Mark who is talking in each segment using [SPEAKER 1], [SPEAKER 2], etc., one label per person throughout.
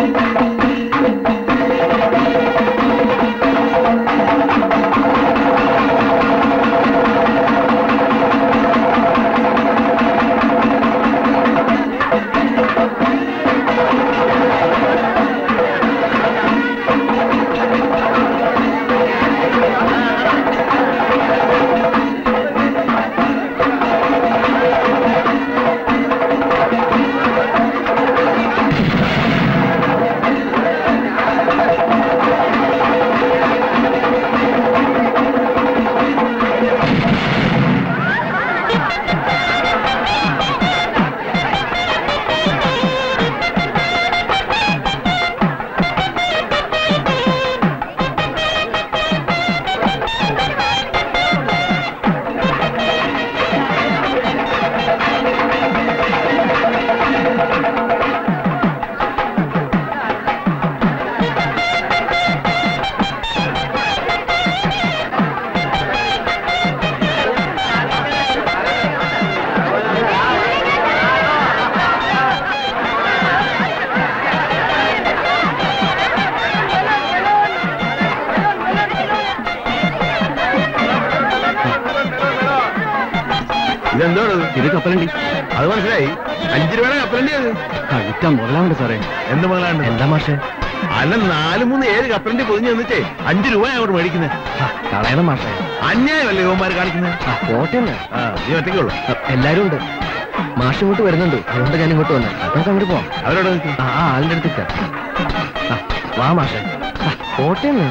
[SPEAKER 1] ഇതെന്തോട്
[SPEAKER 2] ഇത് കപ്പലണ്ടി
[SPEAKER 1] അത് മനസ്സിലായി അഞ്ചു രൂപയുടെ കപ്പലണ്ടി അത്
[SPEAKER 2] കഴിക്കാൻ മുതലാവുണ്ട് സാറേ
[SPEAKER 1] എന്ത് മുതലാണ്ട്
[SPEAKER 2] എന്താ മാഷേ
[SPEAKER 1] അല്ല നാല് മൂന്ന് ഏഴ് കപ്പലണ്ടി പൊതിഞ്ഞ് തന്നിട്ടേ അഞ്ചു രൂപ അങ്ങോട്ട് മേടിക്കുന്നത്
[SPEAKER 2] ആ, കളയണം മാഷേ
[SPEAKER 1] അന്യായമല്ലേ യുവന്മാർ കാണിക്കുന്നത്
[SPEAKER 2] ആ കോട്ടയല്ലേ
[SPEAKER 1] ആ നീ ഒറ്റയ്ക്കുള്ളൂ
[SPEAKER 2] എല്ലാരും ഉണ്ട് മാഷ് ഇങ്ങോട്ട് വരുന്നുണ്ട് അതുകൊണ്ട് ഞാൻ ഇങ്ങോട്ട് വന്നെ നമുക്ക് അങ്ങോട്ട് പോവാം
[SPEAKER 1] അവരോട് നിൽക്ക്.
[SPEAKER 2] ആ ആ, ആളിന്റെ അടുത്തേക്ക് ആ, വാ മാഷേ ആ, കോട്ടയല്ലേ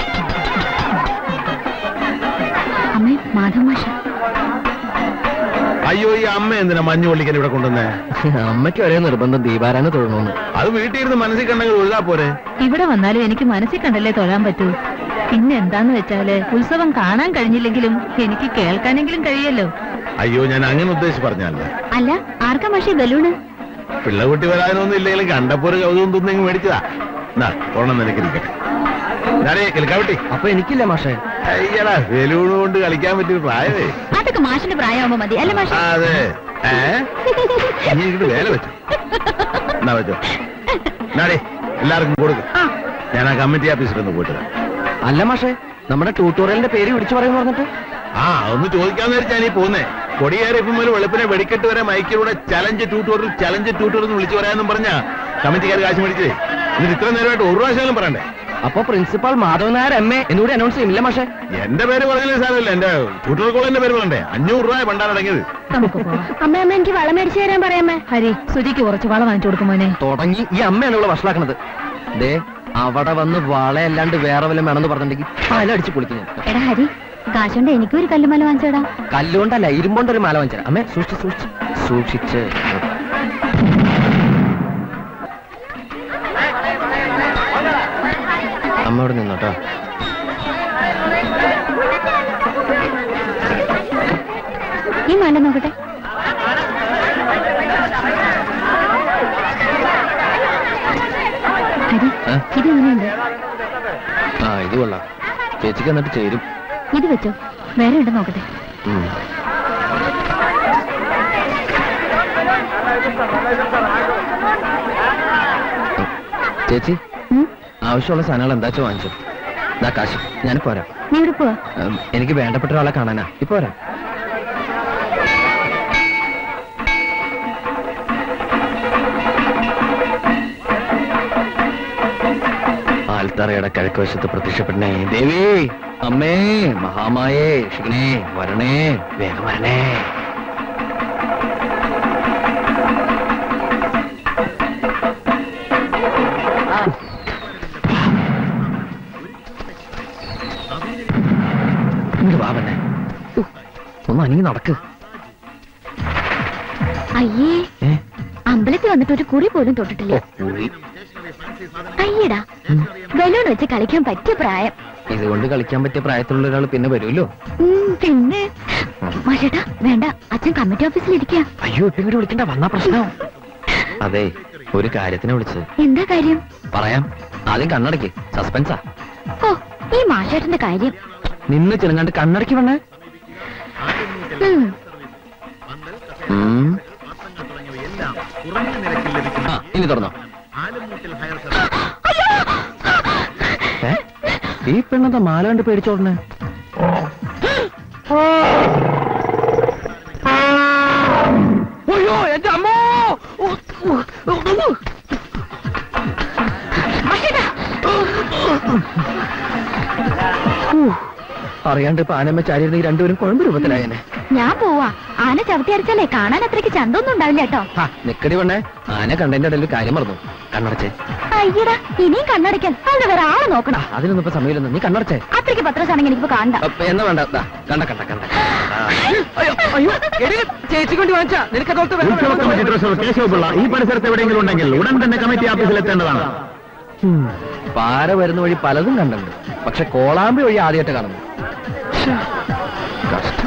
[SPEAKER 3] അമ്മേ മാധവ് മാഷ
[SPEAKER 1] അയ്യോ ഈ അമ്മ എന്തിനാ മഞ്ഞു പൊള്ളിക്കാൻ ഇവിടെ കൊണ്ടുവന്നേ
[SPEAKER 2] അമ്മയ്ക്ക് ഒരേ നിർബന്ധം ദീപാരാണ് തൊഴണമെന്ന്
[SPEAKER 1] അത് വീട്ടിൽ ഇരുന്ന് മനസ്സിൽ കണ്ടെങ്കിൽ ഒഴുതാ പോരെ
[SPEAKER 3] ഇവിടെ വന്നാലും എനിക്ക് മനസ്സിൽ കണ്ടല്ലേ തൊഴാൻ പറ്റൂ പിന്നെ എന്താന്ന് വെച്ചാല് ഉത്സവം കാണാൻ കഴിഞ്ഞില്ലെങ്കിലും എനിക്ക് കേൾക്കാനെങ്കിലും കഴിയല്ലോ
[SPEAKER 1] അയ്യോ ഞാൻ അങ്ങനെ ഉദ്ദേശിച്ച് പറഞ്ഞല്ല
[SPEAKER 3] അല്ല ആർക്കാ മാഷി ബലൂണ്
[SPEAKER 1] പിള്ളകുട്ടി വരാനൊന്നും ഇല്ലെങ്കിലും കണ്ടപ്പോ ഒരു കൗതുകം തോന്നി മേടിച്ചതാ എന്നാ ഒരെണ്ണം നിനക്കിരിക്കട്ടെ ഞാനേ കിൽക്കാവട്ടി
[SPEAKER 2] അപ്പൊ എനിക്കില്ല മാഷേ
[SPEAKER 1] അയ്യടാ വെലൂണ് കൊണ്ട് കളിക്കാൻ പറ്റിയ പ്രായമേ
[SPEAKER 3] അതൊക്കെ മാഷിന്റെ പ്രായമാകുമ്പോ മതി അല്ല മാഷ
[SPEAKER 1] ആ, അതെ ഏ നീ ഇങ്ങോട്ട് വേല വെച്ചു എന്നാ വെച്ചോ എന്നാടേ എല്ലാവർക്കും കൊടുക്കും ഞാൻ ആ കമ്മിറ്റി ഓഫീസിൽ ഒന്ന് പോയിട്ട് വരാം.
[SPEAKER 2] അല്ല മാഷേ നമ്മുടെ ട്യൂട്ടോറിയലിന്റെ പേര് വിളിച്ചു പറയുന്നു പറഞ്ഞിട്ട്
[SPEAKER 1] ആ ഒന്ന് ചോദിക്കാന്ന് വെച്ചാൽ നീ പോന്നേ കൊടിയേറിയപ്പം മുതൽ വെളുപ്പിനെ വെടിക്കെട്ട് വരെ മൈക്കിലൂടെ ചലഞ്ച് ട്യൂട്ടോറിൽ ചലഞ്ച് ട്യൂട്ടോറിൽ എന്ന് വിളിച്ചു പറയാമെന്നും പറഞ്ഞാ കമ്മിറ്റിക്കാർ കാശ് മേടിച്ചേ എന്നിട്ട് ഇത്ര നേരമായിട്ട് ഒരു പ്രാവശ്യം പറയണ്ടേ
[SPEAKER 2] അപ്പൊ principal Madhavan Nair M A എന്നുകൂടി അനൗൺസ് ചെയ്യില്ല മാഷേ
[SPEAKER 1] എന്റെ പേര് പറഞ്ഞില്ലേ സാരമില്ല എന്റെ ട്യൂട്ടോർ കോളേജിന്റെ പേര് പറയണ്ടേ അഞ്ഞൂറ് രൂപ പണ്ടാണ്
[SPEAKER 3] നമുക്ക് പോവാം അമ്മ അമ്മ എനിക്ക് വളം മേടിച്ചു തരാൻ പറയാമേ ഹരി സുജിക്ക് കുറച്ച് വളം വാങ്ങിച്ചു കൊടുക്കും മോനെ
[SPEAKER 2] തുടങ്ങി ഈ അമ്മയാണ് ഇവിടെ വഷളാക്കണത് ദേ അവിടെ വന്ന് വളയല്ലാണ്ട് വേറെ വല്ലതും വേണമെന്ന് പറഞ്ഞിട്ടുണ്ടെങ്കിൽ പല അടിച്ച് പൊളിക്കും ഞാൻ
[SPEAKER 3] എടാ ഹരി കാശുണ്ട് എനിക്കും ഒരു കല്ലുമല വാങ്ങിച്ചോടാ
[SPEAKER 2] കല്ലുകൊണ്ടല്ല ഇരുമ്പോണ്ട് ഒരു മാല വാങ്ങിച്ചാൽ അമ്മേ സൂക്ഷിച്ച് സൂക്ഷിച്ച് സൂക്ഷിച്ച് അമ്മ ഇവിടെ നിന്നോട്ടോ
[SPEAKER 3] ഈ മാല നോക്കട്ടെ ഹരി
[SPEAKER 2] ഏ?
[SPEAKER 3] ഇത് എങ്ങനെയുണ്ട്
[SPEAKER 2] ആ ഇത് കൊള്ളാം ചേച്ചിക്ക് എന്നിട്ട് ചേരും
[SPEAKER 3] ഇത് വെച്ചോ വേറെ ഉണ്ട് നോക്കട്ടെ
[SPEAKER 2] ഉം. ചേച്ചി
[SPEAKER 3] ഉം?
[SPEAKER 2] ആവശ്യമുള്ള സാധനങ്ങൾ എന്താ വെച്ചാൽ വാങ്ങിച്ചു ദാ കാശ് ഞാൻ പോരാ
[SPEAKER 3] നീ ഇവിടെ പോവാ
[SPEAKER 2] ഉം, എനിക്ക് വേണ്ടപ്പെട്ട ഒരാളെ കാണാനാ ഇപ്പൊ വരാം ആൽത്തറയുടെ കിഴക്കുവശത്ത് പ്രത്യക്ഷപ്പെടണേ ദേവി അമ്മേ മഹാമായേ ഷിഗ്നേ വരണേ വേഗം വരണേ ഇങ്ങട് വാ പെണ്ണേ ഉഹ്, ഒന്ന് അനങ്ങി നടക്ക്
[SPEAKER 3] അയ്യേ
[SPEAKER 2] ഏ
[SPEAKER 3] അമ്പലത്തിൽ വന്നിട്ട് ഒരു കുറി പോലും തൊട്ടിട്ടില്ല
[SPEAKER 2] ഓ, ഉറി.
[SPEAKER 3] അയ്യടാ ബലൂൺ വെച്ച് കളിക്കാൻ പറ്റിയ പ്രായം
[SPEAKER 2] ഇതുകൊണ്ട് കളിക്കാൻ പറ്റിയ പ്രായത്തിലുള്ള ഒരാൾ പിന്നെ വരുമല്ലോ
[SPEAKER 3] ഉം, പിന്നെ മാഷേട്ടാ വേണ്ട അച്ഛൻ കമ്മിറ്റി ഓഫീസിൽ ഇരിക്കുക
[SPEAKER 2] അയ്യോ ഇപ്പൊ ഇങ്ങോട്ട് വിളിക്കണ്ട വന്നാ പ്രശ്നം അതെ ഒരു കാര്യത്തിനെ വിളിച്ചത്
[SPEAKER 3] എന്താ കാര്യം
[SPEAKER 2] പറയാം ആദ്യം കണ്ണടയ്ക്ക് സസ്പെൻസാ
[SPEAKER 3] ഓ ഈ മാഷേട്ടന്റെ കാര്യം
[SPEAKER 2] നിന്ന് ചെലുങ്ങാണ്ട് കണ്ണടയ്ക്ക് വേണേ
[SPEAKER 3] ഉം,
[SPEAKER 2] ഉം. ആ ഇനി തുറന്നോ ഈ പെണ്ണെന്താ മാല കണ്ട് പേടിച്ചോടനെ അയ്യോ എന്റെ അമ്മോ ഉ, ഉ, ഉ, ഉ. ഉ, അറിയാണ്ട് ഇപ്പൊ ആനമ്മ ചാരിയിരുന്നെങ്കിൽ രണ്ടുപേരും കുഴമ്പ് രൂപത്തിലായനെ
[SPEAKER 3] ഞാൻ പോവാ ആന ചവിട്ടിയരച്ചല്ലേ കാണാൻ അത്രയ്ക്ക് ചന്തമൊന്നും ഉണ്ടാവില്ല കേട്ടോ
[SPEAKER 2] ഹാ, നിക്കടി പെണ്ണേ ആന കണ്ടതിന്റെ ഇടയിൽ ഒരു കാര്യം മറന്നു കണ്ണടച്ചേ
[SPEAKER 3] അയ്യടാ ഇനിയും കണ്ണടയ്ക്കാൻ അവിടെ വേറെ ആളെ
[SPEAKER 2] ആ,
[SPEAKER 3] നോക്കണം
[SPEAKER 2] അതിനൊന്നും ഇപ്പൊ സമയമില്ലെന്ന് നീ കണ്ണടച്ചേ
[SPEAKER 3] അത്രയ്ക്ക് പത്രസാണെങ്കിൽ എനിക്കിപ്പോ കാണണ്ട
[SPEAKER 2] അപ്പൊ എന്നാ വേണ്ട ദാ, കണ്ട കണ്ട കണ്ട അയ്യോ അയ്യോ എടി, ചേച്ചി കൊണ്ട് വാങ്ങിച്ചാ നിനക്ക് അതോർത്ത് വെള്ളം
[SPEAKER 1] ഉത്സവ കമ്മിറ്റി
[SPEAKER 2] വേണം.
[SPEAKER 1] ട്രഷറർ കേശവപിള്ള ഈ പരിസരത്ത് എവിടെയെങ്കിലും ഉണ്ടെങ്കിൽ ഉടൻ തന്നെ കമ്മിറ്റി ഓഫീസിൽ എത്തേണ്ടതാണ്
[SPEAKER 2] ഉം. പാര വരുന്ന വഴി പലതും കണ്ടിട്ടുണ്ട് പക്ഷെ കോളാമ്പി വഴി ആദ്യമായിട്ട് കാണുന്നു ശ്ശേ, കഷ്ടം.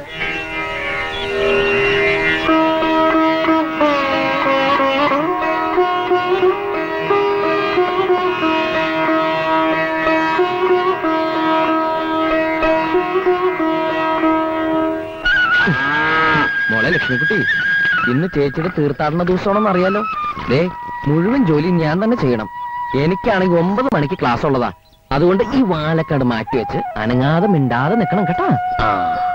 [SPEAKER 2] മോളെ ലക്ഷ്മിക്കുട്ടി ഇന്ന് ചേച്ചിയുടെ തീർത്ഥാടന ദിവസമാണെന്ന് അറിയാലോ ദേ മുഴുവൻ ജോലി ഞാൻ തന്നെ ചെയ്യണം എനിക്കാണെങ്കിൽ ഒമ്പത് മണിക്ക് ക്ലാസ് ഉള്ളതാ അതുകൊണ്ട് ഈ വാലക്കാട് മാറ്റി വെച്ച് അനങ്ങാതെ മിണ്ടാതെ നിക്കണം കേട്ടോ ആ.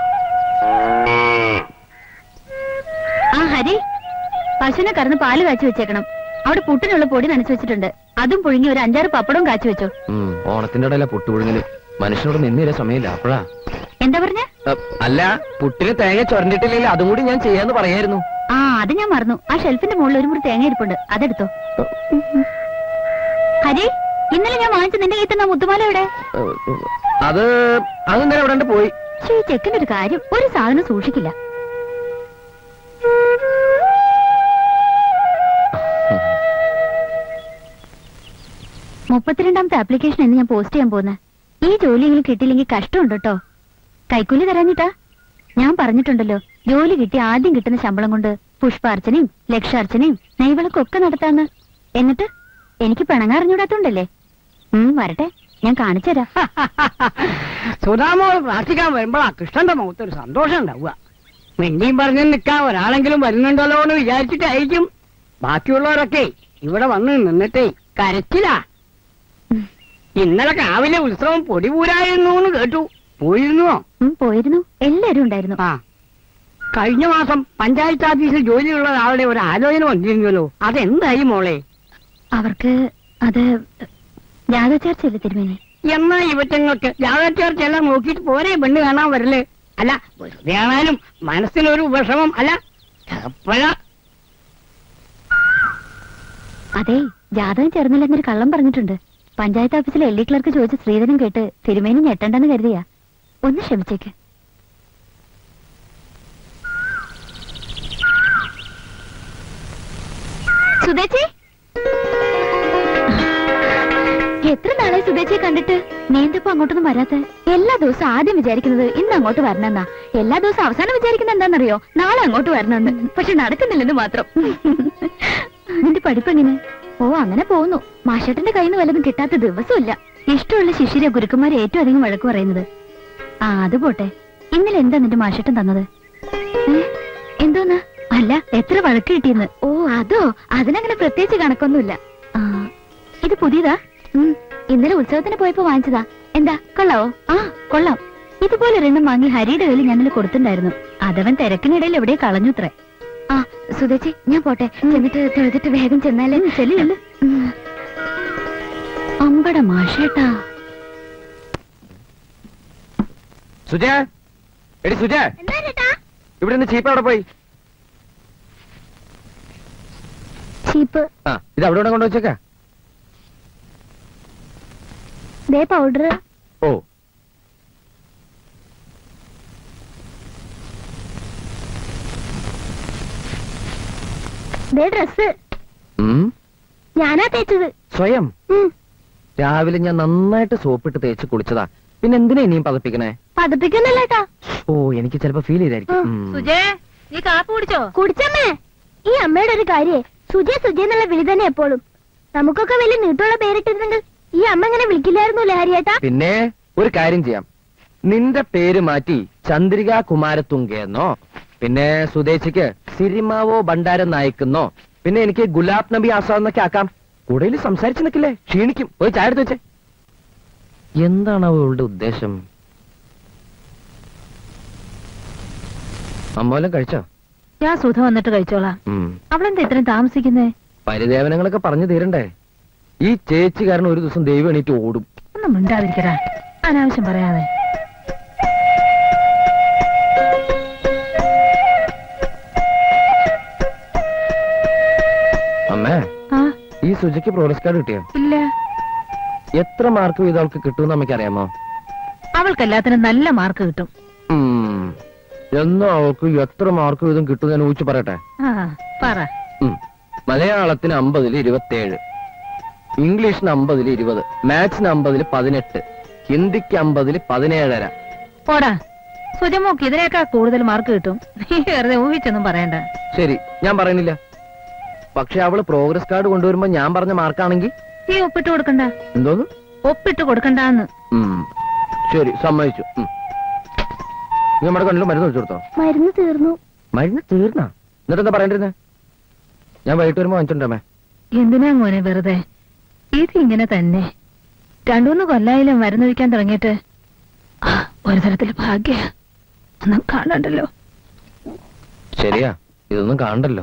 [SPEAKER 3] ആ ഹരി പശുവിനെ കറന്ന് പാല് കാച്ചി വെച്ചേക്കണം അവിടെ പുട്ടിനുള്ള പൊടി നനച്ചു വെച്ചിട്ടുണ്ട് അതും പുഴുങ്ങി ഒരു അഞ്ചാറ് പപ്പടവും കാച്ചി വെച്ചു
[SPEAKER 2] ഉം, ഓണത്തിന്റെ ഇടയിലെ പുട്ടുപുഴുങ്ങല് മനുഷ്യനോട് നിന്നില്ല സമയമില്ല അപ്പോഴാ
[SPEAKER 3] എന്താ പറഞ്ഞ
[SPEAKER 2] അ, അല്ല പുട്ടിന് തേങ്ങ ചൊരണ്ടിട്ടില്ലെങ്കിൽ അതും കൂടി ഞാൻ ചെയ്യാന്ന് പറയായിരുന്നു
[SPEAKER 3] ആ അത് ഞാൻ മറന്നു ആ ഷെൽഫിന്റെ മുകളിൽ ഒരു മുറി തേങ്ങ ഇരിപ്പുണ്ട് അതെടുത്തോ ഹരി ഇന്നലെ ഞാൻ വാങ്ങിച്ച നിന്റെ കയ്യിൽ തന്ന മുത്തുമാല എവിടെ
[SPEAKER 2] ഏ, അത് അത് ഇന്നലെ എവിടെ പോയി
[SPEAKER 3] പക്ഷേ ഈ ചെക്കൻ്റെ ഒരു കാര്യം ഒരു സാധനം സൂക്ഷിക്കില്ല മുപ്പത്തിരണ്ടാമത്തെ ആപ്ലിക്കേഷൻ എന്ന് ഞാൻ പോസ്റ്റ് ചെയ്യാൻ പോകുന്നത് ഈ ജോലിയെങ്കിലും കിട്ടിയില്ലെങ്കിൽ കഷ്ടമുണ്ട് കേട്ടോ കൈക്കൂലി തരാഞ്ഞിട്ടാ ഞാൻ പറഞ്ഞിട്ടുണ്ടല്ലോ ജോലി കിട്ടി ആദ്യം കിട്ടുന്ന ശമ്പളം കൊണ്ട് പുഷ്പാർച്ചനയും ലക്ഷാർച്ചനയും നെയ്വിളക്കും ഒക്കെ നടത്താന്ന് എന്നിട്ട് എനിക്ക് പിണങ്ങാറിഞ്ഞൂടാത്തോണ്ടല്ലേ ഉം വരട്ടെ ഞാൻ കാണിച്ചു തരാം
[SPEAKER 4] സുധാമോൾ പ്രാർത്ഥിക്കാൻ വരുമ്പോഴാ കൃഷ്ണന്റെ മുഖത്ത് ഒരു സന്തോഷം ഉണ്ടാവുക മിണ്ടിയും പറഞ്ഞു നിൽക്കാൻ ഒരാളെങ്കിലും വരുന്നുണ്ടല്ലോ എന്ന് വിചാരിച്ചിട്ടായിരിക്കും ബാക്കിയുള്ളവരൊക്കെ ഇവിടെ വന്ന് നിന്നിട്ടേ കരച്ചിലാ ഇന്നലെ രാവിലെ ഉത്സവം പൊടിപൂരായിരുന്നു എന്ന് കേട്ടു പോയിരുന്നുവോ
[SPEAKER 3] ഉം, പോയിരുന്നു എല്ലാരും ഉണ്ടായിരുന്നു
[SPEAKER 4] ആ കഴിഞ്ഞ മാസം പഞ്ചായത്ത് ഓഫീസിൽ ജോലിയുള്ള ഒരാളുടെ ഒരു ആലോചന വന്നിരുന്നല്ലോ അതെന്തായി മോളെ
[SPEAKER 3] അവർക്ക് അത് ജാതചേർച്ചയില്ല തിരുമേനി
[SPEAKER 4] എന്നാ ഇവറ്റങ്ങൾക്ക് ജാതച്ചേർച്ചെല്ലാം നോക്കിയിട്ട് പോരെ പെണ്ണ് കാണാൻ വരല് അല്ല വെറുതെ ആണാലും മനസ്സിനൊരു വിഷമം അല്ല എപ്പോഴാ
[SPEAKER 3] അതെ ജാതകം ചേർന്നില്ലെന്നൊരു കള്ളം പറഞ്ഞിട്ടുണ്ട് പഞ്ചായത്ത് ഓഫീസിലെ എൽ ഡി ക്ലർക്ക് ചോദിച്ച ശ്രീധരൻ കേട്ട് തിരുമേനി ഞെട്ടണ്ടെന്ന് കരുതിയാ ഒന്ന് ക്ഷമിച്ചേക്ക് സുധേച്ചി എത്ര നാളായി സുധേച്ചിയെ കണ്ടിട്ട് നീ എന്തപ്പോ അങ്ങോട്ടൊന്നും വരാത്ത എല്ലാ ദിവസവും ആദ്യം വിചാരിക്കുന്നത് ഇന്ന് അങ്ങോട്ട് വരണമെന്നാ എല്ലാ ദിവസവും അവസാനം വിചാരിക്കുന്നത് എന്താണെന്നറിയോ നാളെ അങ്ങോട്ട് വരണമെന്ന് പക്ഷെ നടക്കുന്നില്ലെന്ന് മാത്രം നിന്റെ പഠിപ്പ് എങ്ങനെ ഓ അങ്ങനെ പോകുന്നു മാഷേട്ടന്റെ കയ്യിൽ നിന്ന് വല്ലതും കിട്ടാത്ത ദിവസമില്ല ഇഷ്ടമുള്ള ശിഷ്യരെ ഗുരുക്കന്മാരെ ഏറ്റവും അധികം വഴക്ക് പറയുന്നത് ആ അത് പോട്ടെ ഇന്നലെ എന്താ നിന്റെ മാഷേട്ടൻ തന്നത് ഏ? എന്തോന്ന് അല്ല എത്ര വഴക്ക് കിട്ടിയെന്ന് ഓ അതോ അതിനങ്ങനെ പ്രത്യേകിച്ച് കണക്കൊന്നുമില്ല ആ ഇത് പുതിയതാ ഉം, ഇന്നലെ ഉത്സവത്തിന് പോയപ്പോ വാങ്ങിച്ചതാ എന്താ കൊള്ളാവോ ആ കൊള്ളാം ഇതുപോലെ ഒരെണ്ണം വാങ്ങി ഹരിയുടെ കയ്യിൽ ഞാൻ ഇന്നലെ കൊടുത്തിട്ടുണ്ടായിരുന്നു അതവൻ തിരക്കിനിടയിൽ എവിടെ കളഞ്ഞുത്രേ ആ സുധേച്ചി ഞാൻ പോട്ടെ ചെന്നിട്ട് തൊഴുതിട്ട് വേഗം ചെന്നാലേ ചെല്ലു അമ്പട മാഷേട്ടാ
[SPEAKER 2] സുജ എടി സുജ ഇവിടെ നിന്ന് ചീപ്പ് അവിടെ പോയി
[SPEAKER 3] ചീപ്പ്
[SPEAKER 2] ആ ഇത് അവിടെ ഇവിടെ കൊണ്ടുവച്ചേക്കാ
[SPEAKER 3] ദേ പൗഡർ
[SPEAKER 2] ഓ
[SPEAKER 3] ദേ ഡ്രസ്
[SPEAKER 2] ഉം,
[SPEAKER 3] ഞാനാ തേച്ചത്
[SPEAKER 2] സ്വയം രാവിലെ ഞാൻ നന്നായിട്ട് സോപ്പിട്ട് തേച്ച് കുളിച്ചതാ പിന്നെ എന്തിനാ ഇനിയും പതപ്പിക്കണേ
[SPEAKER 3] പതപ്പിക്കുന്നില്ലേട്ടാ
[SPEAKER 2] ഓ എനിക്ക് ചിലപ്പോ ഫീൽ ചെയ്തായിരിക്കും ഉം.
[SPEAKER 3] സുജേ നീ കാപ്പ് കുടിച്ചോ കുടിച്ചമ്മേ ഈ അമ്മയുടെ ഒരു കാര്യേ സുജയ സുജയ എന്നുള്ള വിളി തന്നെ എപ്പോഴും നമുക്കൊക്കെ വലിയ നീട്ടമുള്ള പേരിട്ടിരുന്നെങ്കിൽ ഈ അമ്മ ഇങ്ങനെ വിളിക്കില്ലായിരുന്നു ലഹരിയേട്ടാ
[SPEAKER 2] പിന്നെ ഒരു കാര്യം ചെയ്യാം നിന്റെ പേര് മാറ്റി ചന്ദ്രിക കുമാരത്തുങ്കയെന്നോ പിന്നെ സുദേശിക്ക് സിരിമാവോ ഭണ്ഡാരം നായിക്കുന്നോ പിന്നെ എനിക്ക് ഗുലാബ് നബി ആസാദ് എന്നൊക്കെ ആക്കാം കൂടുതൽ സംസാരിച്ചു നിൽക്കില്ലേ ക്ഷീണിക്കും പോയി ചായ എടുത്ത് വെച്ചേ എന്താണ് അവളുടെ ഉദ്ദേശം അമ്മോലം കഴിച്ചോ
[SPEAKER 5] ഞാൻ സുധ വന്നിട്ട് കഴിച്ചോളാം
[SPEAKER 2] ഉം.
[SPEAKER 5] അവളെന്താ ഇത്രയും താമസിക്കുന്നേ
[SPEAKER 2] പരിദേവനങ്ങളൊക്കെ പറഞ്ഞു തീരണ്ടേ ഈ ചേച്ചി കാരണം ഒരു ദിവസം ദൈവം എണീറ്റ് ഓടും
[SPEAKER 5] ഒന്നും മിണ്ടാതിരിക്കടാ അനാവശ്യം പറയാതെ
[SPEAKER 2] അമ്മേ
[SPEAKER 5] ആ
[SPEAKER 2] ഈ സുജയ്ക്ക് പ്രോഗ്രസ് കാർഡ് കിട്ടിയോ
[SPEAKER 5] ഇല്ല
[SPEAKER 2] എത്ര മാർക്ക് വീതം അവൾക്ക് കിട്ടുമെന്ന് അമ്മയ്ക്ക് അറിയാമോ
[SPEAKER 5] അവൾക്ക് എല്ലാത്തിനും നല്ല മാർക്ക് കിട്ടും
[SPEAKER 2] ഉം. എന്നോ അവൾക്ക് എത്ര മാർക്ക് വീതം കിട്ടും ഞാൻ ഊച്ചു പറയട്ടെ
[SPEAKER 5] ആ പറ
[SPEAKER 2] ഉം. മലയാളത്തിന് അമ്പതിൽ ഇരുപത്തിയേഴ് ഇംഗ്ലീഷിന് അമ്പതിൽ ഇരുപത് മാത്സിന് അമ്പതിൽ പതിനെട്ട് ഹിന്ദിക്ക് അമ്പതിൽ പതിനേഴര
[SPEAKER 5] പോടാ സുജമോക്ക് ഇതിനേക്കാൾ കൂടുതൽ മാർക്ക് കിട്ടും നീ വെറുതെ ഊഹിച്ചൊന്നും പറയണ്ട
[SPEAKER 2] ശരി ഞാൻ പറയുന്നില്ല പക്ഷെ അവള് പ്രോഗ്രസ് കാർഡ് കൊണ്ടുവരുമ്പോ ഞാൻ പറഞ്ഞ മാർക്കാണെങ്കിൽ
[SPEAKER 5] നീ ഒപ്പിട്ട് കൊടുക്കണ്ട
[SPEAKER 2] എന്തോന്ന്
[SPEAKER 5] ഒപ്പിട്ട് കൊടുക്കണ്ടാന്ന്
[SPEAKER 2] ഉം. ശരി സമ്മതിച്ചു ഉം. നീ നമ്മുടെ കണ്ണിൽ മരുന്ന് വെച്ചു കൊടുത്തോ
[SPEAKER 3] മരുന്ന് തീർന്നു
[SPEAKER 2] മരുന്ന് തീർന്നാ എന്നിട്ട് എന്താ പറയണ്ടിരുന്നേ ഞാൻ വൈകിട്ട് വരുമ്പോ വാങ്ങിച്ചോണ്ടേ
[SPEAKER 5] എന്തിനാ മോനെ വെറുതെ ഇത് ഇങ്ങനെ തന്നെ രണ്ടുമൂന്ന് കൊല്ലായാലും മരുന്ന് വയ്ക്കാൻ തുടങ്ങിയിട്ട് ആ, ഒരു തരത്തിൽ ഭാഗ്യ ഒന്നും കാണണ്ടല്ലോ
[SPEAKER 2] ശരിയാ ഇതൊന്നും കാണണ്ടല്ലോ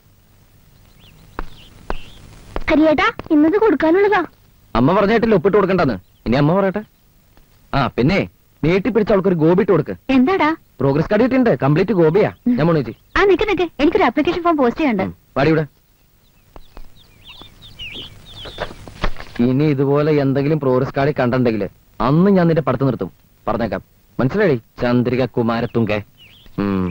[SPEAKER 3] ഹരിയേട്ടാ ഇന്നത് കൊടുക്കാനുള്ളതാ
[SPEAKER 2] അമ്മ പറഞ്ഞിട്ടില്ല ഒപ്പിട്ട് കൊടുക്കണ്ടെന്ന് ഇനി അമ്മ പറയട്ടെ ആ പിന്നെ നീട്ടി പിടിച്ച അവൾക്കൊരു ഗോപി ഇട്ട് കൊടുക്ക്
[SPEAKER 3] എന്താടാ
[SPEAKER 2] പ്രോഗ്രസ് കാർഡ് കിട്ടിയിട്ടുണ്ട് കംപ്ലീറ്റ് ഗോപിയാ ഞാൻ മോണിച്ചി
[SPEAKER 3] ആ നിക്ക് നിക്ക് എനിക്കൊരു ആപ്ലിക്കേഷൻ ഫോം പോസ്റ്റ് ചെയ്യണ്ട്
[SPEAKER 2] പാടിയുടെ ഇനി ഇതുപോലെ എന്തെങ്കിലും പ്രോഗ്രസ് കാർഡിൽ കണ്ടിട്ടുണ്ടെങ്കിൽ അന്ന് ഞാൻ നിന്റെ പഠിത്തം നിർത്തും പറഞ്ഞേക്കാം മനസ്സിലായി ചന്ദ്രിക കുമാരത്തുങ്കെ ഉം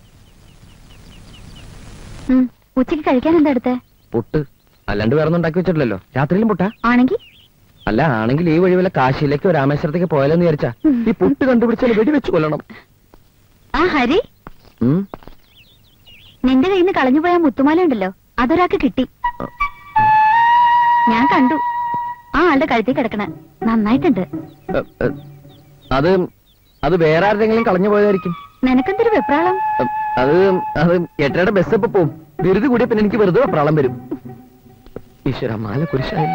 [SPEAKER 3] ഉം, ഉച്ചയ്ക്ക് കഴിക്കാൻ എന്താ എടുത്തേ
[SPEAKER 2] പുട്ട് അല്ലാണ്ട് വേറെ ഒന്നും ഉണ്ടാക്കി വെച്ചിട്ടില്ലല്ലോ രാത്രിയിലും പുട്ടാ
[SPEAKER 3] ആണെങ്കി
[SPEAKER 2] അല്ല ആണെങ്കിൽ ഈ വഴി വല്ല കാശിയിലേക്കോ രാമേശ്വരത്തേക്ക് പോയാലോന്ന് വിചാരിച്ചാ ഈ പുട്ട് കണ്ടുപിടിച്ചാൽ വെടിവെച്ച് കൊല്ലണം
[SPEAKER 3] ആ ഹരി
[SPEAKER 2] ഉം
[SPEAKER 3] നിന്റെ കയ്യിൽ നിന്ന് കളഞ്ഞുപോയ മുത്തുമാല ഉണ്ടല്ലോ അതൊരാൾക്ക് കിട്ടി ഞാൻ കണ്ടു ആ ആളുടെ കഴുത്തിൽ കിടക്കണ നന്നായിട്ടുണ്ട്
[SPEAKER 2] എ, എ, അത് അത് വേറെ ആരുടെങ്കിലും കളഞ്ഞു പോയതായിരിക്കും
[SPEAKER 3] നിനക്കെന്തൊരു വെപ്രാളം
[SPEAKER 2] എ, അത് അത് എട്ടരയുടെ ബസ് ഇപ്പൊ പോവും ധൃതി കൂടിയ പിന്നെ എനിക്ക് വെറുതെ പ്രാളം വരും ഈശ്വര മാല കുരിശായല്ലോ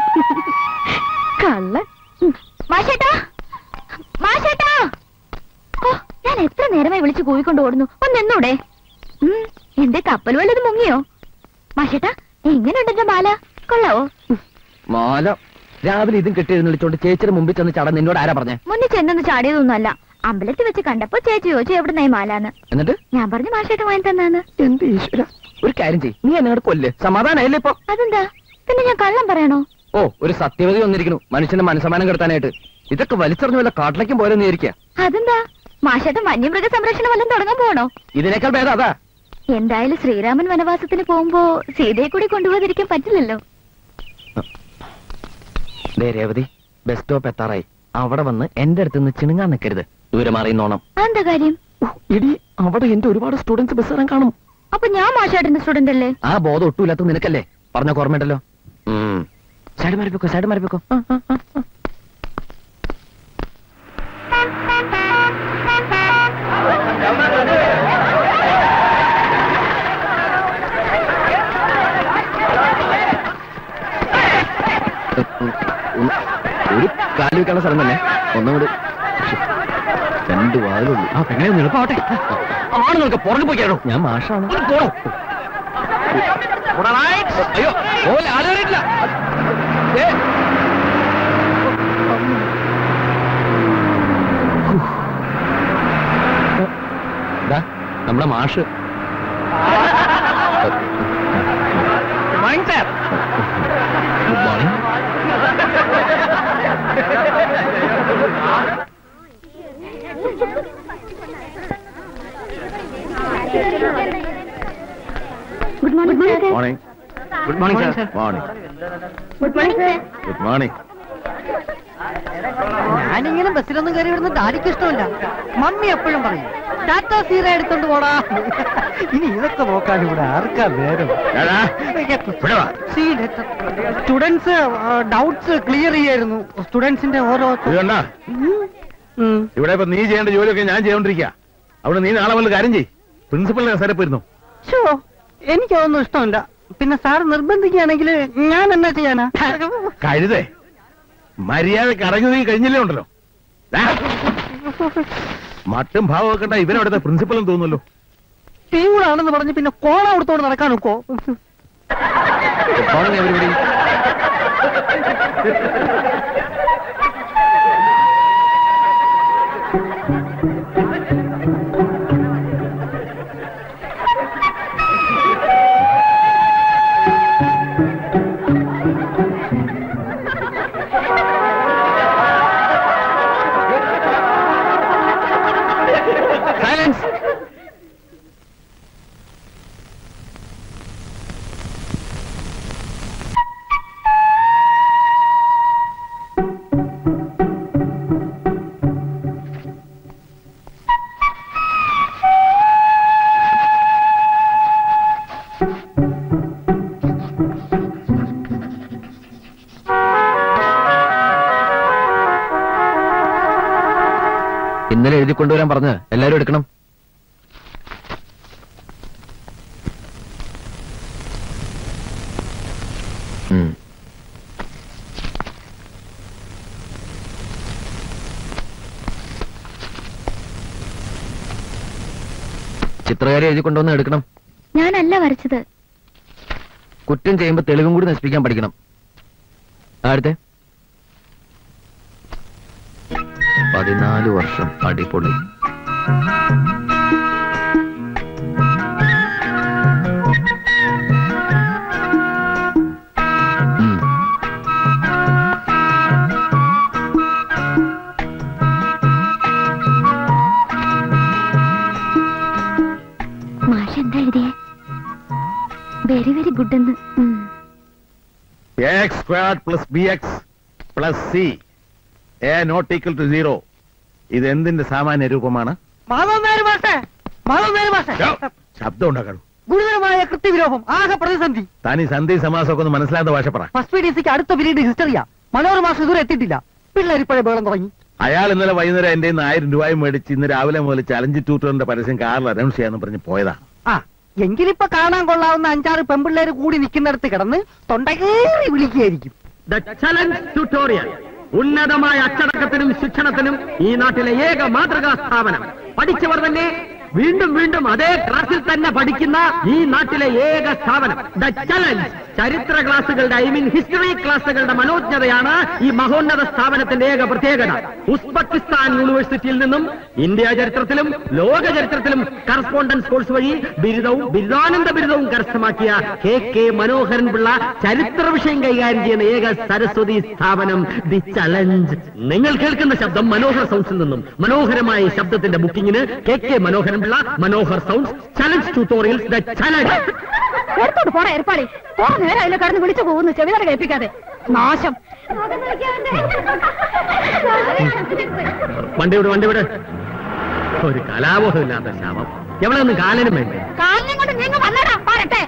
[SPEAKER 3] കള്ള മാഷേട്ടാ മാഷേട്ടാ ഓ ഞാൻ എത്ര നേരമായി വിളിച്ചു കൂവിക്കൊണ്ട് ഓടുന്നു ഒന്ന് എന്നൂടെ ഉം, എന്റെ കപ്പൽ വല്ലത് മുങ്ങിയോ മാഷേട്ടാ എങ്ങനെയുണ്ട് എന്റെ മാല കൊള്ളാവോ
[SPEAKER 2] മാല രാവിലെ ഇതും കെട്ടി എഴുന്നള്ളിച്ചോണ്ട് ചേച്ചിയുടെ മുമ്പിൽ ചെന്ന് ചടൻ നിന്നോട് ആരാ പറഞ്ഞേ
[SPEAKER 3] മുന്നിൽ ചെന്നൊന്ന് ചാടിയതൊന്നുമല്ല അമ്പലത്തിൽ വെച്ച് കണ്ടപ്പോ ചേച്ചി ചോദിച്ചു എവിടുന്നായി മാലാന്ന്
[SPEAKER 2] എന്നിട്ട്
[SPEAKER 3] ഞാൻ പറഞ്ഞു മാഷേട്ട വാങ്ങി തന്നാന്ന്
[SPEAKER 2] എന്ത് ഈശ്വര ഒരു കാര്യം ചെയ്യ് നീ എന്നോട് കൊല്ല് സമാധാനമല്ലേ ഇപ്പൊ
[SPEAKER 3] അതെന്താ പിന്നെ ഞാൻ കള്ളം പറയണോ
[SPEAKER 2] ഓ ഒരു സത്യവതി വന്നിരിക്കുന്നു മനുഷ്യന്റെ മനസ്സമാനം കെടുത്താനായിട്ട് ഇതൊക്കെ വലിച്ചെറിഞ്ഞു വല്ല കാട്ടിലേക്കും പോലെ നീരിക്കുക
[SPEAKER 3] അതെന്താ മാഷേട്ട വന്യമൃഗ സംരക്ഷണം വല്ലതും തുടങ്ങാൻ പോണോ
[SPEAKER 2] ഇതിനേക്കാൾ ഭേദം അതാ
[SPEAKER 3] എന്തായാലും ശ്രീരാമൻ വനവാസത്തിന് പോകുമ്പോ സീതയെ കൂടി കൊണ്ടുപോകാതിരിക്കാൻ പറ്റില്ലല്ലോ
[SPEAKER 2] ദേ രേവതി ബസ് സ്റ്റോപ്പ് എത്താറായി അവിടെ വന്ന് എന്റെ അടുത്ത് നിന്ന് ചിണുങ്ങാൻ നിൽക്കരുത് ദൂരെ മാറിയുന്നോണം
[SPEAKER 3] അതെന്താ കാര്യം
[SPEAKER 2] ഇടി അവിടെ എന്റെ ഒരുപാട് സ്റ്റുഡൻസ് ബസ് ഇറങ്ങാൻ കാണും
[SPEAKER 3] അപ്പൊ ഞാൻ മാഷേട്ടന്റെ സ്റ്റുഡന്റ് അല്ലേ
[SPEAKER 2] ആ ബോധം ഒട്ടുമില്ലാത്ത നിനക്കല്ലേ പറഞ്ഞ ഓർമ്മയുണ്ടല്ലോ ഉം. സൈഡ് മരപ്പിക്കോ സൈഡ് മരപ്പിക്കോ ആ, ആ, ആ, ആ. ഒന്ന് ഒരു കാല് വെക്കാനുള്ള സ്ഥലം തന്നെ ഒന്നും കൂടി ശ്ശെ, രണ്ട് വാതിലുള്ളൂ ആ പെണ്ണെ ഒന്ന് എളുപ്പമാവട്ടെ ആണുങ്ങൾക്ക് പുറകെ പോയിക്കാണോ ഞാൻ മാഷാണ് പോണോ അയ്യോ ഓല ആളുകളില്ല നമ്മുടെ മാഷ് good morning
[SPEAKER 3] good morning sir
[SPEAKER 1] morning
[SPEAKER 2] good morning sir
[SPEAKER 1] morning
[SPEAKER 3] good morning sir
[SPEAKER 1] good morning
[SPEAKER 4] ഞാനിങ്ങനെ ബസ്സിലൊന്നും കയറി വിടുന്ന ഡാഡിക്ക് ഇഷ്ടമല്ല മമ്മി എപ്പോഴും പറയും ടാറ്റ സീറ എടുത്തോണ്ട് പോടാ ഇനി ഇതൊക്കെ നോക്കാൻ ഇവിടെ ആർക്കാ നേരം സ്റ്റുഡൻസ് ഡൗട്ട്സ് ക്ലിയർ ചെയ്യായിരുന്നു സ്റ്റുഡൻസിന്റെ ഓരോ
[SPEAKER 1] ഇതുകൊണ്ട
[SPEAKER 4] ഉം.
[SPEAKER 1] ഇവിടെ ഇപ്പൊ നീ ചെയ്യേണ്ട ജോലിയൊക്കെ ഞാൻ ചെയ്തോണ്ടിരിക്കുക അവിടെ നീ നാളെ വല്ല കാര്യം ചെയ് പ്രിൻസിപ്പലിനെ കസേര പോയിരുന്നു
[SPEAKER 4] ശോ, എനിക്കതൊന്നും ഇഷ്ടമല്ല പിന്നെ സാർ നിർബന്ധിക്കുകയാണെങ്കിൽ ഞാൻ എന്നാ ചെയ്യാനാ
[SPEAKER 1] കഴുതേ മര്യാദക്ക് അടങ്ങി നീ കഴിഞ്ഞില്ലേ ഉണ്ടല്ലോ ദാ. മട്ടും ഭാവമൊക്കെ കണ്ട ഇവനവിടുത്തെ പ്രിൻസിപ്പലും തോന്നുമല്ലോ
[SPEAKER 4] ടീമുകളാണെന്ന് പറഞ്ഞ് പിന്നെ കോണ കൊടുത്തോണ്ട് നടക്കാൻ നോക്കോ
[SPEAKER 2] എവരിബഡി സൈലൻസ് ഇന്നലെ എഴുതി കൊണ്ടുവരാൻ പറഞ്ഞ് എല്ലാരും എടുക്കണം ഉം. ചിത്രകാരി എഴുതി കൊണ്ടുവന്ന് എടുക്കണം
[SPEAKER 3] ഞാനല്ല വരച്ചത്
[SPEAKER 2] കുറ്റം ചെയ്യുമ്പോ തെളിവും കൂടി നശിപ്പിക്കാൻ പഠിക്കണം ആരുടെ പതിനാല് വർഷം അടിപൊളി ഉം.
[SPEAKER 3] മാഷ് എന്താ എഴുതിയേ വെരി വെരി ഗുഡ് എന്ന് ഉം.
[SPEAKER 1] X squared plus b x plus c a not equal to zero ഇത് എന്തിന്റെ സാമാന്യ രൂപമാണ്
[SPEAKER 4] മാധവൻ നായർ മാഷേ മാധവൻ നായർ മാഷേ
[SPEAKER 1] യ്യോ, ശബ്ദം ഉണ്ടാക്കണം
[SPEAKER 4] ഗുരുതരമായ കൃത്യവിരോധം ആകെ പ്രതിസന്ധി
[SPEAKER 1] താൻ ഈ സന്ധി സമാസമൊക്കെ ഒന്ന് മനസ്സിലാത്ത ഭാഷ പറ
[SPEAKER 4] ഫസ്റ്റ് പി ഡി സിക്ക് അടുത്ത പീരീഡ് ഹിസ്റ്ററിയാ മനോഹര മാസം ഇതുവരെ എത്തിയിട്ടില്ല പിള്ളേർ ഇപ്പോഴേ ബഹളം തുടങ്ങി
[SPEAKER 1] അയാൾ ഇന്നലെ വൈകുന്നേരം എന്റെ കയ്യിൽ നിന്ന് ആയിരം രൂപയും മേടിച്ച് ഇന്ന് രാവിലെ മുതൽ ചലഞ്ച് ട്യൂട്ടറിന്റെ പരസ്യം കാറിൽ അനൗൺസ് ചെയ്യാന്ന് പറഞ്ഞ് പോയതാ
[SPEAKER 4] ആ എങ്കിലിപ്പോ കാണാൻ കൊള്ളാവുന്ന അഞ്ചാറ് പെമ്പിള്ളേര് കൂടി നിൽക്കുന്നിടത്ത് കിടന്ന് തൊണ്ടകേറി വിളിക്കുകയായിരിക്കും
[SPEAKER 6] ദ ചലഞ്ച് ട്യൂട്ടോറിയൽ ഉന്നതമായ അച്ചടക്കത്തിനും ശിക്ഷണത്തിനും ഈ നാട്ടിലെ ഏക മാതൃകാ സ്ഥാപനം പഠിച്ചവർ തന്നെ വീണ്ടും വീണ്ടും അതേ ക്ലാസ്സിൽ തന്നെ പഠിക്കുന്ന ഈ നാട്ടിലെ ഏക സ്ഥാപനം ദ ചലഞ്ച് ചരിത്ര ക്ലാസുകളുടെ ഐ മീൻ ഹിസ്റ്ററി ക്ലാസുകളുടെ മനോജ്ഞതയാണ് ഈ മഹോന്നത സ്ഥാപനത്തിന്റെ ഏക പ്രത്യേകത ഉസ്ബെക്കിസ്ഥാൻ യൂണിവേഴ്സിറ്റിയിൽ നിന്നും ഇന്ത്യ ചരിത്രത്തിലും ലോക ചരിത്രത്തിലും കറസ്പോണ്ടൻസ് കോഴ്സ് വഴി ബിരുദവും ബിരുദാനന്ദ ബിരുദവും കരസ്ഥമാക്കിയ കെ കെ മനോഹരൻ പിള്ള ചരിത്ര വിഷയം കൈകാര്യം ചെയ്യുന്ന ഏക സരസ്വതി സ്ഥാപനം ദി ചലഞ്ച് നിങ്ങൾ കേൾക്കുന്ന ശബ്ദം മനോഹർ സൗണ്ട്സിൽ നിന്നും മനോഹരമായ ഈ ശബ്ദത്തിന്റെ ബുക്കിംഗിന് K K Manoharan Pillai Manohar sounds challenge tutorials the challenge
[SPEAKER 5] എടുത്തോട്ട് പോടാ ഏർപ്പാടി കുറെ നേരം അതിലെ കടന്ന് വിളിച്ചു പോകുന്നു ചെവിതറ കേൾപ്പിക്കാതെ നാശം
[SPEAKER 6] വണ്ടി വിട് വണ്ടി വിട് ഒരു കലാബോധമില്ലാത്ത ശാപം എവിടെ നിന്ന് കാലനും വേണ്ടേ
[SPEAKER 5] കാലിനും കൊണ്ട് നിങ്ങൾ വന്നടാ പറട്ടെ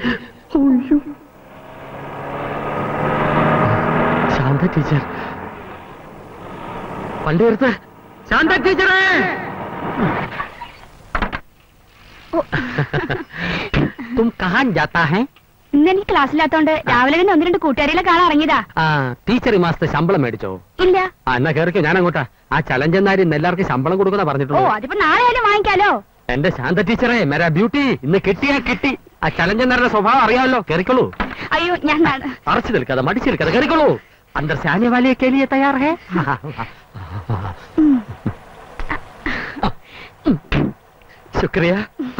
[SPEAKER 6] ശാന്ത ടീച്ചർ വണ്ടി എടുത്ത് ശാന്ത ടീച്ചറേ തും കഹാൻ ജാത്താ ഹേ
[SPEAKER 3] ഇന്ന് എനിക്ക് ക്ലാസ്സിലാത്തോണ്ട് രാവിലെ തന്നെ ഒന്ന് രണ്ട് കൂട്ടുകാരികളെ കാണാൻ ഇറങ്ങിയതാ
[SPEAKER 6] ആ ടീച്ചർ ഈ മാസത്തെ ശമ്പളം മേടിച്ചോ
[SPEAKER 3] ഇല്ല
[SPEAKER 6] ആ എന്നാ കേറിക്കോ ഞാൻ അങ്ങോട്ടാ ആ ചലഞ്ച് എന്നാലും ഇന്ന് എല്ലാവർക്കും ശമ്പളം കൊടുക്കുന്ന
[SPEAKER 3] ഓ
[SPEAKER 6] പറഞ്ഞിട്ടുണ്ട്
[SPEAKER 3] അതിപ്പോ നാളെ ആയാലും വാങ്ങിക്കാലോ
[SPEAKER 6] എന്റെ ശാന്ത ടീച്ചറെ മെരാ ബ്യൂട്ടി ഇന്ന് കിട്ടിയാ കിട്ടി ആ ചലഞ്ച് എന്നാരുടെ സ്വഭാവം അറിയാമല്ലോ കേറിക്കോളൂ
[SPEAKER 3] അയ്യോ ഞാൻ നാളെ
[SPEAKER 6] അറച്ചു നിൽക്കാതെ മടിച്ചു നിൽക്കാതെ കേറിക്കോളൂ അന്തർ സാനെ വാലിയെ കേലിയെ തയ്യാർ ഹേ ശുക്രിയ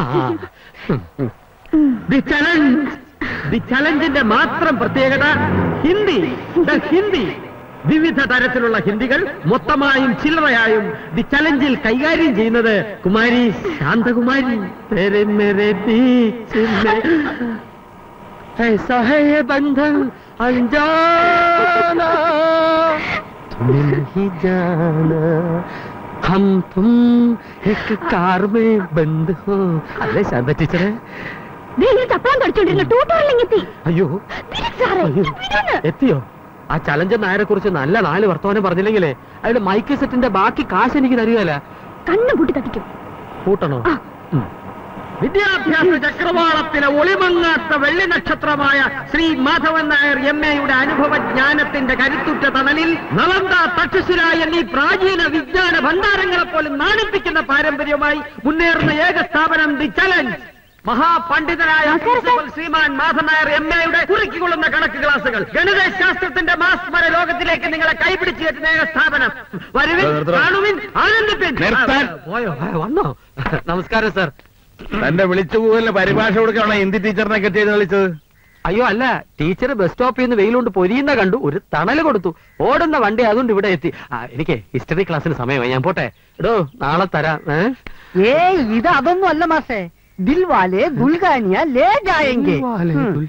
[SPEAKER 6] ദി ചലഞ്ച് ദി ചലഞ്ചിന്റെ മാത്രം പ്രത്യേകത ഹിന്ദി ദ ഹിന്ദി വിവിധ തരത്തിലുള്ള ഹിന്ദികൾ മൊത്തമായും ചില്ലറയായും ദി ചലഞ്ചിൽ കൈകാര്യം ചെയ്യുന്നത് കുമാരി ശാന്തകുമാരി തെരെ മെരെ ബീച്ച് മേ ऐसा है ये बंधन अनजाना तुम्हें नहीं जाना हम तुम एक कार में बंद हो അല്ലേ ശാന്ത ടീച്ചറെ
[SPEAKER 3] ദേ, ഈ ചപ്പളം കടിച്ചോണ്ടിരുന്ന ട്യൂട്ടോറിയലിംഗ് എത്തി
[SPEAKER 6] അയ്യോ
[SPEAKER 3] തിരിച്ച് സാറേ,
[SPEAKER 6] അയ്യോ.
[SPEAKER 3] വിടുന്ന്.
[SPEAKER 6] എത്തിയോ ആ ചലഞ്ച് നായരെ കുറിച്ച് നല്ല നാല് വർത്തമാനം പറഞ്ഞില്ലെങ്കിലേ അയാളുടെ മൈക്ക് സെറ്റിന്റെ ബാക്കി കാശ് എനിക്ക് തരികയല്ല
[SPEAKER 3] കണ്ണും പൂട്ടി തട്ടിക്കും
[SPEAKER 6] കൂട്ടണോ
[SPEAKER 3] ആ.
[SPEAKER 6] ഉം. വിദ്യാഭ്യാസ ചക്രവാളത്തിലെ ഒളിമങ്ങാത്ത വെള്ളി നക്ഷത്രമായ ശ്രീ മാധവൻ നായർ എം എയുടെ അനുഭവ ജ്ഞാനത്തിന്റെ കരുത്തുറ്റ തണലിൽ നളന്ദ തക്ഷശില എന്നീ പ്രാചീന വിജ്ഞാന ഭണ്ഡാരങ്ങളെ പോലും നാണിപ്പിക്കുന്ന പാരമ്പര്യവുമായി മുന്നേറുന്ന ഏക സ്ഥാപനം ദി ചലഞ്ച് മഹാപണ്ഡിതനായ പ്രിൻസിപ്പൽ ശ്രീമാൻ മാധവൻ നായർ എം എയുടെ കുറുക്കിക്കൊള്ളുന്ന കണക്ക് ക്ലാസുകൾ ഗണിതശാസ്ത്രത്തിന്റെ മാസ്മര ലോകത്തിലേക്ക് നിങ്ങളെ കൈപിടിച്ചു കയറ്റുന്ന ഏക സ്ഥാപനം വരുവിൻ
[SPEAKER 1] നിർത്തണം.
[SPEAKER 6] കാണുവിൻ ആനന്ദിപ്പിൻ
[SPEAKER 1] നിർത്താൻ.
[SPEAKER 6] പോയോ വന്നോ നമസ്കാരം സർ
[SPEAKER 1] തന്റെ വിളിച്ചു പോകലിന് പരിഭാഷ കൊടുക്കാണോ ഹിന്ദി ടീച്ചറിനെ കെട്ടി ചെയ്ത് വിളിച്ചത്
[SPEAKER 6] അയ്യോ അല്ല ടീച്ചർ ബസ് സ്റ്റോപ്പിൽ നിന്ന് വെയിലുകൊണ്ട് പൊരിയുന്ന കണ്ടു ഒരു തണല് കൊടുത്തു ഓടുന്ന വണ്ടി അതുകൊണ്ട് ഇവിടെ എത്തി ആ, എനിക്ക് ഹിസ്റ്ററി ക്ലാസ്സിന് സമയമായി ഞാൻ പോട്ടെ എടോ നാളെ തരാം ഏ?
[SPEAKER 4] ഏയ് ഇത് അതൊന്നും അല്ല മാസേ ദിൽവാലെ ദുൽഖാനിയ ലേ ജായെങ്കെ
[SPEAKER 6] ദിൽവാലെ ദുൽ-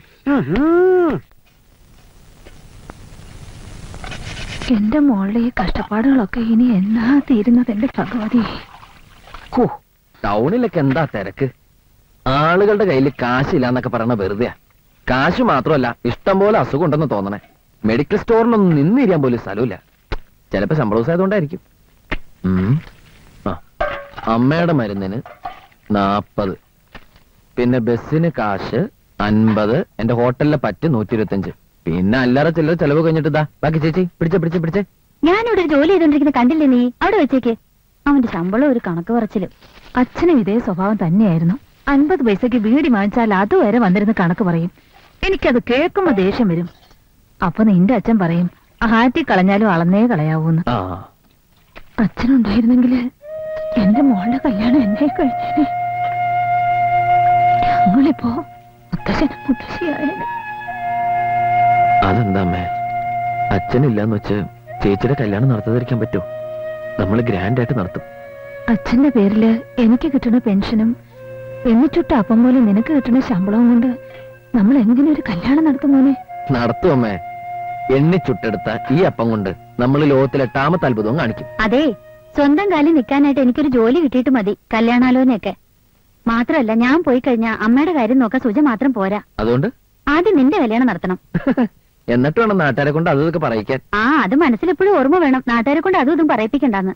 [SPEAKER 5] എന്റെ മോളുടെ ഈ കഷ്ടപ്പാടുകളൊക്കെ ഇനി എന്നാ തീരുന്നത് എന്റെ ഭഗവതി
[SPEAKER 2] ഹോ, ടൗണിലൊക്കെ എന്താ തിരക്ക് ആളുകളുടെ കയ്യിൽ കാശില്ലാന്നൊക്കെ പറയണ വെറുതെയാ കാശ് മാത്രമല്ല ഇഷ്ടം പോലെ അസുഖം ഉണ്ടെന്ന് തോന്നണേ മെഡിക്കൽ സ്റ്റോറിനൊന്നും നിന്നിരിക്കാൻ പോലും സ്ഥലമില്ല ചിലപ്പോ ശമ്പള ദിവസം ആയതുകൊണ്ടായിരിക്കും ഉം. ആ അമ്മയുടെ മരുന്നിന് നാപ്പത് പിന്നെ ബസ്സിന് കാശ് അൻപത് എന്റെ ഹോട്ടലിലെ പറ്റ് നൂറ്റി ഇരുപത്തഞ്ച് പിന്നെ അല്ലറ ചില്ലറ ചെലവ് കഴിഞ്ഞിട്ട് ഇതാ ബാക്കി ചേച്ചി പിടിച്ചേ പിടിച്ചേ പിടിച്ചേ
[SPEAKER 3] ഞാനിവിടെ ഒരു ജോലി ചെയ്തോണ്ടിരിക്കുന്ന കണ്ടില്ലേ നീ അവിടെ വെച്ചേക്ക് അവന്റെ ശമ്പളം ഒരു കണക്ക് പറച്ചില്
[SPEAKER 5] അച്ഛനും ഇതേ സ്വഭാവം തന്നെയായിരുന്നു അൻപത് പൈസക്ക് ബീഡി വാങ്ങിച്ചാൽ അതുവരെ വന്നിരുന്ന് കണക്ക് പറയും എനിക്കത് കേൾക്കുമ്പോ ദേഷ്യം വരും അപ്പൊ നിന്റെ അച്ഛൻ പറയും ആറ്റി കളഞ്ഞാലും അളന്നേ കളയാവൂന്ന്
[SPEAKER 2] ആ
[SPEAKER 5] അച്ഛനുണ്ടായിരുന്നെങ്കിൽ എന്റെ മോളുടെ കല്യാണം എന്നെ കഴിഞ്ഞേനെ ഞങ്ങളിപ്പോ മുത്തശ്ശനും മുത്തശ്ശിയായേനെ
[SPEAKER 2] അതെന്താ അമ്മേ അച്ഛനില്ലാന്ന് വെച്ച് ചേച്ചിയുടെ കല്യാണം നടത്താതിരിക്കാൻ പറ്റുമോ നമ്മൾ ഗ്രാൻഡ് ആയിട്ട് നടത്തും
[SPEAKER 5] അച്ഛന്റെ പേരില് എനിക്ക് കിട്ടുന്ന പെൻഷനും എന്നിട്ടുട്ട അപ്പം പോലെ നിനക്ക് കിട്ടുന്ന ശമ്പളവും കൊണ്ട് നമ്മൾ എങ്ങനെ ഒരു കല്യാണം നടത്തും മോനെ
[SPEAKER 2] നടത്തും അമ്മേ എണ്ണി ചുട്ടെടുത്ത ഈ അപ്പം കൊണ്ട് നമ്മൾ ലോകത്തിലെ എട്ടാമത്തെ അത്ഭുതവും കാണിക്കും
[SPEAKER 3] അതെ സ്വന്തം കാലിൽ നിൽക്കാനായിട്ട് എനിക്കൊരു ജോലി കിട്ടിയിട്ട് മതി കല്യാണാലോചനയൊക്കെ മാത്രമല്ല ഞാൻ പോയി കഴിഞ്ഞാൽ അമ്മയുടെ കാര്യം നോക്കാൻ സുജ മാത്രം പോരാ
[SPEAKER 2] അതുകൊണ്ട്
[SPEAKER 3] ആദ്യം നിന്റെ കല്യാണം നടത്തണം
[SPEAKER 2] എന്നിട്ട് വേണം നാട്ടുകാരെ കൊണ്ട് അത് ഇതൊക്കെ പറയിക്കാൻ
[SPEAKER 3] ആ അത് മനസ്സിലെപ്പോഴും ഓർമ്മ വേണം നാട്ടുകാരെ കൊണ്ട് അതും ഇതും പറയിപ്പിക്കണ്ടെന്ന്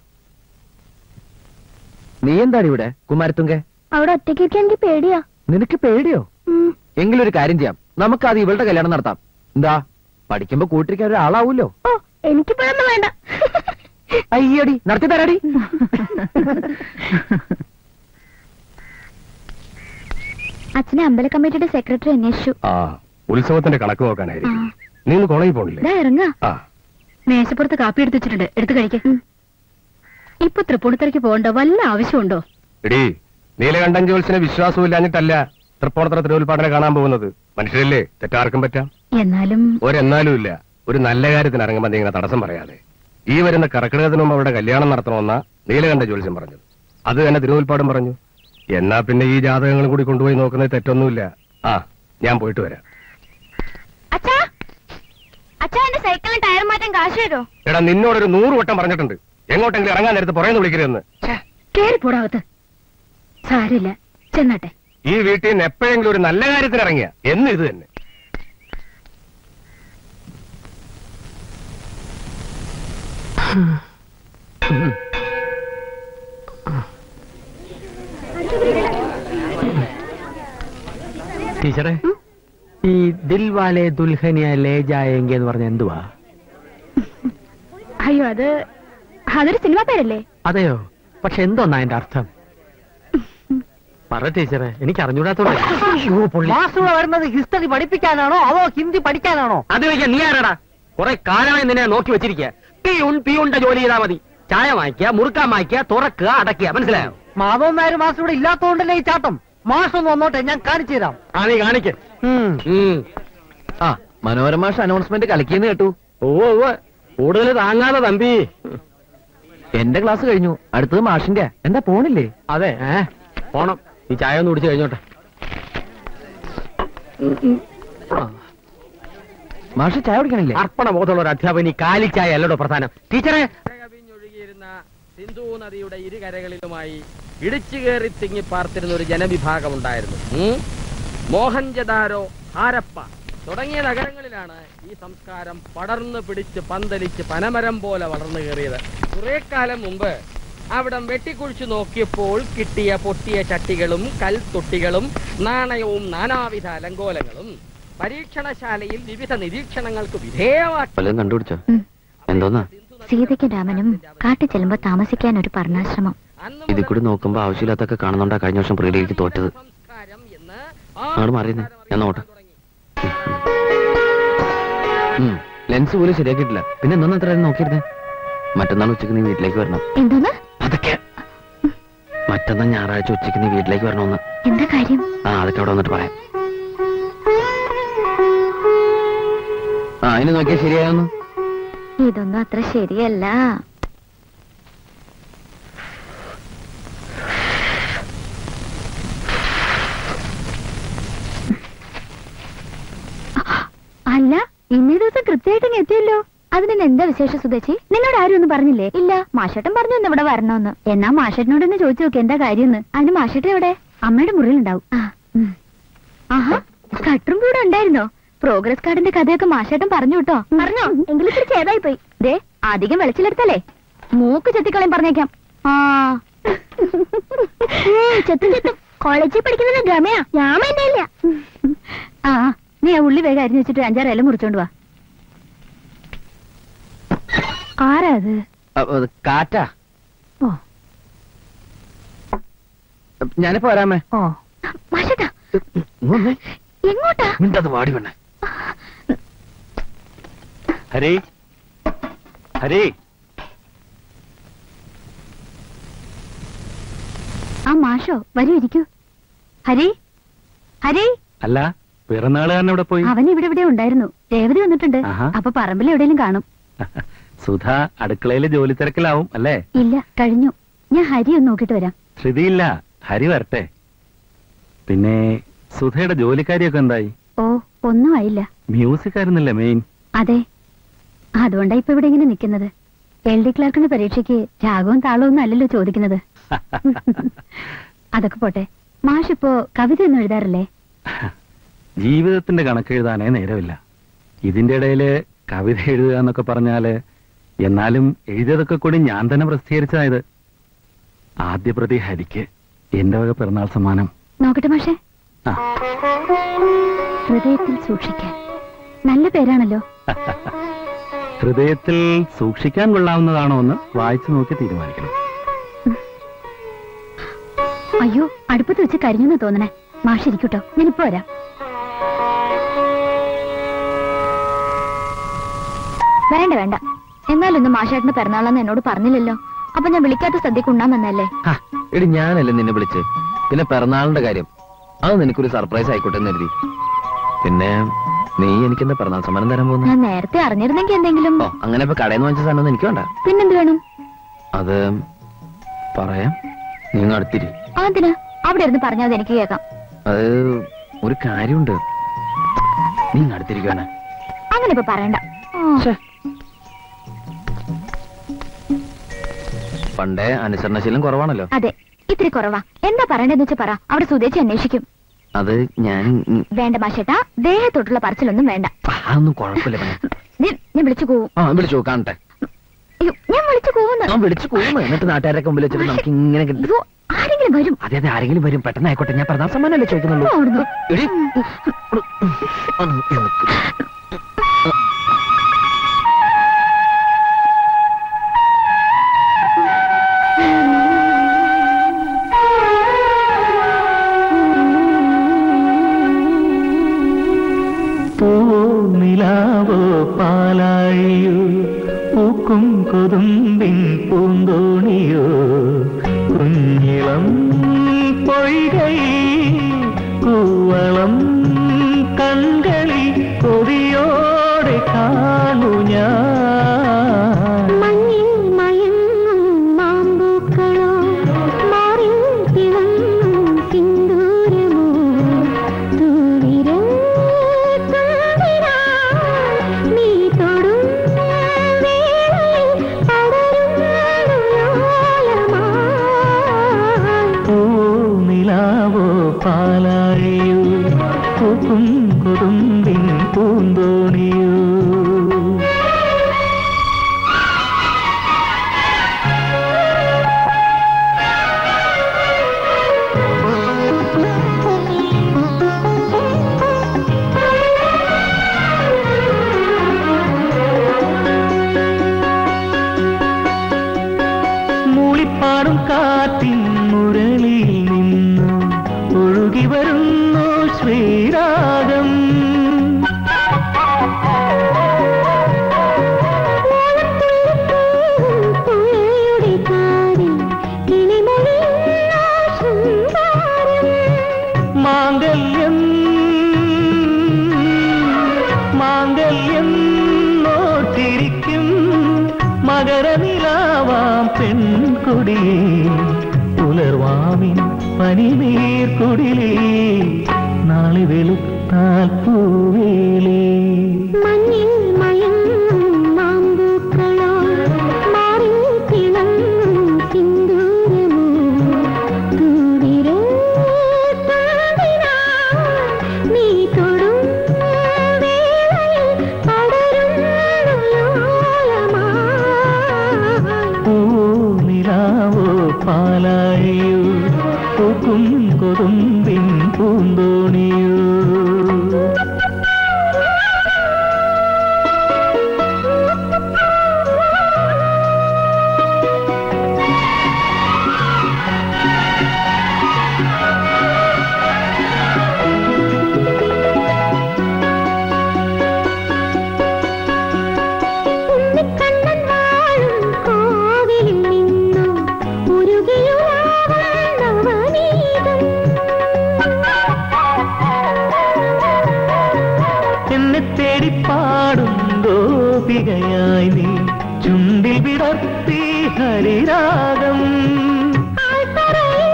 [SPEAKER 2] നീ എന്താണ് ഇവിടെ കുമാരത്തുങ്ക
[SPEAKER 3] അവിടെ ഒറ്റയ്ക്ക് ഇരിക്കാൻ എനിക്ക് പേടിയാ
[SPEAKER 2] നിനക്ക് പേടിയോ
[SPEAKER 3] ഉം.
[SPEAKER 2] എങ്കിലൊരു കാര്യം ചെയ്യാം നമുക്ക് അത് ഇവളുടെ കല്യാണം നടത്താം എന്താ പഠിക്കുമ്പോ കൂട്ടിരിക്കാൻ ഒരാളാവൂല്ലോ
[SPEAKER 3] ഓ എനിക്കിപ്പോഴൊന്നും വേണ്ട
[SPEAKER 2] അയ്യടി നടത്തി തരാടി
[SPEAKER 3] അച്ഛനെ അമ്പല കമ്മിറ്റിയുടെ സെക്രട്ടറി അന്വേഷിച്ചു
[SPEAKER 7] ആ ഉത്സവത്തിന്റെ കണക്ക് നോക്കാനായിരിക്കും
[SPEAKER 3] ആ.
[SPEAKER 7] നീ ഇന്ന് കോളേജിൽ പോണില്ലേ
[SPEAKER 3] ഇതാ ഇറങ്ങാ
[SPEAKER 7] ആ
[SPEAKER 5] മേശപ്പുറത്ത് കാപ്പി എടുത്ത് വെച്ചിട്ടുണ്ട് എടുത്ത് കഴിക്കും ഇപ്പൊ തൃപ്പൂണിത്തറയ്ക്ക് പോകണ്ട വല്ല ആവശ്യമുണ്ടോ
[SPEAKER 7] എടീ നീലകണ്ഠൻ ജോത്സിന് വിശ്വാസമില്ലാഞ്ഞിട്ടല്ല തൃപ്പൂണിത്തറ തിരുവുൽപ്പാടനെ കാണാൻ പോകുന്നത് മനുഷ്യരല്ലേ തെറ്റാർക്കും പറ്റാം
[SPEAKER 5] എന്നാലും
[SPEAKER 7] ഒരെന്നാലും ഇല്ല ഒരു നല്ല കാര്യത്തിന് ഇറങ്ങുമ്പോൾ നീ ഇങ്ങനെ തടസ്സം പറയാതെ ഈ വരുന്ന കർക്കിടകത്തിന് മുമ്പ് അവിടെ കല്യാണം നടത്തണമെന്നാ നീലകണ്ഠ ജോത്സ്യം പറഞ്ഞത് അത് തന്നെ തിരുവുൽപ്പാടും പറഞ്ഞു എന്നാ പിന്നെ ഈ ജാതകങ്ങളും കൂടി കൊണ്ടുപോയി നോക്കുന്നത് തെറ്റൊന്നുമില്ല ആ ഞാൻ പോയിട്ട് വരാം
[SPEAKER 3] അച്ഛാ അച്ഛാ എന്റെ സൈക്കിളിന് ടയർ മാറ്റാൻ കാശ് തരോ
[SPEAKER 7] എടാ നിന്നോടൊരു നൂറ് വട്ടം പറഞ്ഞിട്ടുണ്ട് എങ്ങോട്ടെങ്കിലും ഇറങ്ങാൻ നേരത്ത് പുറയെന്ന് വിളിക്കരുതെന്ന്
[SPEAKER 5] കേറി പോടാവത്ത് സാരില്ല ചെന്നാട്ടെ
[SPEAKER 7] ഈ വീട്ടിൽ നിന്ന് എപ്പോഴെങ്കിലും ഒരു നല്ല കാര്യത്തിന് ഇറങ്ങിയ എന്ന് ഇത് തന്നെ
[SPEAKER 6] ടീച്ചറെ ഈ ദിൽവാലെ ദുൽഹനിയ ലേ ജായെങ്കി എന്ന് പറഞ്ഞ എന്തുവാ
[SPEAKER 3] അയ്യോ അത് അതൊരു സിനിമ പേരല്ലേ
[SPEAKER 6] അതെയോ പക്ഷെ എന്തോന്നാ അതിന്റെ അർത്ഥം പറ ടീച്ചറെ എനിക്ക് അറിഞ്ഞൂടാത്തോണ്ട്
[SPEAKER 4] ക്ലാസ്സിലൂടെ വരുന്നത് ഹിസ്റ്ററി പഠിപ്പിക്കാനാണോ അതോ ഹിന്ദി പഠിക്കാനാണോ
[SPEAKER 6] അത് ചോദിക്കാൻ നീ ആരാടാ കുറെ കാലമായി നിന്നെ നോക്കി വെച്ചിരിക്കുക പിയൂൺ പിയൂണിന്റെ ജോലി ചെയ്താൽ മതി ചായ വാങ്ങിക്കുക മുറുക്കാൻ വാങ്ങിക്കുക തുറക്കുക അടയ്ക്കുക മനസ്സിലായോ
[SPEAKER 4] മാധവൻ നായർ മാസം ഇവിടെ ഇല്ലാത്തതുകൊണ്ടല്ലേ ഈ ചാട്ടം മാസം വന്നോട്ടെ ഞാൻ കാണിച്ചു തരാം
[SPEAKER 6] ആ നീ കാണിക്ക്
[SPEAKER 4] ഉം.
[SPEAKER 6] ഉം.
[SPEAKER 2] ആ മനോരമാഷ അനൗൺസ്മെന്റ് കളിക്കുന്നു കേട്ടു
[SPEAKER 6] ഓ ഓ കൂടുതൽ താങ്ങാതെ തമ്പി
[SPEAKER 2] എന്റെ ക്ലാസ് കഴിഞ്ഞു അടുത്തത് മാഷിന്റെ എന്താ പോണില്ലേ
[SPEAKER 6] അതെ ഏ പോണം ഈ ചായ ഒന്ന് കുടിച്ച് കഴിഞ്ഞോട്ടെ
[SPEAKER 2] മാഷ് ചായ കുടിക്കണില്ലേ
[SPEAKER 6] അർപ്പണ ബോധമുള്ള ഒരു അധ്യാപകൻ ഈ കാലിച്ചായ അല്ലടോ പ്രധാനം ടീച്ചറെ കവിഞ്ഞൊഴുകിയിരുന്ന സിന്ധു നദിയുടെ ഇരുകരകളിലുമായി ഇടിച്ചു കയറി തിങ്ങി പാർത്തിരുന്ന ഒരു ജനവിഭാഗം ഉണ്ടായിരുന്നു ഉം? മോഹൻജദാരോ ഹാരപ്പ തുടങ്ങിയ നഗരങ്ങളിലാണ് ഈ സംസ്കാരം പടർന്നു പിടിച്ച് പന്തലിച്ച് പനമരം പോലെ വളർന്നു കയറിയത് കുറെ കാലം മുമ്പ്
[SPEAKER 8] അവിടം വെട്ടിക്കുഴിച്ചു നോക്കിയപ്പോൾ കിട്ടിയ പൊട്ടിയ ചട്ടികളും കൽത്തൊട്ടികളും നാണയവും നാനാവിധ അലങ്കോലങ്ങളും പരീക്ഷണശാലയിൽ വിവിധ നിരീക്ഷണങ്ങൾക്ക് വിധേയമാക്കി
[SPEAKER 2] വല്ലതും കണ്ടുപിടിച്ചോ
[SPEAKER 3] ഉം.
[SPEAKER 2] എന്തോന്നാ
[SPEAKER 3] സീതയ്ക്കും രാമനും കാട്ടിൽ ചെല്ലുമ്പോ താമസിക്കാൻ ഒരു പർണാശ്രമം
[SPEAKER 2] ഇതിൽ കൂടി നോക്കുമ്പോ ആവശ്യമില്ലാത്തൊക്കെ കാണുന്നുണ്ടാ കഴിഞ്ഞ വർഷം പ്രീഡിയിലേക്ക് തോറ്റത്
[SPEAKER 8] സംസ്കാരം എന്ന്
[SPEAKER 2] അങ്ങോട്ട് മാറിയിരുന്നേ ഞാൻ നോട്ടെ ഉം, ലെൻസ് പോലും ശരിയാക്കിയിട്ടില്ല പിന്നെ എന്തോന്ന് അത്ര നോക്കിയിരുന്നേ മറ്റന്നാൾ ഉച്ചക്ക് നീ വീട്ടിലേക്ക് വരണം
[SPEAKER 3] എന്തോന്ന്
[SPEAKER 2] അതൊക്കെ മറ്റന്നാൾ ഞായറാഴ്ച ഉച്ചക്ക് നീ വീട്ടിലേക്ക് വരണമെന്ന്
[SPEAKER 3] എന്താ കാര്യം
[SPEAKER 2] ആ അതൊക്കെ അവിടെ വന്നിട്ട് പറയാം ആ അതിന് നോക്കിയാൽ ശരിയായൊന്നു
[SPEAKER 3] ഇതൊന്നും അത്ര ശരിയല്ല അല്ല ഇന്നേ ദിവസം കൃത്യമായിട്ട് ഇങ്ങ് എത്തിയല്ലോ അതിന് എന്താ വിശേഷം സുധേച്ചി നിന്നോട് ആരും ഒന്നും പറഞ്ഞില്ലേ ഇല്ല മാഷേട്ടൻ പറഞ്ഞു ഒന്ന് ഇവിടെ വരണമെന്ന് എന്നാ മാഷേട്ടനോട് ഒന്ന് ചോദിച്ചു നോക്കി എന്താ കാര്യമെന്ന് അതിന് മാഷേട്ടൻ എവിടെ അമ്മയുടെ മുറിയിലുണ്ടാവും ആ, ഉം. ആഹാ കട്ടും കൂടെ ഉണ്ടായിരുന്നോ പ്രോഗ്രസ് കാർഡിന്റെ കഥയൊക്കെ മാഷേട്ടൻ പറഞ്ഞു കേട്ടോ പറഞ്ഞോ എങ്കിലും ഇത്തിരി ചേതായി പോയി ദേ അധികം വെളിച്ചിലെടുത്തല്ലേ മൂക്ക് ചെത്തിക്കളയും പറഞ്ഞേക്കാം ആ ചെത്തും ചെത്തും കോളേജിൽ പഠിക്കുന്നത് ഗമയാ ഞാൻ മൈൻഡില്ല ആ നീ ആ ഉള്ളി വേഗം അരിഞ്ഞു വെച്ചിട്ട് അഞ്ചാറ് ഇല മുറിച്ചോണ്ട് വാ ആരാ അത്
[SPEAKER 2] കാറ്റാ
[SPEAKER 3] ഓ
[SPEAKER 2] ഞാനിപ്പോ വരാമേ
[SPEAKER 3] ഓ മാഷേട്ടാ എങ്ങോട്ടാ
[SPEAKER 2] മിണ്ടത് വാടി വേണേ
[SPEAKER 1] ഹരി ഹരി
[SPEAKER 3] ആ മാഷോ വരൂ ഇരിക്കൂ ഹരി ഹരി
[SPEAKER 1] അല്ല പിറന്നാളുകാരൻ ഇവിടെ പോയി
[SPEAKER 3] അവൻ ഇവിടെ ഇവിടെ ഉണ്ടായിരുന്നു രേവതി വന്നിട്ടുണ്ട്
[SPEAKER 1] ആഹാ.
[SPEAKER 3] അപ്പൊ പറമ്പിൽ എവിടെയെങ്കിലും കാണും
[SPEAKER 1] സുധ അടുക്കളയിലെ ജോലി തിരക്കിലാവും അല്ലേ
[SPEAKER 3] ഇല്ല കഴിഞ്ഞു ഞാൻ ഹരി ഒന്ന് നോക്കിട്ട് വരാം
[SPEAKER 1] ശ്രുതിയില്ല ഹരി വരട്ടെ പിന്നെ സുധയുടെ ജോലിക്കാരിയൊക്കെ എന്തായി
[SPEAKER 3] ഓ ഒന്നും ആയില്ല
[SPEAKER 1] മ്യൂസിക് ആയിരുന്നില്ലേ മെയിൻ
[SPEAKER 3] അതെ അതുകൊണ്ടാ ഇപ്പൊ ഇവിടെ ഇങ്ങനെ നിൽക്കുന്നത് എൽ ഡി ക്ലർക്കിന്റെ പരീക്ഷയ്ക്ക് രാഗവും താളവും ഒന്നും അല്ലല്ലോ ചോദിക്കുന്നത് അതൊക്കെ പോട്ടെ മാഷ് ഇപ്പോ കവിത ഒന്നും എഴുതാറില്ലേ
[SPEAKER 1] ജീവിതത്തിന്റെ കണക്കെഴുതാനേ നേരമില്ല ഇതിന്റെ ഇടയില് കവിത എഴുതുക എന്നൊക്കെ പറഞ്ഞാല് എന്നാലും എഴുതിയതൊക്കെ കൂടി ഞാൻ തന്നെ പ്രസിദ്ധീകരിച്ചതായത് ആദ്യ പ്രതി ഹരിക്ക് എന്റെ വക പിറന്നാൾ സമ്മാനം
[SPEAKER 3] നോക്കട്ടെ മാഷേ
[SPEAKER 1] ആ
[SPEAKER 3] ഹൃദയത്തിൽ സൂക്ഷിക്കാൻ നല്ല പേരാണല്ലോ
[SPEAKER 1] ഹൃദയത്തിൽ സൂക്ഷിക്കാൻ കൊള്ളാവുന്നതാണോ എന്ന് വായിച്ചു നോക്കി തീരുമാനിക്കണം
[SPEAKER 3] അയ്യോ അടുപ്പത്ത് വെച്ച് കരിഞ്ഞെന്ന് തോന്നണേ മാഷ് ഇരിക്കൂട്ടോ ഞാനിപ്പോ വരാം വേണ്ട വേണ്ട എന്നാലൊന്നും മാഷേട്ടന് പിറന്നാളെന്ന് എന്നോട് പറഞ്ഞില്ലല്ലോ അപ്പൊ ഞാൻ വിളിക്കാത്ത സദ്യക്ക് ഉണ്ണാൻ വന്നല്ലേ
[SPEAKER 2] ഹാ, എടി ഞാനല്ലേ നിന്നെ വിളിച്ച് പിന്നെ പിറന്നാളിന്റെ കാര്യം അത് നിനക്കൊരു സർപ്രൈസ് ആയിക്കോട്ടെ എന്ന് കരുതി പിന്നെ നീ എനിക്കെന്താ പിറന്നാൾ സമ്മാനം തരാൻ പോകുന്നു
[SPEAKER 3] ഞാൻ നേരത്തെ അറിഞ്ഞിരുന്നെങ്കിൽ എന്തെങ്കിലും
[SPEAKER 2] ഓ അങ്ങനെ ഇപ്പൊ കടയിൽ നിന്ന് വാങ്ങിച്ച സാധനം എനിക്ക് വേണ്ട
[SPEAKER 3] പിന്നെന്ത് വേണം
[SPEAKER 2] അത് പറയാം നീ ഇങ്ങ് അടുത്തിരി
[SPEAKER 3] അതിന് അവിടെ ഇരുന്ന് പറഞ്ഞാൽ അത് എനിക്ക് കേൾക്കാം
[SPEAKER 2] അത് ഒരു കാര്യമുണ്ട് നീ ഇങ്ങ് അടുത്തിരിക്കുകയാണ്
[SPEAKER 3] അങ്ങനെ ഇപ്പൊ പറയണ്ട ആ,
[SPEAKER 2] പണ്ടേ അനുസരണശീലം കുറവാണല്ലോ
[SPEAKER 3] അതെ ഇത്തിരി കുറവാ എന്താ പറയണ്ടെന്ന് വെച്ചാ പറ അവിടെ സുതേച്ചി അന്വേഷിക്കും
[SPEAKER 2] അത് ഞാൻ ഉം,
[SPEAKER 3] വേണ്ട മാഷേട്ടാ ദേഹത്തോട്ടുള്ള പറച്ചിലൊന്നും വേണ്ട
[SPEAKER 2] അതൊന്നും കുഴപ്പമില്ല പെണ്ണെ.
[SPEAKER 3] നീ- ഞാൻ വിളിച്ചു പോവും
[SPEAKER 2] ആ വിളിച്ചു കാണട്ടെ
[SPEAKER 3] അയ്യോ, ഞാൻ വിളിച്ചു പോവുന്നു
[SPEAKER 2] ആ വിളിച്ചു പോകുന്നു എന്നിട്ട് നാട്ടുകാരൊക്കെ മുമ്പിൽ വെച്ചിട്ട് നമുക്ക് ഇങ്ങനെ കിട്ടും
[SPEAKER 3] അയ്യോ, ആരെങ്കിലും വരും
[SPEAKER 2] അതെ അതെ ആരെങ്കിലും വരും പെട്ടെന്ന് ആയിക്കോട്ടെ ഞാൻ പ്രധാന സമ്മാനമല്ലേ ചോദിക്കുന്നുള്ളൂ
[SPEAKER 3] അവിടുന്ന്.
[SPEAKER 2] എടി, ഒന്ന് നിക്ക്.
[SPEAKER 9] പൂനിലാവോ പാലാഴിയോ പൂക്കും കൊതുമ്പിൻ പൂന്തോണിയോ കുഞ്ഞിളം പൊയ്കൈ കൂവളം കൺകളി കൊതിയോടെ കാണു ഞാൻ
[SPEAKER 3] മഞ്ഞിൽ മയങ്ങും മാമ്പൂക്കളോ മാറിൽ തിളങ്ങും സിന്ദൂരമോ തൂവിരൽ തുമ്പിനാൽ നീ തൊടും വേളയിൽ പടരുന്നൊരുലോലമായി.
[SPEAKER 9] പൂനിലാവോ പാലാഴിയോ പൂക്കും കൊതുമ്പിൻ പൂന്തോണിയോ മൂളിപ്പാടും കാറ്റിൻ മുരളിയിൽ നിന്നു ഒഴുകി വരുന്നു ശ്രീരാഗം മാംഗല്യം മാംഗല്യം നോട്ടിരിക്കും മകരനിലാവാം പെൺകൊടിയേ പുലർവാമിൻ പനിനീർക്കുടിലേ നാളെ വെളുത്താൽ പൂവേലേ
[SPEAKER 3] മഞ്ഞിൽ മയങ്ങും മാമ്പൂക്കളോ മാറിൽ തിളങ്ങും സിന്ദൂരമോ തൂവിരൽ താണ്ടിനാ നീ തൊടും വേളയിൽ പടരുന്നു ലോലമായി
[SPEAKER 9] പൂനിലാവോ പാലാഴിയോ പൂക്കും കൊതുമ്പിൻ പൂന്തോണിയോ
[SPEAKER 3] ഉണ്ണിക്കണ്ണൻ വാഴും കോവിലിൽ നിന്നും ഉരുകിയുലാവാൻ നവനീതം.
[SPEAKER 9] എന്നെ തേടി പാടും ഗോപികയായി നീ ചുണ്ടിൽ വിടർത്തി ഹരിരാഗം
[SPEAKER 3] ആൽത്തറയിൽ,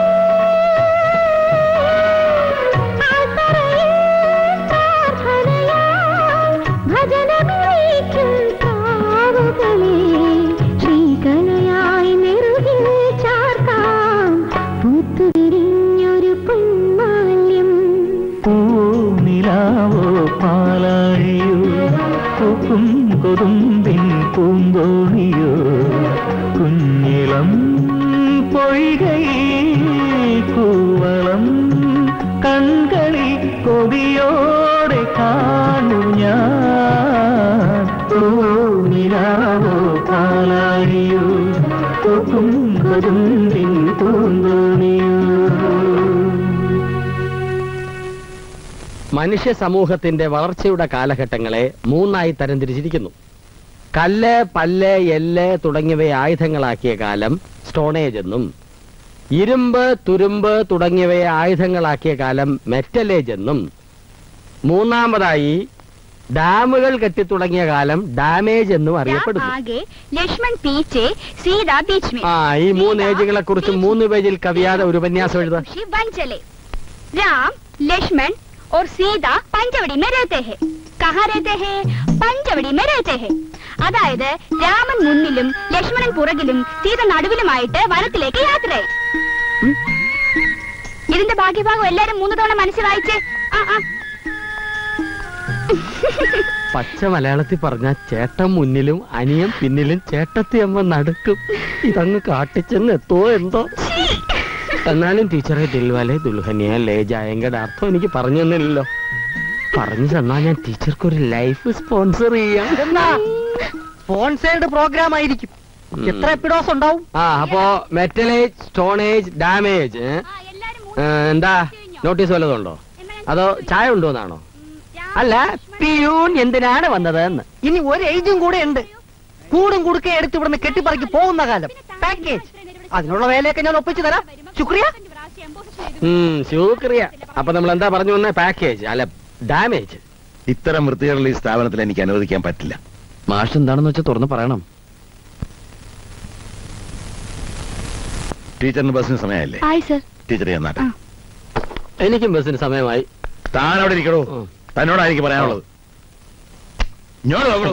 [SPEAKER 3] ആൽത്തറയിൽ പ്രാർത്ഥനയാൽ ഭജനമിഴിക്കും പ്രാവുകളെ ശ്രീകലയായി നെറുകിൽ ചാർത്താം പൂത്തുവിരിഞ്ഞൊരു പൊന്മാല്യം
[SPEAKER 9] പൂനിലാവോ പാലാഴിയോ പൂക്കും കൊതുമ്പിൻ പൂന്തോണിയോ കുഞ്ഞിളം പൊയ്കയിൽ കൂവളം കൺകളിൽ കൊതിയോടെ കാണു ഞാൻ പൂനിലാവോ പാലാഴിയോ പൂക്കും കൊതുമ്പിൻ പൂന്തോണിയോ
[SPEAKER 8] മനുഷ്യ സമൂഹത്തിന്റെ വളർച്ചയുടെ കാലഘട്ടങ്ങളെ മൂന്നായി തരംതിരിച്ചിരിക്കുന്നു കല്ല് പല്ല് എല്ല് തുടങ്ങിയവയെ ആയുധങ്ങളാക്കിയ കാലം സ്റ്റോണേജ് എന്നും ഇരുമ്പ് തുരുമ്പ് തുടങ്ങിയവയെ ആയുധങ്ങളാക്കിയ കാലം മെറ്റലേജ് എന്നും മൂന്നാമതായി ഡാമുകൾ കെട്ടിത്തുടങ്ങിയ കാലം ഡാമേജ് എന്നും അറിയപ്പെടുന്നു
[SPEAKER 3] आगे लक्ष्मण पीछे सीधा बीच में
[SPEAKER 8] ആ ഈ മൂന്ന് ഏജുകളെ കുറിച്ച് മൂന്ന് പേജിൽ കവിയാതെ ഒരു ഉപന്യാസം എഴുതാം
[SPEAKER 3] खुशी बन चले राम लक्ष्मण और सीता पंचवड़ी में रहते हैं कहाँ रहते हैं पंचवടി में रहते हैं അതായത് രാമൻ മുന്നിലും ലക്ഷ്മണൻ പുറകിലും സീത നടുവിലുമായിട്ട് വനത്തിലേക്ക് യാത്രയായി ഉം. ഇതിന്റെ ഭാഗ്യഭാഗം എല്ലാരും മൂന്ന് തവണ മനസ്സിൽ വായിച്ചേ ആ ആ
[SPEAKER 8] പച്ച മലയാളത്തിൽ പറഞ്ഞ ചേട്ടൻ മുന്നിലും അനിയൻ പിന്നിലും ചേട്ടത്തിയമ്മ നടുക്കും ഇതങ്ങ് കാട്ടിച്ചെന്ന് എത്തോ എന്തോ എന്നാലും ടീച്ചറെ ദിൽവാലെ ദുൽഹനിയ ലേ ജായങ്കയുടെ അർത്ഥം എനിക്ക് പറഞ്ഞു തന്നില്ലല്ലോ പറഞ്ഞു തന്നാ ഞാൻ ടീച്ചർക്ക് ഒരു ലൈഫ് സ്പോൺസർ ചെയ്യാം
[SPEAKER 4] എന്നാ സ്പോൺസേർഡ് പ്രോഗ്രാം ആയിരിക്കും എത്ര എപ്പിഡോസ് ഉണ്ടാവും
[SPEAKER 8] ആ അപ്പോ മെറ്റലേജ് സ്റ്റോണേജ് ഡാമേജ് എന്താ നോട്ടീസ് വല്ലതുണ്ടോ അതോ ചായ ഉണ്ടോന്നാണോ അല്ല പിയൂൺ എന്തിനാണ് വന്നത് എന്ന്
[SPEAKER 4] ഇനി ഒരു ഏജും കൂടെ ഉണ്ട് കൂടും കുടുക്കെ എടുത്ത് ഇവിടുന്ന് കെട്ടിപ്പറക്കി പോകുന്ന കാലം പാക്കേജ് അതിനുള്ള വേലയൊക്കെ ഞാൻ ഒപ്പിച്ചു തരാം ശുക്രിയ
[SPEAKER 8] ഉം, ശുക്രിയ അപ്പൊ നമ്മൾ എന്താ പറഞ്ഞു വന്ന പാക്കേജ് അല്ല ഡാമേജ്
[SPEAKER 10] ഇത്തരം വൃത്തികളുള്ള ഈ സ്ഥാപനത്തിൽ എനിക്ക് അനുവദിക്കാൻ പറ്റില്ല
[SPEAKER 8] മാഷ് എന്താണെന്ന് വെച്ചാൽ തുറന്ന് പറയണം
[SPEAKER 10] ടീച്ചറിന് ബസ്സിന് സമയമായില്ലേ
[SPEAKER 3] ആയി സർ
[SPEAKER 10] ടീച്ചർ ചെന്നാട്ടെ
[SPEAKER 3] ആ.
[SPEAKER 8] എനിക്കും ബസ്സിന് സമയമായി
[SPEAKER 10] താൻ അവിടെ ഇരിക്കണോ
[SPEAKER 8] ഉം.
[SPEAKER 10] തന്നോടാ എനിക്ക് പറയാനുള്ളത് ഇങ്ങോട്ട് നോക്കണോ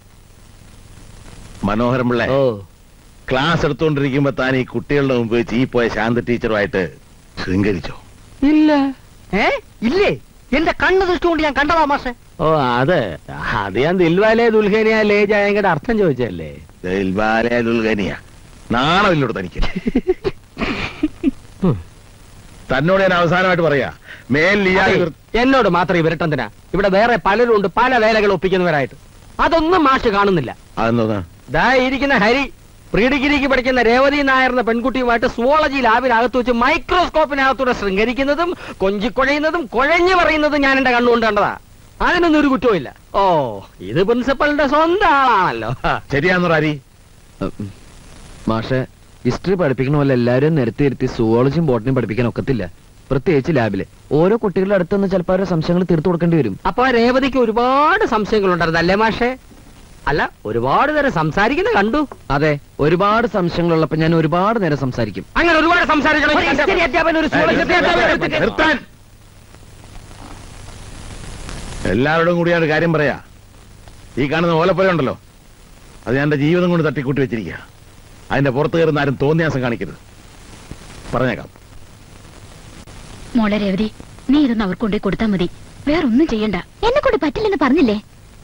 [SPEAKER 10] മനോഹരം പിള്ളേ
[SPEAKER 8] ഓ
[SPEAKER 10] ക്ലാസ് എടുത്തുകൊണ്ടിരിക്കുമ്പോ താൻ ഈ കുട്ടികളുടെ മുമ്പ് വെച്ച് ഈ പോയ ശാന്ത ടീച്ചറുമായിട്ട് ശൃംഗരിച്ചോ
[SPEAKER 8] ഇല്ല
[SPEAKER 4] ഏ ഇല്ലേ എന്റെ കണ്ണ് ദൃഷ്ടികൊണ്ട് ഞാൻ കണ്ടതാ മാഷെ
[SPEAKER 8] ഓ അതെ അത് ഞാൻ ദിൽവാലെ ദുൽഹനിയ ലേ ജായങ്കയുടെ അർത്ഥം ചോദിച്ചല്ലേ
[SPEAKER 10] ദിൽവാലെ ദുൽഗനിയ നാണമില്ലോട് തനിക്ക്
[SPEAKER 8] ഉം.
[SPEAKER 10] തന്നോട് ഞാൻ അവസാനമായിട്ട് പറയാ മേൽ ഇയാൾ
[SPEAKER 8] അതെ, എന്നോട് മാത്രം ഈ വിരട്ടന്തിനാ ഇവിടെ വേറെ പലരും ഉണ്ട് പല വേലകൾ ഒപ്പിക്കുന്നവരായിട്ട് അതൊന്നും മാഷ് കാണുന്നില്ല
[SPEAKER 10] അതെന്തോന്നാ
[SPEAKER 8] ദാ ഇരിക്കുന്ന ഹരി പ്രീ ഡിഗ്രിക്ക് പഠിക്കുന്ന രേവതി നായർ എന്ന പെൺകുട്ടിയുമായിട്ട് സുവോളജി ലാബിനകത്ത് വെച്ച് മൈക്രോസ്കോപ്പിനകത്തൂടെ ശൃംഗരിക്കുന്നതും കൊഞ്ചിക്കുഴയുന്നതും കുഴഞ്ഞു പറയുന്നതും ഞാൻ എന്റെ കണ്ണുകൊണ്ട് കണ്ടതാ അതിനൊന്നും ഒരു കുറ്റവും ഓ ഇത് പ്രിൻസിപ്പലിന്റെ സ്വന്തം ആളാണല്ലോ
[SPEAKER 10] ശരിയാന്നോ ഹരി
[SPEAKER 2] മാഷെ ഹിസ്റ്ററി പഠിപ്പിക്കണ പോലെ എല്ലാവരും നിരത്തി ഇരുത്തി സുവോളജിയും ബോട്ടണിയും പഠിപ്പിക്കാൻ ഒക്കത്തില്ല പ്രത്യേകിച്ച് ലാബില് ഓരോ കുട്ടികളുടെ അടുത്ത് നിന്ന് ചിലപ്പോൾ അവരുടെ സംശയങ്ങൾ തീർത്തു കൊടുക്കേണ്ടി വരും
[SPEAKER 8] അപ്പൊ രേവതിക്ക് ഒരുപാട് സംശയങ്ങളുണ്ടായിരുന്നു അല്ലേ മാഷേ അല്ല ഒരുപാട് നേരം സംസാരിക്കുന്ന കണ്ടു
[SPEAKER 2] അതെ ഒരുപാട് സംശയങ്ങളുള്ളപ്പോ ഞാൻ ഒരുപാട് നേരം സംസാരിക്കും
[SPEAKER 8] അങ്ങനെ ഒരുപാട് സംസാരിക്കണം
[SPEAKER 2] ഒരു history അധ്യാപകൻ, ഒരു zoology അധ്യാപകൻ എടുത്തിട്ട്
[SPEAKER 10] നിർത്താൻ എല്ലാവരോടും കൂടി ഞാൻ ഒരു കാര്യം പറയാ ഈ കാണുന്ന ഓലപ്പുര ഉണ്ടല്ലോ അത് ഞാൻ എന്റെ ജീവിതം കൊണ്ട് തട്ടിക്കൂട്ടി വെച്ചിരിക്കുക അതിന്റെ പുറത്ത് കയറുന്ന ആരും തോന്നിയാസം കാണിക്കരുത് പറഞ്ഞേക്കാം
[SPEAKER 3] മോളെ രേവതി നീ ഇതൊന്ന് അവർക്ക് കൊണ്ടേ കൊടുത്താൽ മതി വേറൊന്നും ചെയ്യണ്ട എന്നെ കൊണ്ട് പറ്റില്ലെന്ന് പറഞ്ഞില്ലേ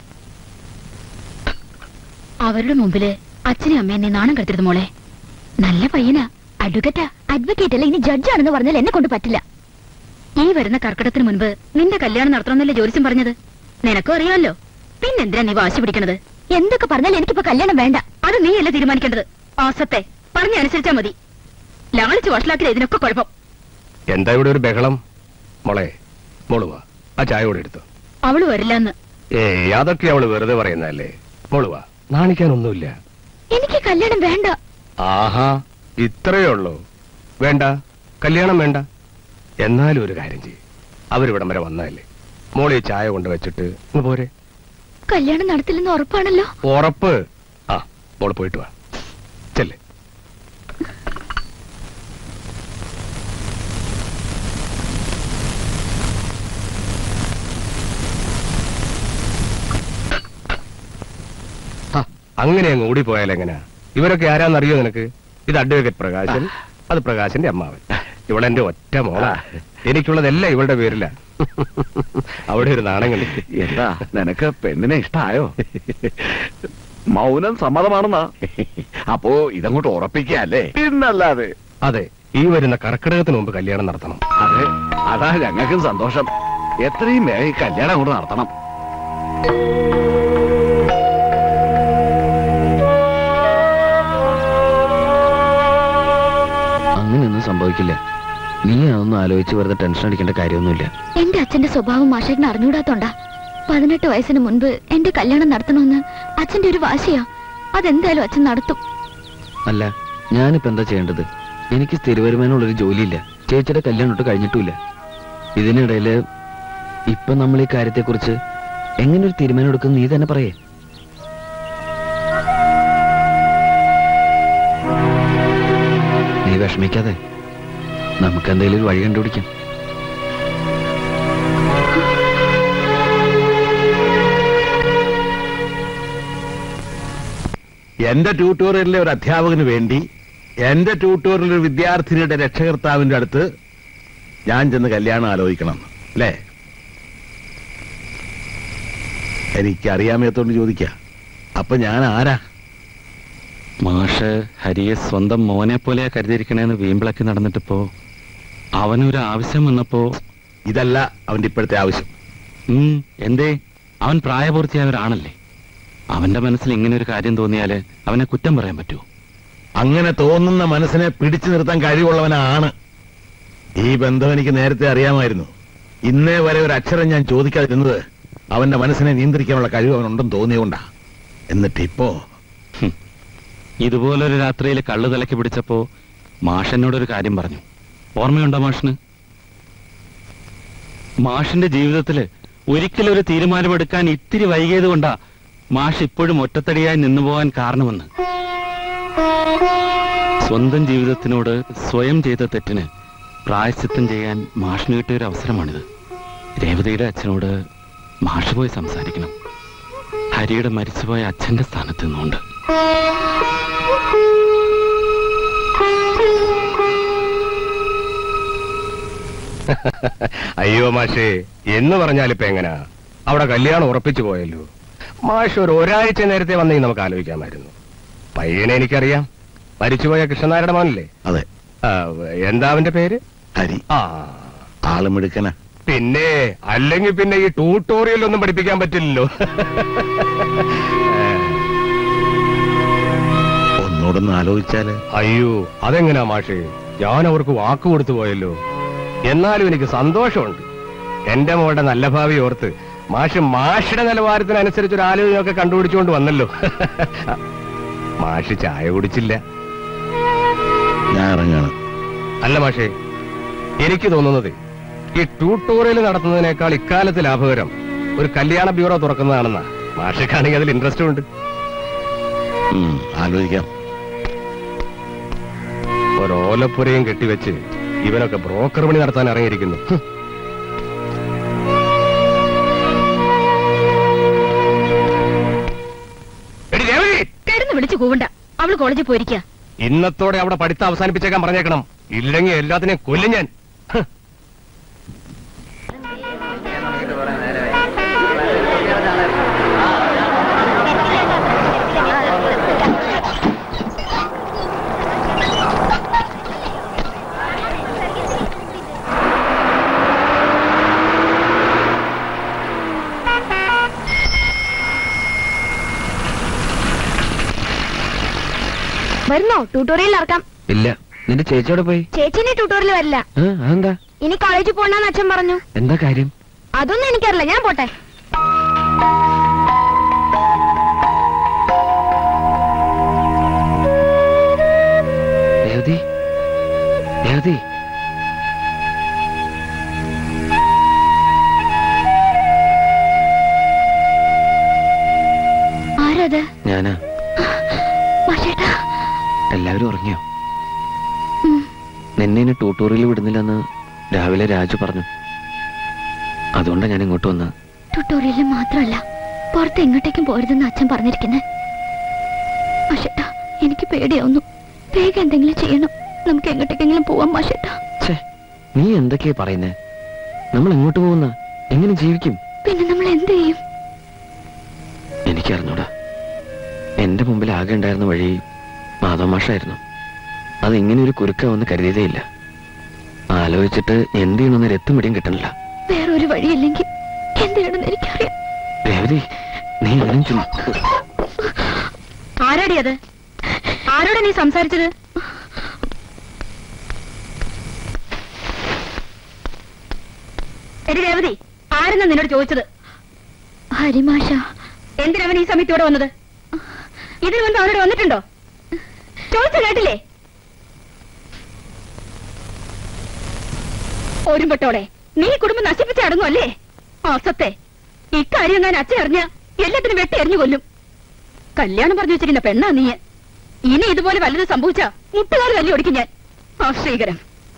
[SPEAKER 3] അവരുടെ മുമ്പില് അച്ഛനും അമ്മയും നീ നാണം കെടുത്തരുത് മോളെ നല്ല പയ്യനാ അഡ്വക്കറ്റാ അഡ്വക്കേറ്റ് അല്ല ഇനി ജഡ്ജാണെന്ന് പറഞ്ഞാൽ എന്നെ കൊണ്ട് പറ്റില്ല ഈ വരുന്ന കർക്കിടത്തിന് മുൻപ് നിന്റെ കല്യാണം നടത്തണമെന്നല്ലേ ജോലിച്ചും പറഞ്ഞത് നിനക്കും അറിയാമല്ലോ പിന്നെന്തിനാ നീ വാശി പിടിക്കണത് എന്തൊക്കെ പറഞ്ഞാൽ എനിക്കിപ്പോ കല്യാണം വേണ്ട അത് നീയല്ലേ തീരുമാനിക്കേണ്ടത് ആസത്തെ പറഞ്ഞ അനുസരിച്ചാ മതി ലാളിച്ച് വഷളാക്കിയത് ഇതിനൊക്കെ കുഴപ്പം
[SPEAKER 7] എന്താ ഇവിടെ ഒരു ബഹളം മോളെ മോളുവാ ആ ചായ കൂടെ എടുത്തു
[SPEAKER 3] അവള് വരില്ലെന്ന്
[SPEAKER 7] ഏയ് അതൊക്കെ അവള് വെറുതെ പറയുന്നതല്ലേ മോളുവാ നാണിക്കാനൊന്നുമില്ല
[SPEAKER 3] എനിക്ക് കല്യാണം വേണ്ട
[SPEAKER 7] ആഹാ ഇത്രയേ ഉള്ളൂ വേണ്ട കല്യാണം വേണ്ട എന്നാലും ഒരു കാര്യം ചെയ്യും അവരിവിടം വരെ വന്നതല്ലേ മോളി ചായ കൊണ്ട് വെച്ചിട്ട് ഇങ്ങ് പോരെ
[SPEAKER 3] കല്യാണം നടത്തില്ലെന്ന് ഉറപ്പാണല്ലോ
[SPEAKER 7] ഉറപ്പ് ആ മോള് പോയിട്ട് വാ ചെല്ലേ അങ്ങനെ അങ്ങ് ഓടിപ്പോയാൽ എങ്ങനെയാ ഇവരൊക്കെ ആരാന്നറിയോ നിനക്ക് ഇത് അഡ്വക്കേറ്റ് പ്രകാശൻ അത് പ്രകാശന്റെ അമ്മാവൻ ഇവളെന്റെ ഒറ്റ മോളാ എനിക്കുള്ളതെല്ലാം ഇവളുടെ പേരില അവിടെ ഒരു നാണങ്ങൾ
[SPEAKER 1] എന്താ നിനക്ക് പെണ്ണിനെ ഇഷ്ടായോ മൗനം സമ്മതമാണെന്നാ അപ്പോ ഇതങ്ങോട്ട് ഉറപ്പിക്കല്ലേ പിന്നല്ലാതെ
[SPEAKER 7] അതെ ഈ വരുന്ന കർക്കിടകത്തിന് മുമ്പ് കല്യാണം നടത്തണം
[SPEAKER 1] അതെ അതാ ഞങ്ങൾക്കും സന്തോഷം എത്രയും വേഗം ഈ കല്യാണം അങ്ങോട്ട് നടത്തണം
[SPEAKER 2] അങ്ങനെയൊന്നും സംഭവിക്കില്ല നീ അതൊന്നും ആലോചിച്ച് വെറുതെ ടെൻഷൻ അടിക്കേണ്ട കാര്യമൊന്നുമില്ല
[SPEAKER 3] എന്റെ അച്ഛന്റെ സ്വഭാവം മാഷേട്ടിന് അറിഞ്ഞൂടാത്തോണ്ടാ പതിനെട്ട് വയസ്സിന് മുൻപ് എന്റെ കല്യാണം നടത്തണമെന്ന് അച്ഛന്റെ ഒരു വാശിയാ അതെന്തായാലും അച്ഛൻ നടത്തും
[SPEAKER 2] അല്ല ഞാനിപ്പോ എന്താ ചെയ്യേണ്ടത് എനിക്ക് സ്ഥിര വരുമാനമുള്ളൊരു ജോലിയില്ല ചേച്ചിയുടെ കല്യാണം ഒട്ട് കഴിഞ്ഞിട്ടുമില്ല ഇതിനിടയില് ഇപ്പൊ നമ്മൾ ഈ കാര്യത്തെക്കുറിച്ച് എങ്ങനെ ഒരു തീരുമാനം എടുക്കും നീ തന്നെ പറയേ നീ വിഷമിക്കാതെ നമുക്ക് എന്തെങ്കിലും ഒരു വഴി കണ്ടുപിടിക്കാം
[SPEAKER 10] എന്റെ ട്യൂട്ടോറിയലിലെ ഒരു അധ്യാപകന് വേണ്ടി എന്റെ ട്യൂട്ടോറിയൽ ഒരു വിദ്യാർത്ഥിനിയുടെ രക്ഷകർത്താവിന്റെ അടുത്ത് ഞാൻ ചെന്ന് കല്യാണം ആലോചിക്കണം അല്ലേ എനിക്ക് അറിയാമേത്തോണ്ട് ചോദിക്ക അപ്പൊ ഞാൻ ആരാ
[SPEAKER 1] മാഷ് ഹരിയെ സ്വന്തം മോനെ പോലെയാ കരുതിയിരിക്കണേന്ന് വീമ്പിളക്കി നടന്നിട്ടിപ്പോ അവനൊരു ആവശ്യം വന്നപ്പോ
[SPEAKER 10] ഇതല്ല അവന്റെ ഇപ്പോഴത്തെ ആവശ്യം
[SPEAKER 1] ഉം, എന്തേ അവൻ പ്രായപൂർത്തിയായവരാണല്ലേ അവന്റെ മനസ്സിൽ ഇങ്ങനെ ഒരു കാര്യം തോന്നിയാല് അവനെ കുറ്റം പറയാൻ പറ്റുമോ
[SPEAKER 10] അങ്ങനെ തോന്നുന്ന മനസ്സിനെ പിടിച്ചു നിർത്താൻ കഴിവുള്ളവനാണ് ഈ ബന്ധം എനിക്ക് നേരത്തെ അറിയാമായിരുന്നു ഇന്നേ വരെ ഒരു അക്ഷരം ഞാൻ ചോദിക്കാതിരുന്നത് അവന്റെ മനസ്സിനെ നിയന്ത്രിക്കാനുള്ള കഴിവ് അവനുണ്ടെന്ന് തോന്നിയുകൊണ്ടാ എന്നിട്ട് ഇപ്പോ
[SPEAKER 1] ഇതുപോലൊരു രാത്രിയിൽ കള്ളു തലയ്ക്ക് പിടിച്ചപ്പോ മാഷെന്നോടൊരു കാര്യം പറഞ്ഞു ഓർമ്മയുണ്ടോ മാഷിന് മാഷിന്റെ ജീവിതത്തില് ഒരിക്കലും ഒരു തീരുമാനമെടുക്കാൻ ഇത്തിരി വൈകിയത് കൊണ്ടാ മാഷ് ഇപ്പോഴും ഒറ്റത്തടിയായി നിന്നുപോകാൻ കാരണമെന്ന് സ്വന്തം ജീവിതത്തിനോട് സ്വയം ചെയ്ത തെറ്റിന് പ്രായശ്ചിത്തം ചെയ്യാൻ മാഷിന് കിട്ടിയ ഒരു അവസരമാണിത് രേവതിയുടെ അച്ഛനോട് മാഷ് പോയി സംസാരിക്കണം ഹരിയുടെ മരിച്ചുപോയ അച്ഛന്റെ സ്ഥാനത്ത് നിന്നുകൊണ്ട്
[SPEAKER 7] അയ്യോ മാഷേ എന്ന് പറഞ്ഞാലിപ്പോ എങ്ങനാ അവിടെ കല്യാണം ഉറപ്പിച്ചു പോയല്ലോ മാഷ് ഒരു ഒരാഴ്ച നേരത്തെ വന്നെങ്കിൽ നമുക്ക് ആലോചിക്കാമായിരുന്നു പയ്യനെ എനിക്കറിയാം മരിച്ചുപോയ കൃഷ്ണനാരുടെ മോനല്ലേ
[SPEAKER 10] അതെ
[SPEAKER 7] ആ, എന്താ അവന്റെ പേര്
[SPEAKER 10] ഹരി
[SPEAKER 7] ആ
[SPEAKER 10] ആള് മിടുക്കന
[SPEAKER 7] പിന്നെ അല്ലെങ്കിൽ പിന്നെ ഈ ട്യൂട്ടോറിയൽ ഒന്നും പഠിപ്പിക്കാൻ പറ്റില്ലല്ലോ
[SPEAKER 10] ഒന്നുകൂടൊന്ന് ആലോചിച്ചാല്
[SPEAKER 7] അയ്യോ അതെങ്ങനാ മാഷേ ഞാൻ അവർക്ക് വാക്ക് കൊടുത്തു പോയല്ലോ എന്നാലും എനിക്ക് സന്തോഷമുണ്ട് എന്റെ മോളുടെ നല്ല ഭാവി ഓർത്ത് മാഷ് മാഷിയുടെ നിലവാരത്തിനനുസരിച്ച് ഒരു ആലോചനയൊക്കെ കണ്ടുപിടിച്ചുകൊണ്ട് വന്നല്ലോ മാഷ് ചായ കുടിച്ചില്ല
[SPEAKER 10] ഞാൻ ഇറങ്ങാണ്
[SPEAKER 7] അല്ല മാഷേ എനിക്ക് തോന്നുന്നത് ഈ ട്യൂട്ടോറിയൽ നടത്തുന്നതിനേക്കാൾ ഇക്കാലത്ത് ലാഭകരം ഒരു കല്യാണ ബ്യൂറോ തുറക്കുന്നതാണെന്നാ മാഷക്കാണെങ്കിൽ അതിൽ ഇൻട്രസ്റ്റും ഉണ്ട്
[SPEAKER 10] ഉം, ആലോചിക്കാം
[SPEAKER 7] ഒരോലപ്പുരയും കെട്ടിവെച്ച് ഇവനൊക്കെ ബ്രോക്കർ പണി നടത്താൻ ഇറങ്ങിയിരിക്കുന്നു ഹ്. എടി രേവതി,
[SPEAKER 3] കിടന്ന് വിളിച്ചു കൂവണ്ട അവള് കോളേജിൽ പോയിരിക്കുക
[SPEAKER 7] ഇന്നത്തോടെ അവിടെ പഠിത്തം അവസാനിപ്പിച്ചേക്കാൻ പറഞ്ഞേക്കണം ഇല്ലെങ്കിൽ എല്ലാത്തിനെയും കൊല്ലും ഞാൻ ഹ്.
[SPEAKER 3] വരുന്നോ ട്യൂട്ടോറിയൽ ഇറക്കാം
[SPEAKER 2] ഇല്ല നിന്റെ ചേച്ചിയോടെ പോയി
[SPEAKER 3] ചേച്ചിനെ ട്യൂട്ടോറിയൽ വരില്ല
[SPEAKER 2] ആ, അതെന്താ
[SPEAKER 3] ഇനി കോളേജിൽ പോകണ്ടെന്ന് അച്ഛൻ പറഞ്ഞു
[SPEAKER 2] എന്താ കാര്യം
[SPEAKER 3] അതൊന്നും എനിക്കറിയില്ല ഞാൻ പോട്ടെ
[SPEAKER 2] രേവതി രേവതി
[SPEAKER 3] ആരത്
[SPEAKER 2] ഞാനാ
[SPEAKER 3] മാഷേട്ടാ
[SPEAKER 2] എല്ലാവരും ഉറങ്ങിയോ നിന്നെ ഇനി ട്യൂട്ടോറിയൽ വിടുന്നില്ലെന്ന് രാവിലെ രാജു പറഞ്ഞു അതുകൊണ്ടാ ഞാൻ ഇങ്ങോട്ട് വന്നത്
[SPEAKER 3] ട്യൂട്ടോറിയലിൽ മാത്രമല്ല പുറത്ത് എങ്ങോട്ടേക്കും പോരുതെന്ന് അച്ഛൻ പറഞ്ഞിരിക്കുന്നത് മാഷേട്ടാ എനിക്ക് പേടിയാവുന്നു വേഗം എന്തെങ്കിലും ചെയ്യണം നമുക്ക് എങ്ങോട്ടേക്കെങ്കിലും പോവാം മാഷേട്ടാ
[SPEAKER 2] ഛേ നീ എന്തൊക്കെയാ പറയുന്നേ നമ്മൾ എങ്ങോട്ട് പോകുന്ന എങ്ങനെ ജീവിക്കും
[SPEAKER 3] പിന്നെ നമ്മൾ എന്ത് ചെയ്യും
[SPEAKER 2] എനിക്കറിഞ്ഞൂടാ എന്റെ മുമ്പിൽ ആകെ ഉണ്ടായിരുന്ന വഴി മാധവമാഷായിരുന്നു അത് ഇങ്ങനെ ഒരു കുരുക്കാവെന്ന് കരുതിയതേയില്ല ആലോചിച്ചിട്ട് എന്ത് ചെയ്യണമെന്ന് രത്തും പിടിയും കിട്ടണില്ല
[SPEAKER 3] വേറൊരു വഴിയില്ലെങ്കിൽ എന്ത് ചെയ്യണമെന്ന് എനിക്കറിയാം
[SPEAKER 2] രേവതി നീ അതിനും ചുമ്മാ
[SPEAKER 3] ആരാടി അത് ആരോടാ നീ സംസാരിച്ചത് എടി രേവതി ആരെന്നാ നിന്നോട് ചോദിച്ചത് ഹരിമാഷ എന്തിനവൻ ഈ സമയത്ത് ഇവിടെ വന്നത് ഇതിനു മുൻപ് അവനോട് വന്നിട്ടുണ്ടോ ചോദിച്ചു കേട്ടില്ലേ ഒരുമ്പട്ടോടെ നീ ഈ കുടുംബം നശിപ്പിച്ച് അടങ്ങും അല്ലേ അസത്തെ ഇക്കാര്യം ഞാൻ അച്ഛൻ അറിഞ്ഞ എല്ലാത്തിനും വെട്ടി എറിഞ്ഞു കൊല്ലും കല്യാണം പറഞ്ഞു വെച്ചിരുന്ന പെണ്ണാ നീ ഇനി ഇതുപോലെ വല്ലത് സംഭവിച്ച മുട്ടുകാർ തല്ലി ഓടിക്കും ഞാൻ ആശ്രീകരം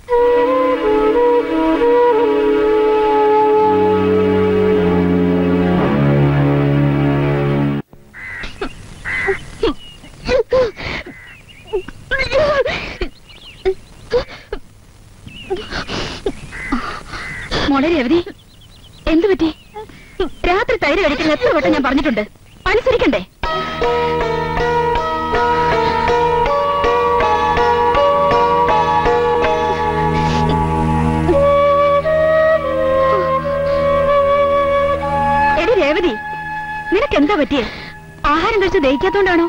[SPEAKER 3] മോളെ രവതി എന്തു പറ്റി രാത്രി തൈര് കഴിക്കുന്ന എത്ര വട്ടം ഞാൻ പറഞ്ഞിട്ടുണ്ട് അനുസരിക്കണ്ടേ എടി രേവതി നിനക്ക് എന്താ പറ്റിയേ ആഹാരം കഴിച്ച് ദഹിക്കാത്തോണ്ടാണോ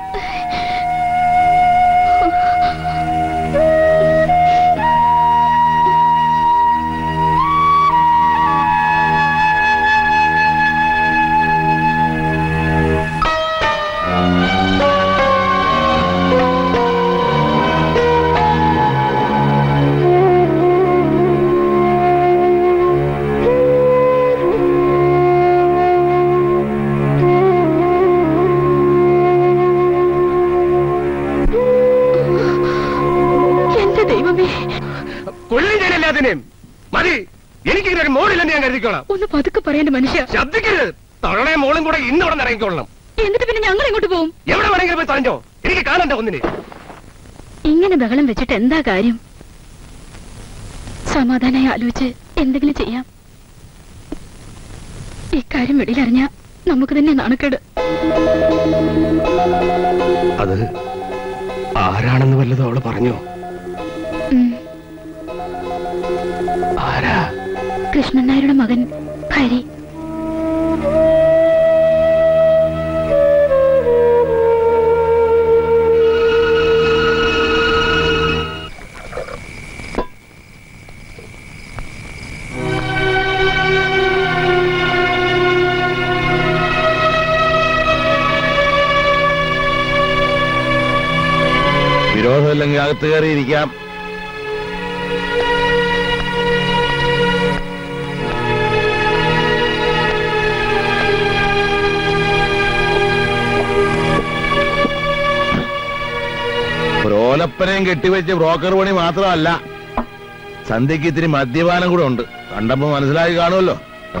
[SPEAKER 3] എന്റെ ദൈവമേ
[SPEAKER 7] കൊല്ലും ഞാൻ എല്ലാത്തിനെയും മതി എനിക്കിങ്ങനെ ഒരു മോളില്ലെന്ന് ഞാൻ കരുതിക്കോളാം
[SPEAKER 3] ഒന്ന് പതുക്കെ പറയേണ്ട മനുഷ്യ
[SPEAKER 7] ശബ്ദിക്കരുത് തവളയും മോളും കൂടെ ഇന്ന് ഇവിടെ ഇറങ്ങിക്കൊള്ളണം
[SPEAKER 3] എന്നിട്ട് പിന്നെ ഞങ്ങൾ എങ്ങോട്ട് പോവും
[SPEAKER 7] എവിടെ വേണമെങ്കിലും പോയി തറഞ്ഞോ എനിക്ക് കാണണ്ട ഒന്നിനെ
[SPEAKER 3] ഇങ്ങനെ ബഹളം വെച്ചിട്ട് എന്താ കാര്യം സമാധാനമായി ആലോചിച്ച് എന്തെങ്കിലും ചെയ്യാം ഇക്കാര്യം വെളിയിലറിഞ്ഞ നമുക്ക് തന്നെ നാണക്കേട്
[SPEAKER 7] അത് ആരാണെന്ന് വല്ലതും അവള് പറഞ്ഞോ
[SPEAKER 3] ഉം.
[SPEAKER 7] ആരാ
[SPEAKER 3] കൃഷ്ണൻ നായരുടെ മകൻ ഹരി
[SPEAKER 10] കുഴപ്പമില്ലെങ്കിൽ അകത്ത് കയറിയിരിക്കാം ഒരു ഓലപ്പനയും കെട്ടിവെച്ച് ബ്രോക്കർ പണി മാത്രമല്ല സന്ധ്യക്ക് ഇത്തിരി മദ്യപാനം കൂടെ ഉണ്ട് കണ്ടപ്പോ മനസ്സിലായി കാണുമല്ലോ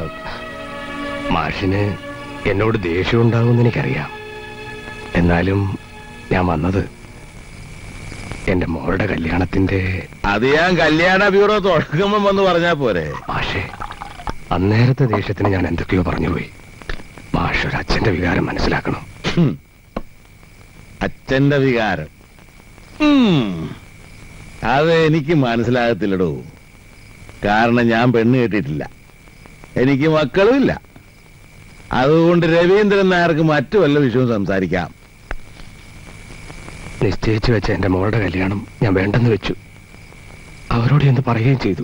[SPEAKER 7] മാഷിന് എന്നോട് ദേഷ്യം ഉണ്ടാകുമെന്ന് എനിക്കറിയാം എന്നാലും ഞാൻ വന്നത് എന്റെ മോളുടെ കല്യാണത്തിന്റെ
[SPEAKER 10] അത് ഞാൻ കല്യാണ ബ്യൂറോ തുടങ്ങുമ്പോ വന്ന് പറഞ്ഞാ പോരെ
[SPEAKER 7] മാഷെ അന്നേരത്തെ ദേഷ്യത്തിന് ഞാൻ എന്തൊക്കെയോ പറഞ്ഞുപോയി മാഷ് ഒരു അച്ഛന്റെ വികാരം മനസ്സിലാക്കണം
[SPEAKER 10] ഹും. അച്ഛന്റെ വികാരം ഉം. അത് എനിക്ക് മനസ്സിലാകത്തില്ലടോ കാരണം ഞാൻ പെണ്ണ് കെട്ടിയിട്ടില്ല എനിക്ക് മക്കളും ഇല്ല അതുകൊണ്ട് രവീന്ദ്രൻ നായർക്ക് മറ്റു വല്ല വിഷയവും സംസാരിക്കാം
[SPEAKER 7] നിശ്ചയിച്ചു വെച്ച എന്റെ മോളുടെ കല്യാണം ഞാൻ വേണ്ടെന്ന് വെച്ചു അവരോട് എന്ന് പറയുകയും ചെയ്തു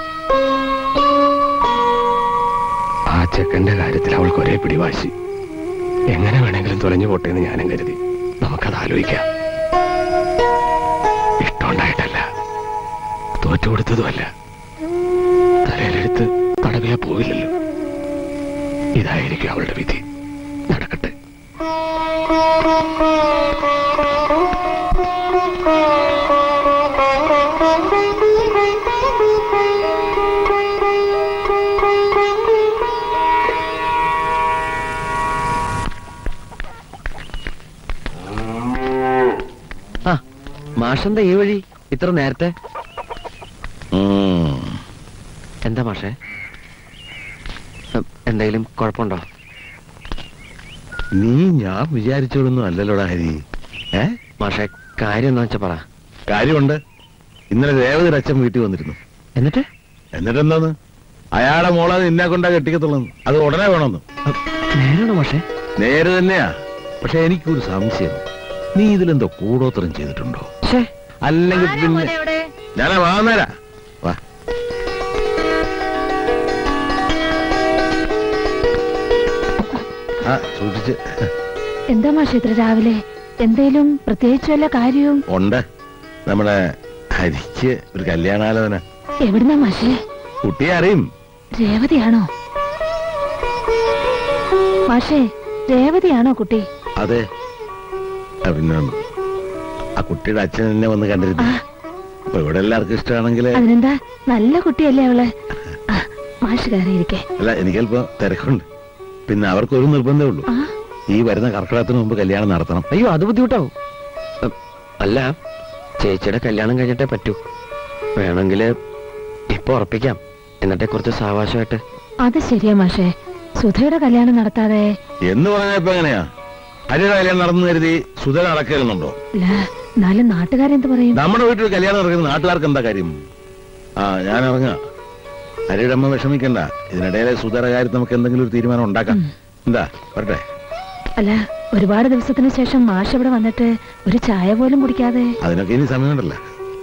[SPEAKER 7] ആ ചെക്കന്റെ കാര്യത്തിൽ അവൾക്ക് ഒരേ പിടിവാശി എങ്ങനെ വേണമെങ്കിലും തുലഞ്ഞു പോട്ടെ എന്ന് ഞാനും കരുതി നമുക്കത് ആലോചിക്കാം ഇഷ്ടമുണ്ടായിട്ടല്ല തോറ്റു കൊടുത്തതുമല്ല തലയിലെടുത്ത് തടവിയാ പോവില്ലല്ലോ ഇതായിരിക്കും അവളുടെ വിധി നടക്കട്ടെ
[SPEAKER 2] ആ മാഷെന്താ ഈ വഴി ഇത്ര നേരത്തെ
[SPEAKER 10] ഉം.
[SPEAKER 2] എന്താ മാഷേ ഉം, എന്തെങ്കിലും കുഴപ്പമുണ്ടോ
[SPEAKER 10] നീ ഞാൻ വിചാരിച്ചോളൊന്നും അല്ലല്ലോടാ ഹരി ഏ
[SPEAKER 2] മാഷേ കാര്യം എന്താ വെച്ചാ പറ
[SPEAKER 10] കാര്യമുണ്ട് ഇന്നലെ രേവതി അച്ഛൻ വീട്ടിൽ വന്നിരുന്നു
[SPEAKER 2] എന്നിട്ട്
[SPEAKER 10] എന്നിട്ട് എന്താന്ന് അയാളെ മോളെ നിന്നെ കൊണ്ടാ കെട്ടിക്കത്തുള്ളൂ അത് ഉടനെ വേണമെന്ന്
[SPEAKER 2] നേരാണോ മാഷേ
[SPEAKER 10] നേരെ തന്നെയാ പക്ഷെ എനിക്കൊരു സംശയം നീ ഇതിലെന്തോ കൂടോത്രം ചെയ്തിട്ടുണ്ടോ
[SPEAKER 2] ഛേ
[SPEAKER 10] അല്ലെങ്കിൽ പിന്നെ ഞാനാ വാന്നേരാ വാ ആ സൂക്ഷിച്ച്
[SPEAKER 5] എന്താ മാഷെ ഇത്ര രാവിലെ എന്തേലും പ്രത്യേകിച്ച് വല്ല കാര്യവും
[SPEAKER 10] ഉണ്ട് നമ്മുടെ ഹരിക്ക് ഒരു കല്യാണാലോചന
[SPEAKER 5] എവിടുന്നാ മാഷേ
[SPEAKER 10] കുട്ടിയെ അറിയും
[SPEAKER 5] രേവതിയാണോ മാഷേ രേവതിയാണോ കുട്ടി
[SPEAKER 10] അതെ ആ, പിന്നെ ആ കുട്ടിയുടെ അച്ഛൻ എന്നെ വന്ന് കണ്ടിരുന്നു അപ്പൊ ഇവിടെ എല്ലാവർക്കും ഇഷ്ടമാണെങ്കിൽ
[SPEAKER 5] അതിനെന്താ നല്ല കുട്ടിയല്ലേ അവള് ആ, മാഷ് കയറിയിരിക്കേ
[SPEAKER 10] അല്ല എനിക്കല്പം തിരക്കുണ്ട് പിന്നെ അവർക്ക് ഒരു നിർബന്ധമേ ഉള്ളൂ
[SPEAKER 5] ആ
[SPEAKER 10] ഈ വരുന്ന കർക്കിടകത്തിന് മുമ്പ് കല്യാണം നടത്തണം
[SPEAKER 2] അയ്യോ അത് ബുദ്ധിമുട്ടാവും ഉം, അല്ല ചേച്ചിയുടെ കല്യാണം കഴിഞ്ഞിട്ടേ പറ്റൂ വേണമെങ്കിൽ ഇപ്പൊ ഉറപ്പിക്കാം എന്നിട്ടേ കുറച്ച് സാവകാശമായിട്ട്
[SPEAKER 5] അത് ശരിയാ മാഷേ സുധയുടെ കല്യാണം നടത്താതെ
[SPEAKER 10] എന്ന് പറഞ്ഞപ്പോ എങ്ങനെയാ ഹരിയുടെ കല്യാണം നടന്നു കരുതി സുധ നടക്കരുന്നുണ്ടോ
[SPEAKER 5] അല്ല എന്നാലും നാട്ടുകാരെന്ത് പറയും
[SPEAKER 10] നമ്മുടെ വീട്ടിൽ കല്യാണം നടക്കുന്ന നാട്ടുകാർക്ക് എന്താ കാര്യം ആ ഞാൻ ഇറങ്ങാ ഹരിയുടെ അമ്മ വിഷമിക്കണ്ട ഇതിനിടയിലെ സുധയുടെ കാര്യത്തിൽ നമുക്ക് എന്തെങ്കിലും ഒരു തീരുമാനം ഉണ്ടാക്കാം എന്താ വരട്ടെ
[SPEAKER 5] അല്ല ഒരുപാട് ദിവസത്തിന് ശേഷം മാഷ് ഇവിടെ വന്നിട്ട് ഒരു ചായ പോലും കുടിക്കാതെ
[SPEAKER 10] അതിനൊക്കെ ഇനി സമയമുണ്ടല്ലോ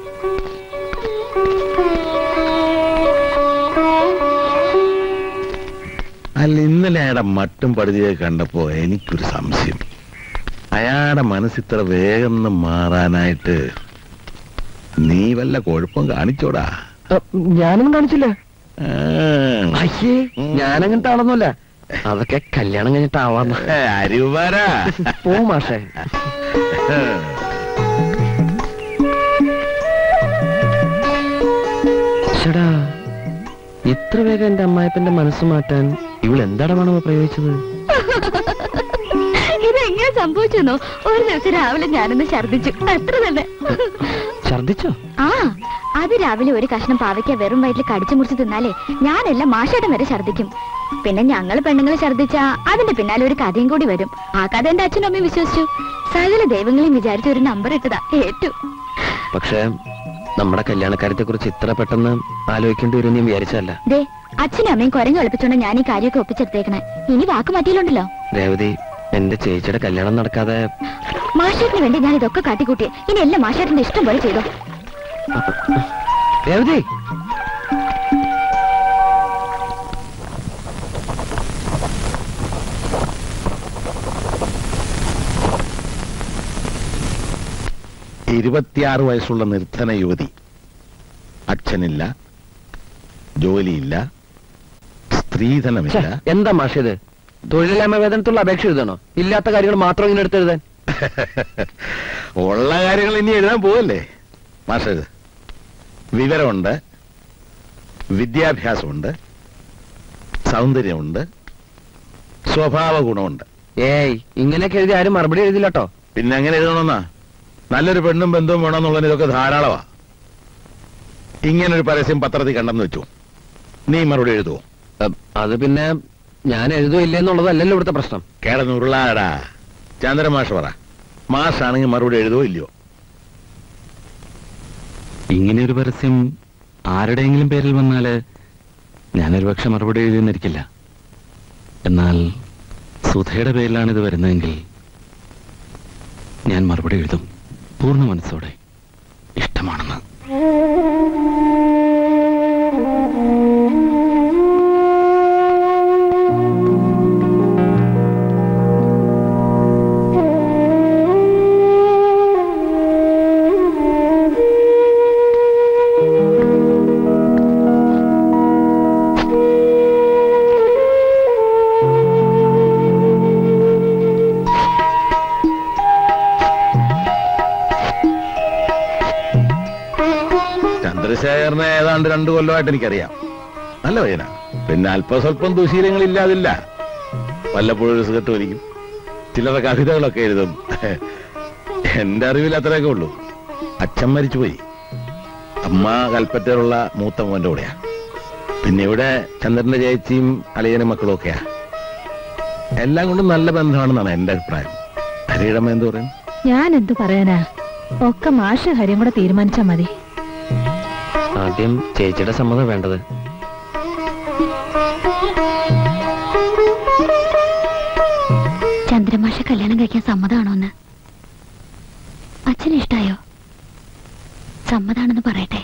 [SPEAKER 10] അല്ല ഇന്നലെ അയാളുടെ മട്ടും പടുതിയെ കണ്ടപ്പോ എനിക്കൊരു സംശയം അയാളുടെ മനസ്സിത്ര വേഗം ഒന്ന് മാറാനായിട്ട് നീ വല്ല കുഴപ്പം കാണിച്ചോടാ
[SPEAKER 2] ഞാനൊന്നും കാണിച്ചില്ല
[SPEAKER 10] ആ.
[SPEAKER 2] അയ്യേ ഞാനങ്ങനത്തെ ആളൊന്നുമല്ല അതൊക്കെ കല്യാണം കഴിഞ്ഞിട്ടാവാന്ന്
[SPEAKER 10] ഏ, അരുവരാ
[SPEAKER 2] പോ മാഷേ ചേടാ ഇത്ര വേഗം എന്റെ അമ്മായപ്പന്റെ മനസ്സ് മാറ്റാൻ ഇവൾ എന്താടമാണോ പ്രയോഗിച്ചത്
[SPEAKER 3] ഇതെങ്ങനെ സംഭവിച്ചെന്നോ ഒരു ദിവസം രാവിലെ ഞാനൊന്ന് ഛർദിച്ചു അത്ര തന്നെ
[SPEAKER 2] ഛർദിച്ചോ
[SPEAKER 3] ആ അത് രാവിലെ ഒരു കഷ്ണം പാവയ്ക്ക വെറും വയറ്റിൽ കടിച്ചു മുറിച്ച് തിന്നാലേ ഞാനെല്ലാം മാഷേട്ടം വരെ ഛർദിക്കും പിന്നെ ഞങ്ങൾ പെണ്ണുങ്ങൾ ഛർദിച്ചാ അതിന്റെ പിന്നാലെ ഒരു കഥയും കൂടി വരും ആ കഥ എന്റെ അച്ഛനും അമ്മയും വിശ്വസിച്ചു സകല ദൈവങ്ങളെയും വിചാരിച്ച് ഒരു നമ്പർ ഇട്ടതാ ഏറ്റു
[SPEAKER 2] പക്ഷേ നമ്മുടെ കല്യാണക്കാര്യത്തെ കുറിച്ച് ഇത്ര പെട്ടെന്ന് ആലോചിക്കേണ്ടി വരും ഞാൻ വിചാരിച്ചല്ല
[SPEAKER 3] ദേ അച്ഛനും അമ്മയും കുരങ്ങ് കളിപ്പിച്ചോണ്ട് ഞാൻ ഈ കാര്യമൊക്കെ ഒപ്പിച്ചെടുത്തേക്കണേ ഇനി വാക്ക് മാറ്റിയിലുണ്ടല്ലോ
[SPEAKER 2] രേവതി എന്റെ ചേച്ചിയുടെ കല്യാണം നടക്കാതെ
[SPEAKER 3] മാഷേട്ടിന് വേണ്ടി ഞാൻ ഇതൊക്കെ കാട്ടിക്കൂട്ടി ഇനി എല്ലാം മാഷേട്ടന്റെ ഇഷ്ടം പോലെ ചെയ്തോ
[SPEAKER 2] രേവതി
[SPEAKER 10] ഈ ഇരുപത്തിയാറ് വയസ്സുള്ള നിർധന യുവതി അച്ഛനില്ല ജോലിയില്ല സ്ത്രീധനമില്ല
[SPEAKER 2] എന്താ മാഷത് തൊഴിലില്ലായ്മ വേതനത്തുള്ള അപേക്ഷ എഴുതണോ ഇല്ലാത്ത കാര്യങ്ങൾ മാത്രം ഇങ്ങനെ എടുത്തെഴുതാൻ
[SPEAKER 10] ഉള്ള കാര്യങ്ങൾ ഇനി എഴുതാൻ പോവല്ലേ മാഷ വിവരമുണ്ട് വിദ്യാഭ്യാസമുണ്ട് സൗന്ദര്യമുണ്ട് സ്വഭാവ ഗുണമുണ്ട്
[SPEAKER 2] ഏയ് ഇങ്ങനെയൊക്കെ എഴുതി ആരും മറുപടി എഴുതില്ല കേട്ടോ
[SPEAKER 10] പിന്നെ എങ്ങനെ എഴുതണമെന്നാ നല്ലൊരു പെണ്ണും ബന്ധവും വേണമെന്നുള്ളതിന് ഇതൊക്കെ ധാരാളമാ ഇങ്ങനൊരു പരസ്യം പത്രത്തിൽ കണ്ടെന്ന് വെച്ചു നീ മറുപടി എഴുതുവോ
[SPEAKER 2] അത് പിന്നെ ഞാൻ എഴുതുമോ ഇല്ലെന്നുള്ളതല്ലല്ലോ ഇവിടുത്തെ പ്രശ്നം
[SPEAKER 10] കിടന്നുരുളാടാ ചന്ദ്ര മാഷ് പറ മാഷാണെങ്കിൽ മറുപടി എഴുതുവോ ഇല്ലയോ
[SPEAKER 1] ഇങ്ങനെയൊരു പരസ്യം ആരുടെയെങ്കിലും പേരിൽ വന്നാല് ഞാനൊരു പക്ഷെ മറുപടി എഴുതിയെന്നിരിക്കില്ല എന്നാൽ സുധയുടെ പേരിലാണ് ഇത് വരുന്നതെങ്കിൽ ഞാൻ മറുപടി എഴുതും പൂർണ്ണ മനസ്സോടെ ഇഷ്ടമാണെന്ന്
[SPEAKER 10] ചന്ദ്രശേഖരനെ ഏതാണ്ട് രണ്ടു കൊല്ലമായിട്ട് എനിക്കറിയാം നല്ല പയ്യന പിന്നെ അല്പസ്വല്പം ദുശീലങ്ങളില്ലാതില്ല വല്ലപ്പോഴും ഒരു സിഗരറ്റ് വലിക്കും ചിലരുടെ കവിതകളൊക്കെ എഴുതും എന്റെ അറിവിൽ അത്രയൊക്കെ ഉള്ളൂ അച്ഛൻ മരിച്ചുപോയി അമ്മ കൽപ്പറ്റയിലുള്ള മൂത്ത മോന്റെ കൂടെയാ പിന്നെ ഇവിടെ ചന്ദ്രന്റെ ചേച്ചിയും അളിയനും മക്കളും ഒക്കെയാ എല്ലാം കൊണ്ടും നല്ല ബന്ധമാണെന്നാണ് എന്റെ അഭിപ്രായം ഹരിയിടമ്മ എന്ത് പറയും
[SPEAKER 5] ഞാൻ എന്തു പറയാനാ ഒക്കെ മാഷ് ഹരിയും കൂടെ തീരുമാനിച്ചാ മതി
[SPEAKER 2] ആദ്യം ചേച്ചിയുടെ സമ്മതം വേണ്ടത്
[SPEAKER 3] ചന്ദ്രമാഷ കല്യാണം കഴിക്കാൻ സമ്മതമാണോന്ന് അച്ഛന് ഇഷ്ടായോ സമ്മതാണെന്ന് പറയട്ടെ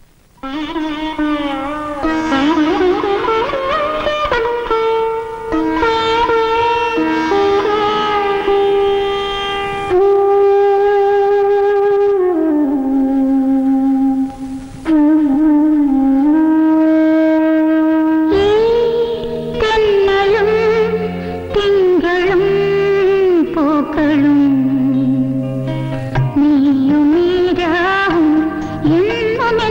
[SPEAKER 9] തെന്നലും തിങ്കളും പൂക്കളും നീയുമീരാവും എന്നും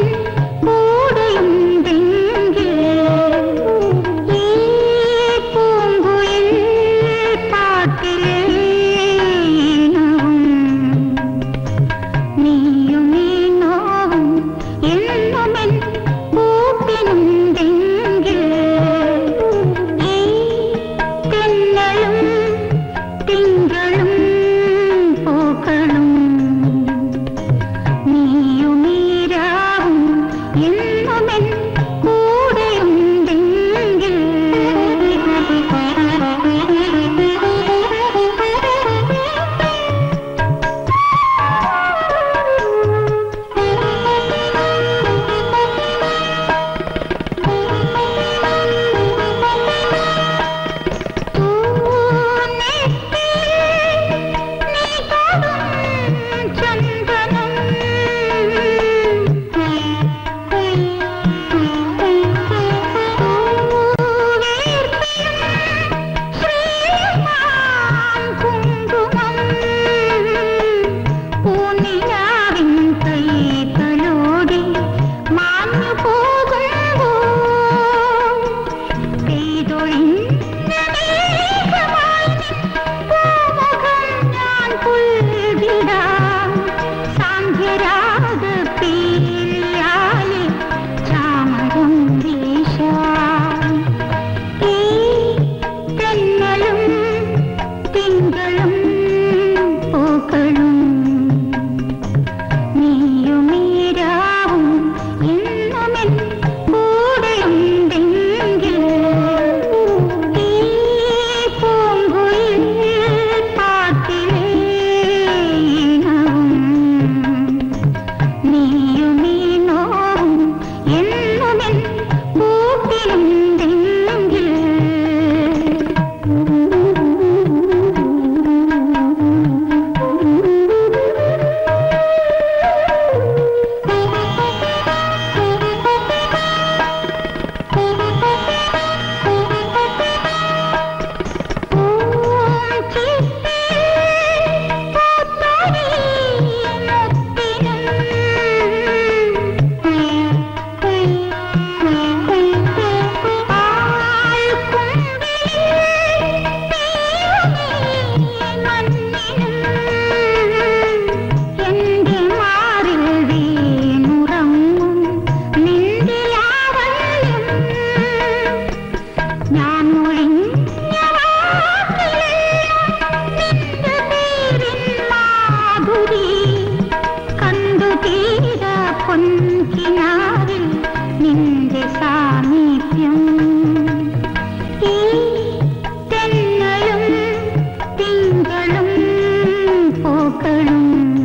[SPEAKER 9] കിനാവിൽ നിന്റെ സാമീപ്യം ഈ തെന്നലും തിങ്കളും പൂക്കളും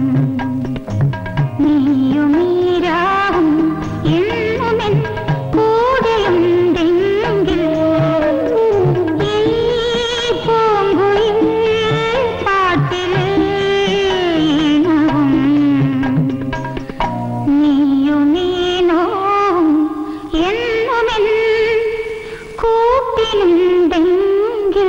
[SPEAKER 9] നീയുമീരാവും എന്നുമെൻ കൂടെയുണ്ടെങ്കിൽ ഈ പൂങ്കുയിൽ പാട്ടിലെ ഈണവും നീയും നീനോ എന്നുമെൻ കൂട്ടിനുണ്ടെങ്കിൽ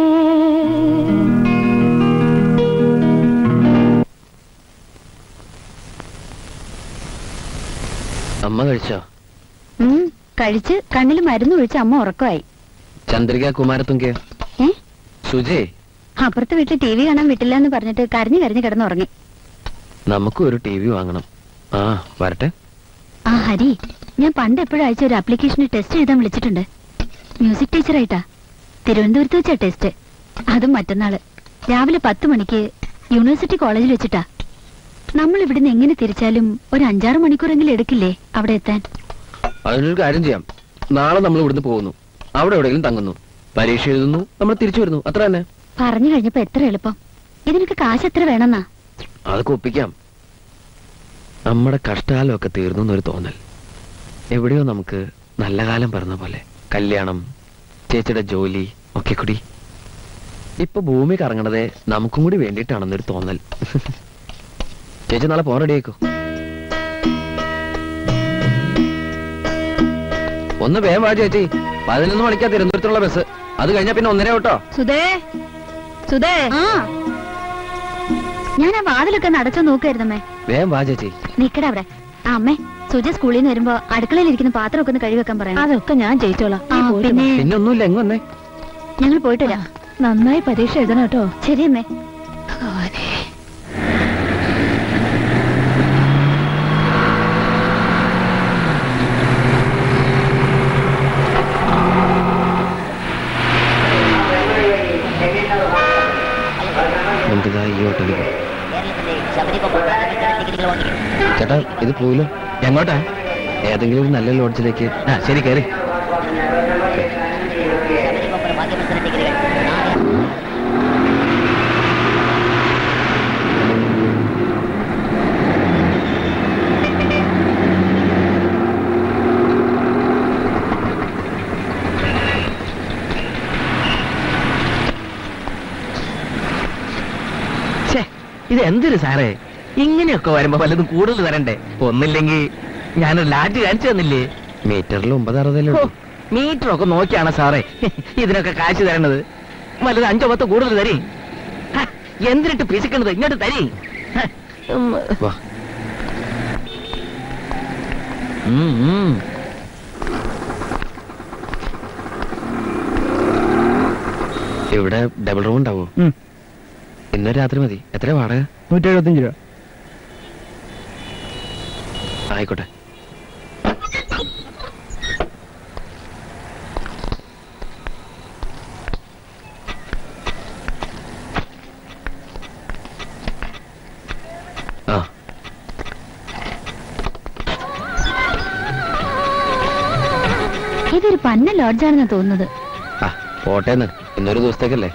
[SPEAKER 2] അമ്മ കഴിച്ചോ
[SPEAKER 3] ഉം, കഴിച്ച് കണ്ണിൽ മരുന്ന് ഒഴിച്ച് അമ്മ ഉറക്കമായി
[SPEAKER 2] ചന്ദ്രിക കുമാരത്തുങ്കയോ
[SPEAKER 3] ഏ
[SPEAKER 2] സുജേ
[SPEAKER 3] അപ്പുറത്തെ വീട്ടിൽ ടി വി കാണാൻ വിട്ടില്ല എന്ന് പറഞ്ഞിട്ട് കരഞ്ഞു കരഞ്ഞു കിടന്നുറങ്ങി
[SPEAKER 2] നമുക്കും ഒരു ടി വി വാങ്ങണം ആ വരട്ടെ
[SPEAKER 3] ആ ഹരി ഞാൻ പണ്ട് എപ്പോഴും അയച്ച ഒരു ആപ്ലിക്കേഷന് ടെസ്റ്റ് എഴുതാൻ വിളിച്ചിട്ടുണ്ട് മ്യൂസിക് ടീച്ചറായിട്ടാ തിരുവനന്തപുരത്ത് വെച്ചാ ടെസ്റ്റ് അതും മറ്റന്നാള് രാവിലെ പത്ത് മണിക്ക് യൂണിവേഴ്സിറ്റി കോളേജിൽ വെച്ചിട്ടാ നമ്മൾ ഇവിടുന്ന് എങ്ങനെ തിരിച്ചാലും ഒരു അഞ്ചാറ് മണിക്കൂറെങ്കിലും എടുക്കില്ലേ അവിടെ എത്താൻ
[SPEAKER 2] അതിനൊരു കാര്യം ചെയ്യാം നാളെ നമ്മൾ ഇവിടുന്ന് പോകുന്നു അവിടെ എവിടെയെങ്കിലും തങ്ങുന്നു പരീക്ഷ എഴുതുന്നു നമ്മൾ തിരിച്ചു വരുന്നു അത്ര തന്നെ
[SPEAKER 3] പറഞ്ഞു കഴിഞ്ഞപ്പോ എത്ര എളുപ്പം ഇതിനൊക്കെ കാശ് എത്ര വേണമെന്നാ
[SPEAKER 2] അതൊക്കെ ഒപ്പിക്കാം നമ്മുടെ കഷ്ടകാലമൊക്കെ തീർന്നു എന്നൊരു തോന്നൽ എവിടെയോ നമുക്ക് നല്ല കാലം പറഞ്ഞ പോലെ കല്യാണം ചേച്ചിയുടെ ജോലി ഒക്കെ കൂടി ഇപ്പൊ ഭൂമി കറങ്ങണതേ നമുക്കും കൂടി വേണ്ടിയിട്ടാണെന്നൊരു തോന്നൽ ചേച്ചി നാളെ പോകാൻ റെഡിയാക്കോ ഒന്ന് വേഗം വാ ചേച്ചി പതിനൊന്ന് മണിക്കാ തിരുവനന്തപുരത്തുള്ള ബസ് അത് കഴിഞ്ഞാ പിന്നെ ഒന്നര കേട്ടോ
[SPEAKER 5] സുധേ സുധേ
[SPEAKER 3] ആ ഞാൻ ആ വാതിലൊക്കെ നടച്ചോ നോക്കായിരുന്നമ്മേ
[SPEAKER 2] വേഗം വാ ചേച്ചി
[SPEAKER 3] നിക്കട അവിടെ ആ അമ്മേ സുജ സ്കൂളിൽ നിന്ന് വരുമ്പോ അടുക്കളയിൽ ഇരിക്കുന്ന പാത്രമൊക്കെ ഒന്ന് കഴുകി വെക്കാൻ പറയാം
[SPEAKER 5] അതൊക്കെ ഞാൻ ജയിച്ചോളാം
[SPEAKER 3] ആ,
[SPEAKER 5] നീ പോയിട്ട്
[SPEAKER 3] പിന്നെ
[SPEAKER 2] പിന്നെ ഒന്നുമില്ല എങ്ങ് വന്നേ
[SPEAKER 3] ഞങ്ങൾ പോയിട്ട് വരാം
[SPEAKER 5] വാ. നന്നായി പരീക്ഷ എഴുതണം കേട്ടോ
[SPEAKER 3] ശരി അമ്മേ
[SPEAKER 2] നമുക്കിതാ ഈ ഹോട്ടലിൽ ചേട്ടാ ഇത് പോവില്ലോ എങ്ങോട്ടാ ഏതെങ്കിലും ഒരു നല്ല ലോഡ്ജിലേക്ക് ആ ശരി കയറി
[SPEAKER 11] ഇത് എന്തൊരു സാറേ ഇങ്ങനെയൊക്കെ വരുമ്പോ വല്ലതും കൂടുതൽ തരണ്ടേ ഒന്നില്ലെങ്കിൽ ഞാനൊരു ലാറ്റ് കാണിച്ചു തന്നില്ലേ
[SPEAKER 2] മീറ്ററിൽ ഒമ്പത് അറുപതല്ലേ
[SPEAKER 11] ഹോ,
[SPEAKER 2] ഉള്ളൂ
[SPEAKER 11] മീറ്ററൊക്കെ നോക്കിയാണ് സാറേ ഇതിനൊക്കെ കാശ് തരണത് വല്ലത് അഞ്ചോ പത്തോ കൂടുതൽ തരി ഹ, എന്തിനിട്ട് പിശിക്കണത് ഇങ്ങോട്ട് തരി ഹ, ഉം,
[SPEAKER 2] വാ
[SPEAKER 11] ഉം, ഉം.
[SPEAKER 2] ഇവിടെ ഡബിൾ റൂം ഉണ്ടാവോ
[SPEAKER 6] ഉം.
[SPEAKER 2] ഇന്ന് രാത്രി മതി എത്ര വാടക
[SPEAKER 6] നൂറ്റി എഴുപത്തഞ്ച് രൂപ
[SPEAKER 2] ആയിക്കോട്ടെ ആ
[SPEAKER 3] ഇതൊരു പന്ന ലോഡ്ജാണെന്ന് തോന്നുന്നത്
[SPEAKER 2] ആ പോട്ടേന്ന് ഇന്നൊരു ദിവസത്തേക്കല്ലേ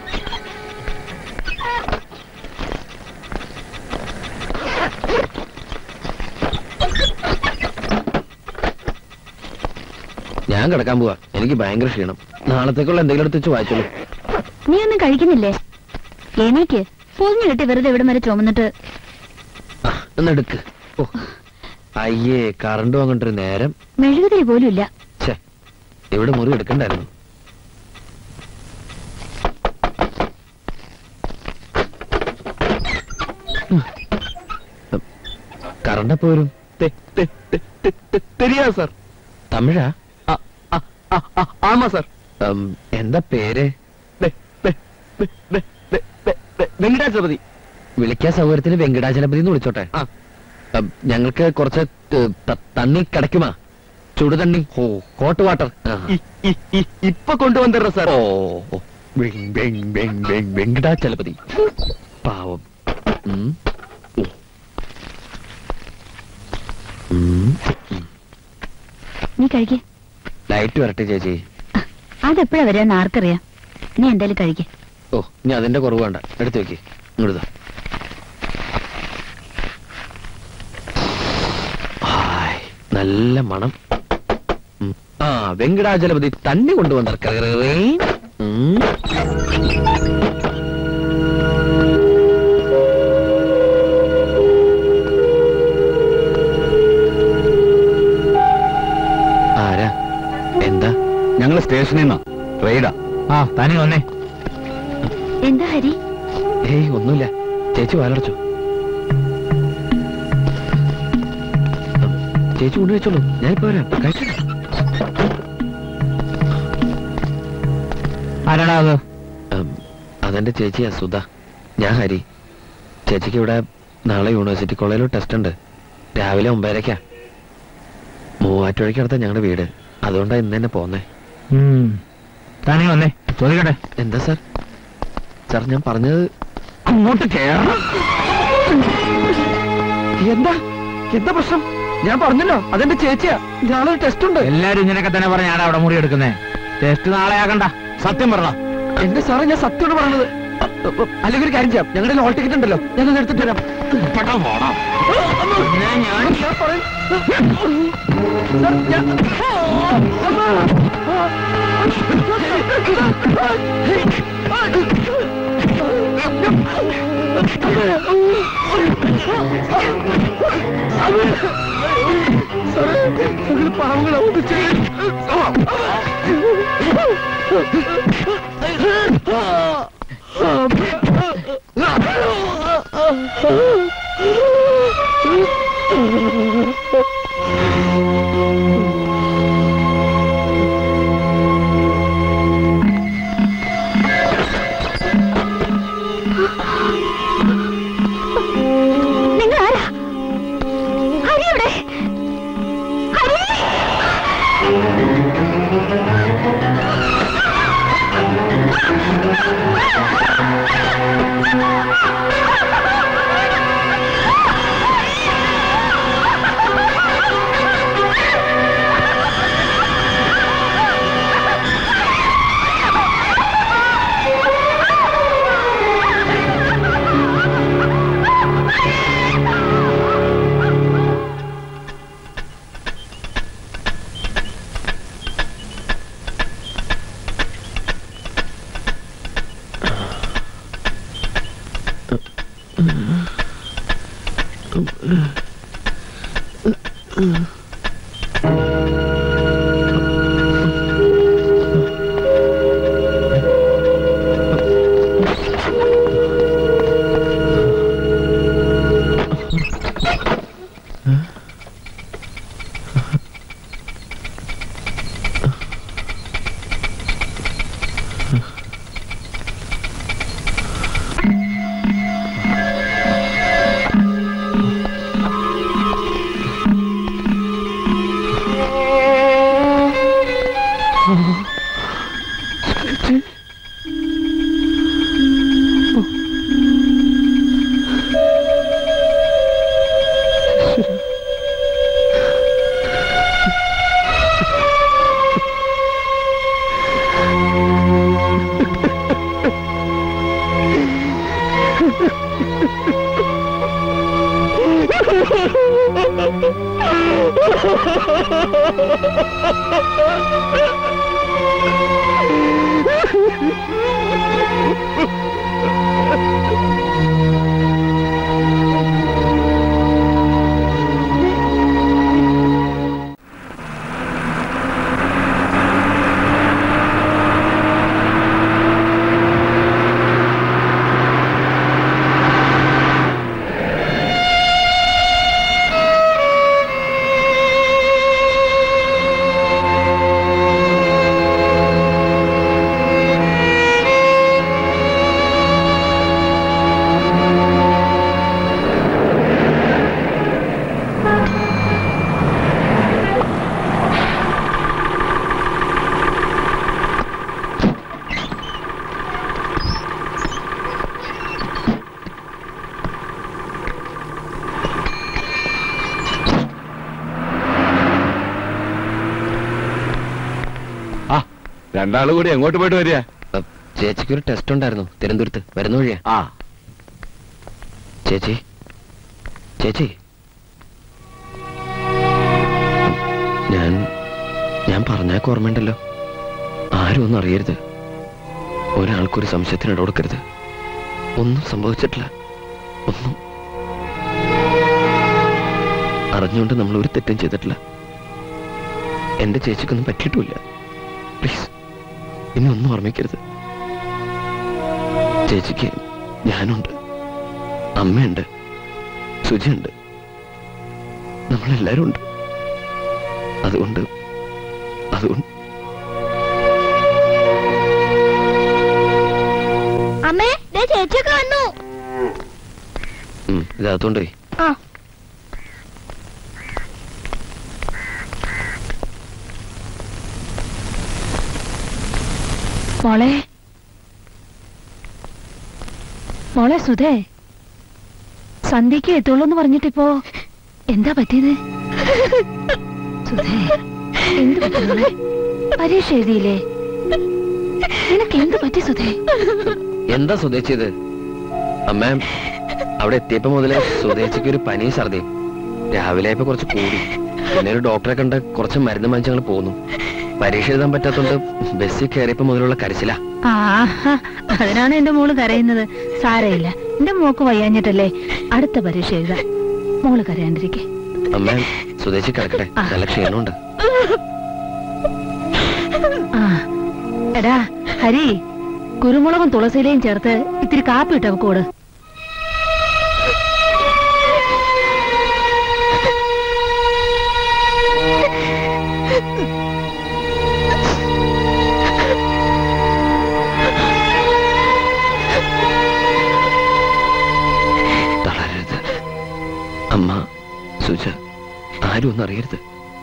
[SPEAKER 2] ഞാൻ കിടക്കാൻ പോവാ എനിക്ക് ഭയങ്കര ക്ഷീണം നാളത്തേക്കുള്ള എന്തെങ്കിലും എടുത്ത് വെച്ച് വായിച്ചോളൂ
[SPEAKER 3] നീ ഒന്നും കഴിക്കുന്നില്ലേ എനിക്ക് പൊതിഞ്ഞു കെട്ടി വെറുതെ ഇവിടം വരെ ചുമന്നിട്ട്
[SPEAKER 2] ആ, ഒന്ന് എടുക്ക് ഓ അയ്യേ കറണ്ട് വാങ്ങണ്ടൊരു നേരം
[SPEAKER 3] മെഴുകുതിരി പോലും ഇല്ല
[SPEAKER 2] ഛേ ഇവിടെ മുറി എടുക്കണ്ടായിരുന്നു കറണ്ട് എപ്പോ വരും
[SPEAKER 11] தெரியாது சார்
[SPEAKER 2] തമിഴാ
[SPEAKER 11] ஆமா சார்
[SPEAKER 2] ഉം, എന്താ പേര്
[SPEAKER 11] வெங்கடாச்சலபதி
[SPEAKER 2] വിളിക്കാൻ സൗകര്യത്തിന് വെങ്കടാചലപതി എന്ന് വിളിച്ചോട്ടെ
[SPEAKER 11] ആ.
[SPEAKER 2] ഉം, ഞങ്ങൾക്ക് കുറച്ച് ത- ത- തണ്ണി കിടക്കുമാ ചുടുതണ്ണി ഓ ഹോട്ട് വാട്ടർ
[SPEAKER 11] இப்ப கொண்டு வந்துடுறேன் சார்
[SPEAKER 2] ഓ ഓ. വെങ്, വെങ്, വെങ്, വെങ്, വെങ്കടാചലപതി പാവം ഉം. ഓ.
[SPEAKER 3] നീ കഴിക്കേ
[SPEAKER 2] ലൈറ്റ് വരട്ടെ ചേച്ചി
[SPEAKER 3] അതെപ്പോഴാ വരാന്ന് ആർക്കറിയാം നീ എന്തായാലും കഴിക്കേ
[SPEAKER 2] ഓ ഇനി അതിന്റെ കുറവ് വേണ്ട എടുത്തു വെക്ക് ഇങ്ങോട്ട് നല്ല മണം ഉം. ആ വെങ്കടാചലപതി തന്നെ കൊണ്ടുവന്ന ആരാ എന്താ
[SPEAKER 1] ഞങ്ങൾ സ്റ്റേഷനിൽ നിന്നാ റെയ്ഡാ
[SPEAKER 11] ആ താനേ വന്നേ
[SPEAKER 3] എന്താ ഹരി
[SPEAKER 2] ഏയ് ഒന്നുമില്ല ചേച്ചി വാലടച്ചു ചേച്ചി കൊണ്ടു വെച്ചോളൂ ഞാനിപ്പോ വരാം കഴിച്ചിട്ട്
[SPEAKER 11] ആരാടാ അത്
[SPEAKER 2] അതെന്റെ ചേച്ചിയാ സുധ ഞാൻ ഹരി ചേച്ചിക്ക് ഇവിടെ നാളെ യൂണിവേഴ്സിറ്റി കോളേജിൽ ടെസ്റ്റ് ഉണ്ട് രാവിലെ ഒമ്പതരക്കാ മൂവാറ്റുവഴിക്കടുത്ത ഞങ്ങളുടെ വീട് അതുകൊണ്ടാ ഇന്ന് തന്നെ പോന്നേ
[SPEAKER 11] ഉം. താനേ വന്നേ ചോദിക്കട്ടെ
[SPEAKER 2] എന്താ സാർ സാർ ഞാൻ പറഞ്ഞത്
[SPEAKER 11] അങ്ങോട്ട് കേറണം
[SPEAKER 2] എന്താ എന്താ പ്രശ്നം ഞാൻ പറഞ്ഞല്ലോ അതെന്റെ ചേച്ചിയാ നാളെ ടെസ്റ്റ് ഉണ്ട്
[SPEAKER 11] എല്ലാരും ഇങ്ങനെയൊക്കെ തന്നെ പറഞ്ഞ ആടാ അവിടെ മുറി എടുക്കുന്നേ ടെസ്റ്റ് നാളെ ആക്കണ്ട സത്യം പറ
[SPEAKER 2] എന്റെ സാറേ ഞാൻ സത്യമാണ് പറഞ്ഞത് അല്ലെങ്കിൽ ഒരു കാര്യം ചെയ്യാം ഞങ്ങളുടെ ഹോൾ ടിക്കറ്റ് ഉണ്ടല്ലോ ഞാൻ അത് എടുത്തിട്ട് വരാം
[SPEAKER 11] ഞാൻ
[SPEAKER 2] ഞാൻ പറയും. സാർ, ഞാൻ- സാറേ, ഞങ്ങള് പാവങ്ങളാ, ഒന്ന് ചെയ്യ്.
[SPEAKER 3] നിങ്ങൾ ആരാ ഹരി എവിടെ ഹരി
[SPEAKER 10] രണ്ടാളും കൂടി എങ്ങോട്ട് പോയിട്ട് വരിക
[SPEAKER 2] അ, ചേച്ചിക്ക് ഒരു ടെസ്റ്റ് ഉണ്ടായിരുന്നു തിരുവനന്തപുരത്ത് വരുന്ന വഴിയാ
[SPEAKER 10] ആ
[SPEAKER 2] ചേച്ചി ചേച്ചി ഞാൻ ഞാൻ പറഞ്ഞാൽ ഓർമ്മയുണ്ടല്ലോ ആരും ഒന്നും അറിയരുത് ഒരാൾക്കൊരു സംശയത്തിന് ഇട കൊടുക്കരുത് ഒന്നും സംഭവിച്ചിട്ടില്ല ഒന്നും അറിഞ്ഞുകൊണ്ട് നമ്മൾ ഒരു തെറ്റും ചെയ്തിട്ടില്ല എന്റെ ചേച്ചിക്കൊന്നും പറ്റിയിട്ടുമില്ല പ്ലീസ് ഇനി ഒന്നും ഓർമ്മിക്കരുത് ചേച്ചിക്ക് ഞാനുണ്ട് അമ്മയുണ്ട് സുജിയുണ്ട് നമ്മളെല്ലാരും ഉണ്ട് അതുകൊണ്ട് അതുകൊണ്ട്
[SPEAKER 3] അമ്മേ ദേ ചേച്ചിയൊക്കെ വന്നു
[SPEAKER 2] ഉം, ഇതകത്തോണ്ടേ
[SPEAKER 3] ആ
[SPEAKER 5] മോളെ മോളെ സുധേ സന്ധ്യക്ക് എത്തുള്ളൂ എന്ന് പറഞ്ഞിട്ടിപ്പോ എന്താ പറ്റിയത് സുധേ എന്ത് പറ്റി മോളെ പരീക്ഷ എഴുതിയില്ലേ നിനക്ക് എന്ത് പറ്റി സുധേ
[SPEAKER 2] എന്താ സുധേച്ചിയത് അമ്മ അവിടെ എത്തിയപ്പോ മുതല് സുധേച്ചിക്ക് ഒരു പനി ഛർദി രാവിലെ ആയപ്പോ കുറച്ച് കൂടി പിന്നെ ഒരു ഡോക്ടറെ കണ്ട് കുറച്ച് മരുന്ന് വാങ്ങിച്ച് ഞങ്ങൾ പോന്നു പരീക്ഷ എഴുതാൻ പറ്റാത്തോണ്ട് ബസ്സിൽ കയറിയപ്പോ മുതലുള്ള കരച്ചില
[SPEAKER 5] ആ അതിനാണ് എന്റെ മോള് കരയുന്നത് സാരയില്ല എന്റെ മോക്ക് വയ്യാഞ്ഞിട്ടല്ലേ അടുത്ത പരീക്ഷ എഴുതാം മോള് കരയാണ്ടിരിക്കെ
[SPEAKER 2] അമ്മ സുധേച്ചി കിടക്കട്ടെ നല്ല ക്ഷീണമുണ്ട്
[SPEAKER 5] ആ എടാ ഹരി കുരുമുളകും തുളസിയിലയും ചേർത്ത് ഇത്തിരി കാപ്പി ഇട്ട് അവക്ക് കൊടു
[SPEAKER 2] തളരരുത് അമ്മ സുജ ആരും ഒന്നും അറിയരുത്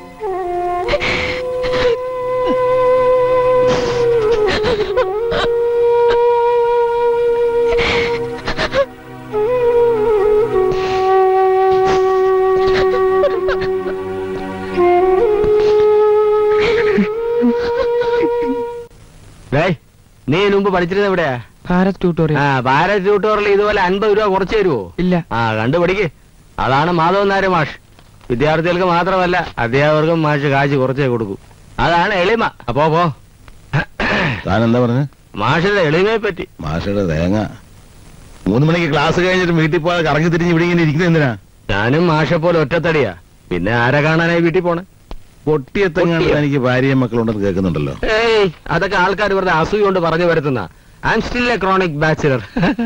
[SPEAKER 8] ഡേയ് നീ ഇതിന് മുമ്പ് പഠിച്ചിരുന്നത് എവിടെയാ
[SPEAKER 11] ഭാരത് ട്യൂട്ടോറിയൽ
[SPEAKER 8] ആ ഭാരത് ട്യൂട്ടോറിയൽ ഇതുപോലെ അൻപത് രൂപ കുറച്ച് തരുമോ
[SPEAKER 11] ഇല്ല
[SPEAKER 8] ആ കണ്ടു പഠിക്ക് അതാണ് മാധവൻ നായർ മാഷ് വിദ്യാർത്ഥികൾക്ക് മാത്രമല്ല അധ്യാപകർക്കും മാഷ് കാശ് കുറച്ചേ കൊടുക്കൂ അതാണ് എളിമ അപ്പോ പോ
[SPEAKER 10] താൻ എന്താ പറഞ്ഞ
[SPEAKER 8] മാഷിന്റെ എളിമയെ പറ്റി
[SPEAKER 10] മാഷയുടെ തേങ്ങ മൂന്ന് മണിക്ക് ക്ലാസ് കഴിഞ്ഞിട്ട് വീട്ടിൽ പോയാൽ കറങ്ങി തിരിഞ്ഞ് ഇവിടെ ഇങ്ങനെ ഇരിക്കുന്നത് എന്തിനാ
[SPEAKER 8] ഞാനും മാഷെ പോലെ ഒറ്റത്തടിയാ പിന്നെ ആരെ കാണാനായി വീട്ടിൽ പോണേ
[SPEAKER 10] പൊട്ടിയെത്തെങ്ങാണ്ട്
[SPEAKER 8] പൊട്ടിയോ?
[SPEAKER 10] എനിക്ക് ഭാര്യയും മക്കളുണ്ടെന്ന് കേൾക്കുന്നുണ്ടല്ലോ
[SPEAKER 8] ഏയ് അതൊക്കെ ആൾക്കാർ വെറുതെ അസൂയ കൊണ്ട് പറഞ്ഞു വരുത്തുന്ന I am still a chronic bachelor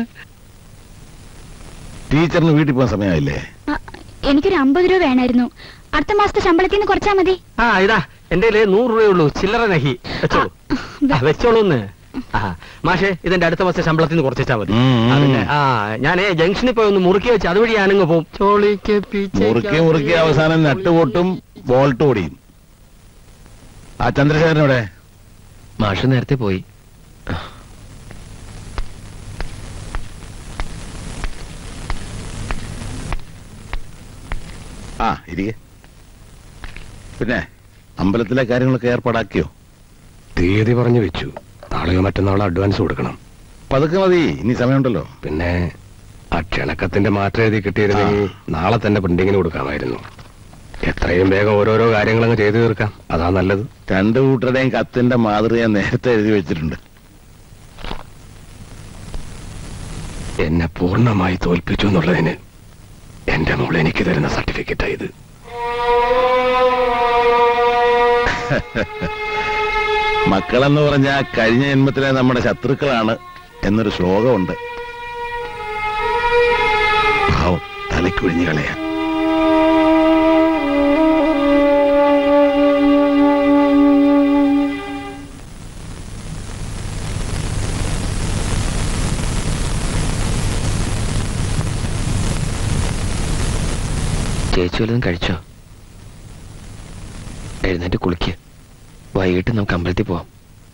[SPEAKER 10] ടീച്ചറിന് വീട്ടിൽ പോകാൻ സമയമായില്ലേ
[SPEAKER 3] ആ, എനിക്കൊരു അമ്പത് രൂപ വേണമായിരുന്നു അടുത്ത മാസത്തെ ശമ്പളത്തിൽ നിന്ന് കുറച്ചാ മതി
[SPEAKER 8] ആ ഇതാ എന്റെ കയ്യില് നൂറ് രൂപയേ ഉള്ളൂ ചില്ലറ നഹി വെച്ചോളൂ ആ, വെച്ചോളൂന്ന് ആ മാഷേ ഇതെന്റെ അടുത്ത മാസത്തെ ശമ്പളത്തിൽ നിന്ന് കുറച്ചാ മതി
[SPEAKER 10] ഉം, ഉം.
[SPEAKER 8] ആ, പിന്നെ ആ ഞാനേ ജംഗ്ഷനിൽ പോയി ഒന്ന് മുറുക്കി വെച്ച് അതുവഴി ഞാനിങ്ങ് പോവും ചോളിക്ക്
[SPEAKER 10] മുറുക്കി മുറുക്കി അവസാനം നട്ടുപൊട്ടും ബോൾട്ട് ഓടിയും ആ ചന്ദ്രശേഖരനോടെ
[SPEAKER 2] മാഷ് നേരത്തെ പോയി
[SPEAKER 10] ആ ഇരിക്കെ പിന്നെ അമ്പലത്തിലെ കാര്യങ്ങളൊക്കെ ഏർപ്പാടാക്കിയോ
[SPEAKER 7] തീയതി പറഞ്ഞു വെച്ചു നാളെയോ മറ്റന്നാളോ അഡ്വാൻസ് കൊടുക്കണം
[SPEAKER 10] പതുക്കെ മതി ഇനി സമയമുണ്ടല്ലോ
[SPEAKER 7] പിന്നെ ആ ക്ഷണക്കത്തിന്റെ മാറ്റം എഴുതി കിട്ടിയിരുന്നെങ്കിൽ നാളെ തന്നെ പ്രിന്റിങ്ങിന് കൊടുക്കാമായിരുന്നു എത്രയും വേഗം ഓരോരോ കാര്യങ്ങളങ്ങ് ചെയ്തു തീർക്കാം അതാ നല്ലത്
[SPEAKER 10] രണ്ടു കൂട്ടരുടെയും കത്തിന്റെ മാതൃക ഞാൻ നേരത്തെ എഴുതി വെച്ചിട്ടുണ്ട്
[SPEAKER 7] എന്നെ പൂർണ്ണമായി തോൽപ്പിച്ചു എന്നുള്ളതിന് എന്റെ മോൾ എനിക്ക് തരുന്ന സർട്ടിഫിക്കറ്റാ ഇത്
[SPEAKER 10] മക്കളെന്ന് പറഞ്ഞാൽ കഴിഞ്ഞ ജന്മത്തിലെ നമ്മുടെ ശത്രുക്കളാണ് എന്നൊരു ശ്ലോകമുണ്ട് ഭാവം തലക്കൊഴിഞ്ഞു കളയാ
[SPEAKER 2] ചേച്ചി വല്ലതും കഴിച്ചോ എഴുന്നേറ്റ് കുളിക്ക് വൈകിട്ട് നമുക്ക് അമ്പലത്തിൽ പോവാം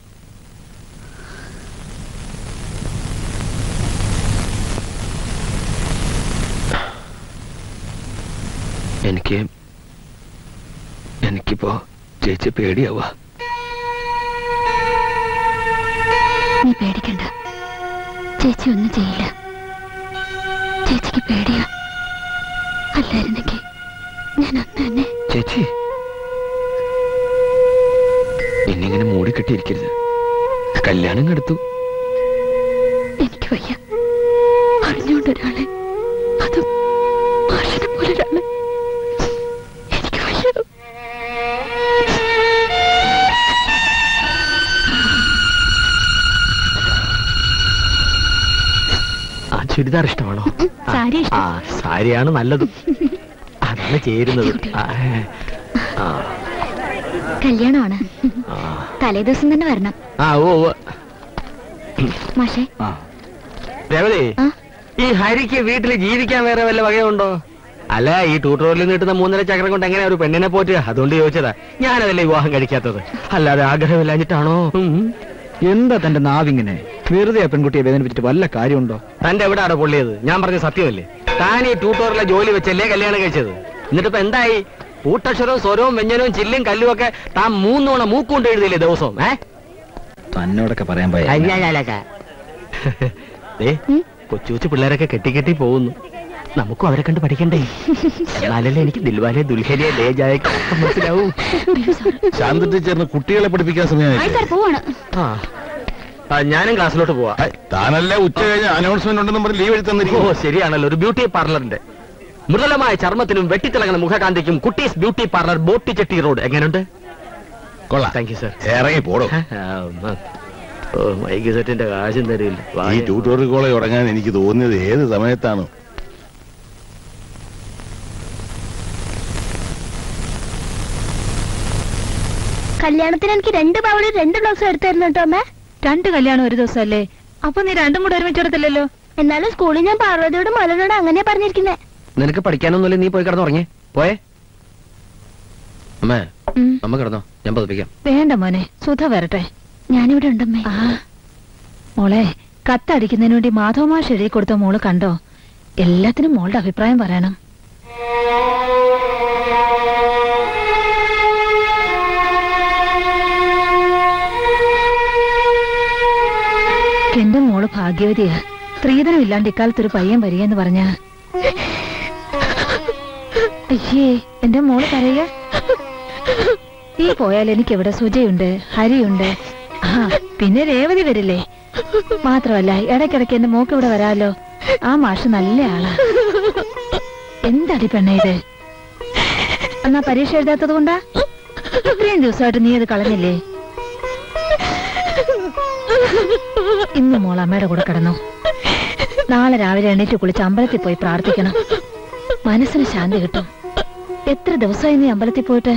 [SPEAKER 2] എനിക്ക് എനിക്കിപ്പോ ചേച്ചി പേടിയാവുക
[SPEAKER 3] നീ പേടിക്കണ്ട ചേച്ചി ഒന്നും ചെയ്യില്ല ചേച്ചിക്ക് പേടിയാ അല്ലായിരുന്നെങ്കിൽ ഞാൻ അന്ന് തന്നെ
[SPEAKER 2] ചേച്ചി എന്നെ ഇങ്ങനെ മൂടിക്കെട്ടിയിരിക്കരുത് കല്യാണം കെടുത്തു
[SPEAKER 3] എനിക്ക് വയ്യ അറിഞ്ഞുകൊണ്ട് ഒരാളെ അതും മാഷിനെ പോലെ ഒരാളെ എനിക്ക് വയ്യ
[SPEAKER 8] ആ ചുരിദാർ ഇഷ്ടമാണോ
[SPEAKER 3] സാരി
[SPEAKER 8] ആ സാരിയാണ് നല്ലത് അതാണ് ചേരുന്നത് ആ, ആ,
[SPEAKER 3] കല്യാണമാണ്
[SPEAKER 8] ആ.
[SPEAKER 3] തലേ ദിവസം തന്നെ വരണം
[SPEAKER 8] ആ ഓ ഓ.
[SPEAKER 3] മാഷേ
[SPEAKER 8] രേവതി
[SPEAKER 3] ആ?
[SPEAKER 8] ഈ ഹരിക്ക് വീട്ടിൽ ജീവിക്കാൻ വേറെ വല്ല വകയുണ്ടോ അല്ല ഈ ട്യൂട്ടോറിയലിൽ നീട്ടുന്ന മൂന്നര ചക്രം കൊണ്ട് എങ്ങനെ ഒരു പെണ്ണിനെ പോറ്റുക അതുകൊണ്ട് ചോദിച്ചതാ ഞാനതല്ലേ വിവാഹം കഴിക്കാത്തത് അല്ലാതെ ആഗ്രഹമില്ലാഞ്ഞിട്ടാണോ ഉം.
[SPEAKER 11] എന്താ തന്റെ നാവിങ്ങനെ വെറുതെ ആ പെൺകുട്ടിയെ വേദനിപ്പിച്ചിട്ട് വല്ല കാര്യമുണ്ടോ
[SPEAKER 8] തന്റെ എവിടാണ് പൊള്ളിയത് ഞാൻ പറഞ്ഞ സത്യമല്ലേ താൻ ഈ ട്യൂട്ടോറിലെ ജോലി വെച്ചല്ലേ കല്യാണം കഴിച്ചത് എന്നിട്ടിപ്പോ എന്തായി കൂട്ടക്ഷരവും സ്വരവും വ്യഞ്ജനവും ചില്ലും കല്ലും ഒക്കെ താൻ മൂന്നോണ മൂക്കൊണ്ട് എഴുതിയില്ലേ ദിവസവും ഏ
[SPEAKER 11] തന്നോടൊക്കെ പറയാൻ പോയ
[SPEAKER 8] ദേ, കൊച്ചു കൊച്ചു പിള്ളേരൊക്കെ കെട്ടി കെട്ടി പോകുന്നു നമുക്കും അവരെ കണ്ട് പഠിക്കണ്ടേ എന്നാലല്ലേ എനിക്ക് ദിൽവാലെ ദുൽഹരിയെ ലേജായ മനസ്സിലാവൂ
[SPEAKER 10] ശാന്ത ടീച്ചറിന് കുട്ടികളെ പഠിപ്പിക്കാൻ സമയമായി
[SPEAKER 3] സാർ പോവാണ്
[SPEAKER 8] ആ ആ, ഞാനും ക്ലാസ്സിലോട്ട് പോവാ
[SPEAKER 10] താനല്ലേ ഉച്ച കഴിഞ്ഞ് അനൗൺസ്മെന്റ് ഉണ്ടെന്നും പറഞ്ഞ് ലീവ് എഴുതി
[SPEAKER 8] ഓ
[SPEAKER 10] തന്നിരിക്കും
[SPEAKER 8] ശരിയാണല്ലോ ഒരു ബ്യൂട്ടി പാർലറിന്റെ മൃദുലമായ ചർമ്മത്തിനും വെട്ടിത്തിളങ്ങുന്ന മുഖകാന്തിക്കും കുട്ടീസ് ബ്യൂട്ടി പാർലർ ബോട്ടിച്ചട്ടി റോഡ് എങ്ങനെയുണ്ട്
[SPEAKER 10] കൊള്ളാം
[SPEAKER 8] താങ്ക് യു സർ
[SPEAKER 10] ഇറങ്ങി പോടോ
[SPEAKER 8] ഓ മൈക്ക് സെറ്റിന്റെ കാശും തരില്ല
[SPEAKER 10] ഈ ട്യൂട്ടോറിയൽ കോളേജ് തുടങ്ങാൻ എനിക്ക് തോന്നിയത് ഏത് സമയത്താണ്
[SPEAKER 3] കല്യാണത്തിന് എനിക്ക് രണ്ട് പവളി രണ്ട് ബ്ലൗസ് എടുത്തായിരുന്നു കേട്ടോ അമ്മേ
[SPEAKER 5] രണ്ട് കല്യാണം ഒരു ദിവസമല്ലേ അപ്പൊ നീ രണ്ടും കൂടെ ഒരുമിച്ചെടുത്തില്ലല്ലോ
[SPEAKER 3] എന്നാലും സ്കൂളിൽ ഞാൻ പാർവതിയോട് മലനോട് അങ്ങനെ പറഞ്ഞിരിക്കുന്നേ
[SPEAKER 2] നിനക്ക് പഠിക്കാനൊന്നുമില്ല നീ പോയി കിടന്നുറങ്ങേ പോയേ അമ്മേ
[SPEAKER 3] ഉം.
[SPEAKER 2] അമ്മ കിടന്നോ ഞാൻ പതിപ്പിക്കാം
[SPEAKER 5] വേണ്ട മോനെ സുധ വരട്ടെ
[SPEAKER 3] ഞാനിവിടെ ഉണ്ടമ്മേ
[SPEAKER 5] ആ മോളെ കത്തടിക്കുന്നതിന് വേണ്ടി മാധവമാഷ് എഴുതി കൊടുത്ത മോള് കണ്ടോ എല്ലാത്തിനും മോളുടെ അഭിപ്രായം പറയണം എന്റെ മോള് ഭാഗ്യവതിയാ സ്ത്രീധനം ഇല്ലാണ്ട് ഇക്കാലത്ത് ഒരു പയ്യൻ വരികയെന്ന് പറഞ്ഞ അയ്യേ എന്റെ മോള് കരയുക ഈ പോയാൽ എനിക്ക് ഇവിടെ സുജയുണ്ട് ഹരിയുണ്ട് ആ പിന്നെ രേവതി വരില്ലേ മാത്രമല്ല ഇടയ്ക്കിടയ്ക്ക് എന്റെ മോക്ക് ഇവിടെ വരാമല്ലോ ആ മാഷ് നല്ല ആളാ എന്താടി പെണ്ണ ഇത് എന്നാ പരീക്ഷ എഴുതാത്തത് കൊണ്ടാ ഇത്രയും ദിവസമായിട്ട് നീ അത് കളഞ്ഞില്ലേ ഇന്ന് മോൾ അമ്മയുടെ കൂടെ കിടന്നു നാളെ രാവിലെ എണീറ്റ് കുളിച്ച് അമ്പലത്തിൽ പോയി പ്രാർത്ഥിക്കണം മനസ്സിന് ശാന്തി കിട്ടും എത്ര ദിവസമായി നീ അമ്പലത്തിൽ പോയിട്ട്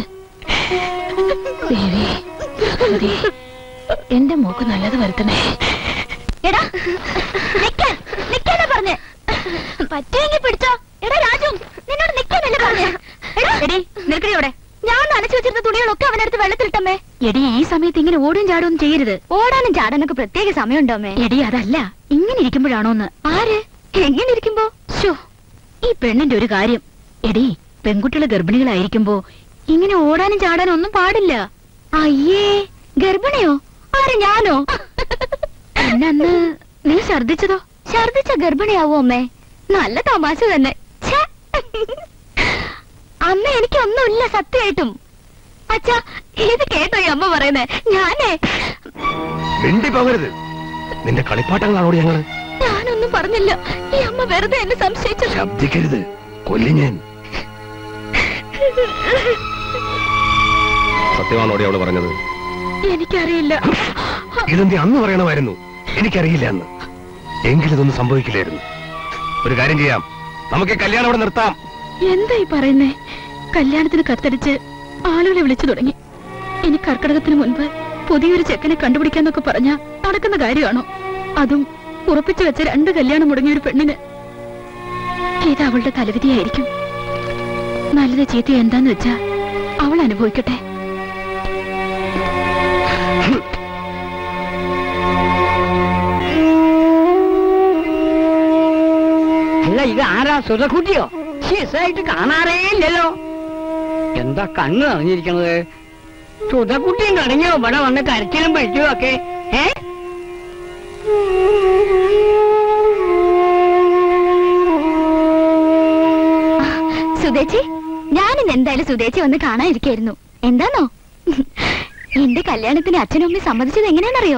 [SPEAKER 5] ദേവി ഭഗവതി, എന്റെ മോക്ക് നല്ലത് വരുത്തണേ
[SPEAKER 3] എടാ നിക്കാൻ നിക്കാനാ പറഞ്ഞേ പറ്റുമെങ്കിൽ പിടിച്ചോ എടാ രാജു നിന്നോട് നിക്കാനല്ലേ പറഞ്ഞേ എടാ എടി നിൽക്കടി അവിടെ ഞാൻ നനച്ചു വെച്ചിരുന്ന തുണികളൊക്കെ അവനടുത്ത് വെള്ളത്തിലിട്ടമ്മേ എടി ഈ സമയത്ത് ഇങ്ങനെ ഓടും ചാടും ചെയ്യരുത് ഓടാനും ചാടാനൊക്കെ പ്രത്യേക സമയമുണ്ടോ അമ്മേ എടി അതല്ല ഇങ്ങനെ ഇരിക്കുമ്പോഴാണോന്ന് ആര് എങ്ങനെ ഇരിക്കുമ്പോ ഷോ ഈ പെണ്ണിന്റെ ഒരു കാര്യം എടി പെൺകുട്ടികള് ഗർഭിണികളായിരിക്കുമ്പോ ഇങ്ങനെ ഓടാനും ചാടാനും ഒന്നും പാടില്ല അയ്യേ ഗർഭിണിയോ ആര് ഞാനോ പിന്നെ അന്ന് നീ ഛർദിച്ചതോ ഛർദിച്ച ഗർഭിണിയാവോ അമ്മേ നല്ല തമാശ തന്നെ ഛെ. അമ്മ എനിക്കൊന്നുമില്ല സത്യമായിട്ടും അച്ഛാ ഇത് കേട്ടോ ഈ അമ്മ പറയുന്നേ ഞാനേ
[SPEAKER 7] മിണ്ടി പോകരുത് നിന്റെ കളിപ്പാട്ടങ്ങളാണോട് ഞങ്ങള്
[SPEAKER 3] ഞാനൊന്നും പറഞ്ഞില്ല ഈ അമ്മ വെറുതെ എന്നെ സംശയിച്ചത്
[SPEAKER 7] ശബ്ദിക്കരുത് കൊല്ലി ഞാൻ സത്യമാണോടെ അവള് പറഞ്ഞത്
[SPEAKER 3] എനിക്കറിയില്ല
[SPEAKER 7] ഇതെന്തി അന്ന് പറയണമായിരുന്നു എനിക്കറിയില്ല എന്ന് എങ്കിലിതൊന്നും സംഭവിക്കില്ലായിരുന്നു ഒരു കാര്യം ചെയ്യാം നമുക്ക് ഈ കല്യാണം അവിടെ നിർത്താം
[SPEAKER 3] എന്താ ഈ പറയുന്നേ കല്യാണത്തിന് കത്തടിച്ച് ആളുകളെ വിളിച്ചു തുടങ്ങി ഇനി കർക്കിടകത്തിന് മുൻപ് പുതിയൊരു ചെക്കനെ കണ്ടുപിടിക്കാന്നൊക്കെ പറഞ്ഞ നടക്കുന്ന കാര്യമാണോ അതും ഉറപ്പിച്ചു വെച്ച രണ്ട് കല്യാണം മുടങ്ങിയ ഒരു പെണ്ണിന് ഇത് അവളുടെ തലവിധിയായിരിക്കും നല്ലത് ചീത്ത എന്താന്ന് വെച്ചാ അവൾ അനുഭവിക്കട്ടെ
[SPEAKER 4] അല്ല ഇത് ആരാ സുധക്കുട്ടിയോ ശിസായിട്ട് കാണാറേ ഇല്ലല്ലോ എന്താ കണ്ണ് നിറഞ്ഞിരിക്കണത് സുധക്കുട്ടിയും കടങ്ങിയോ ഇവിടെ വന്ന് കരച്ചിലും പിടിച്ചും ഒക്കെ ഏ
[SPEAKER 3] എന്തായാലും സുതേച്ചി വന്ന് കാണാതിരിക്കായിരുന്നു എന്താന്നോ എന്റെ കല്യാണത്തിന് അച്ഛനും അമ്മയും സമ്മതിച്ചത് എങ്ങനെയാണെന്നറിയോ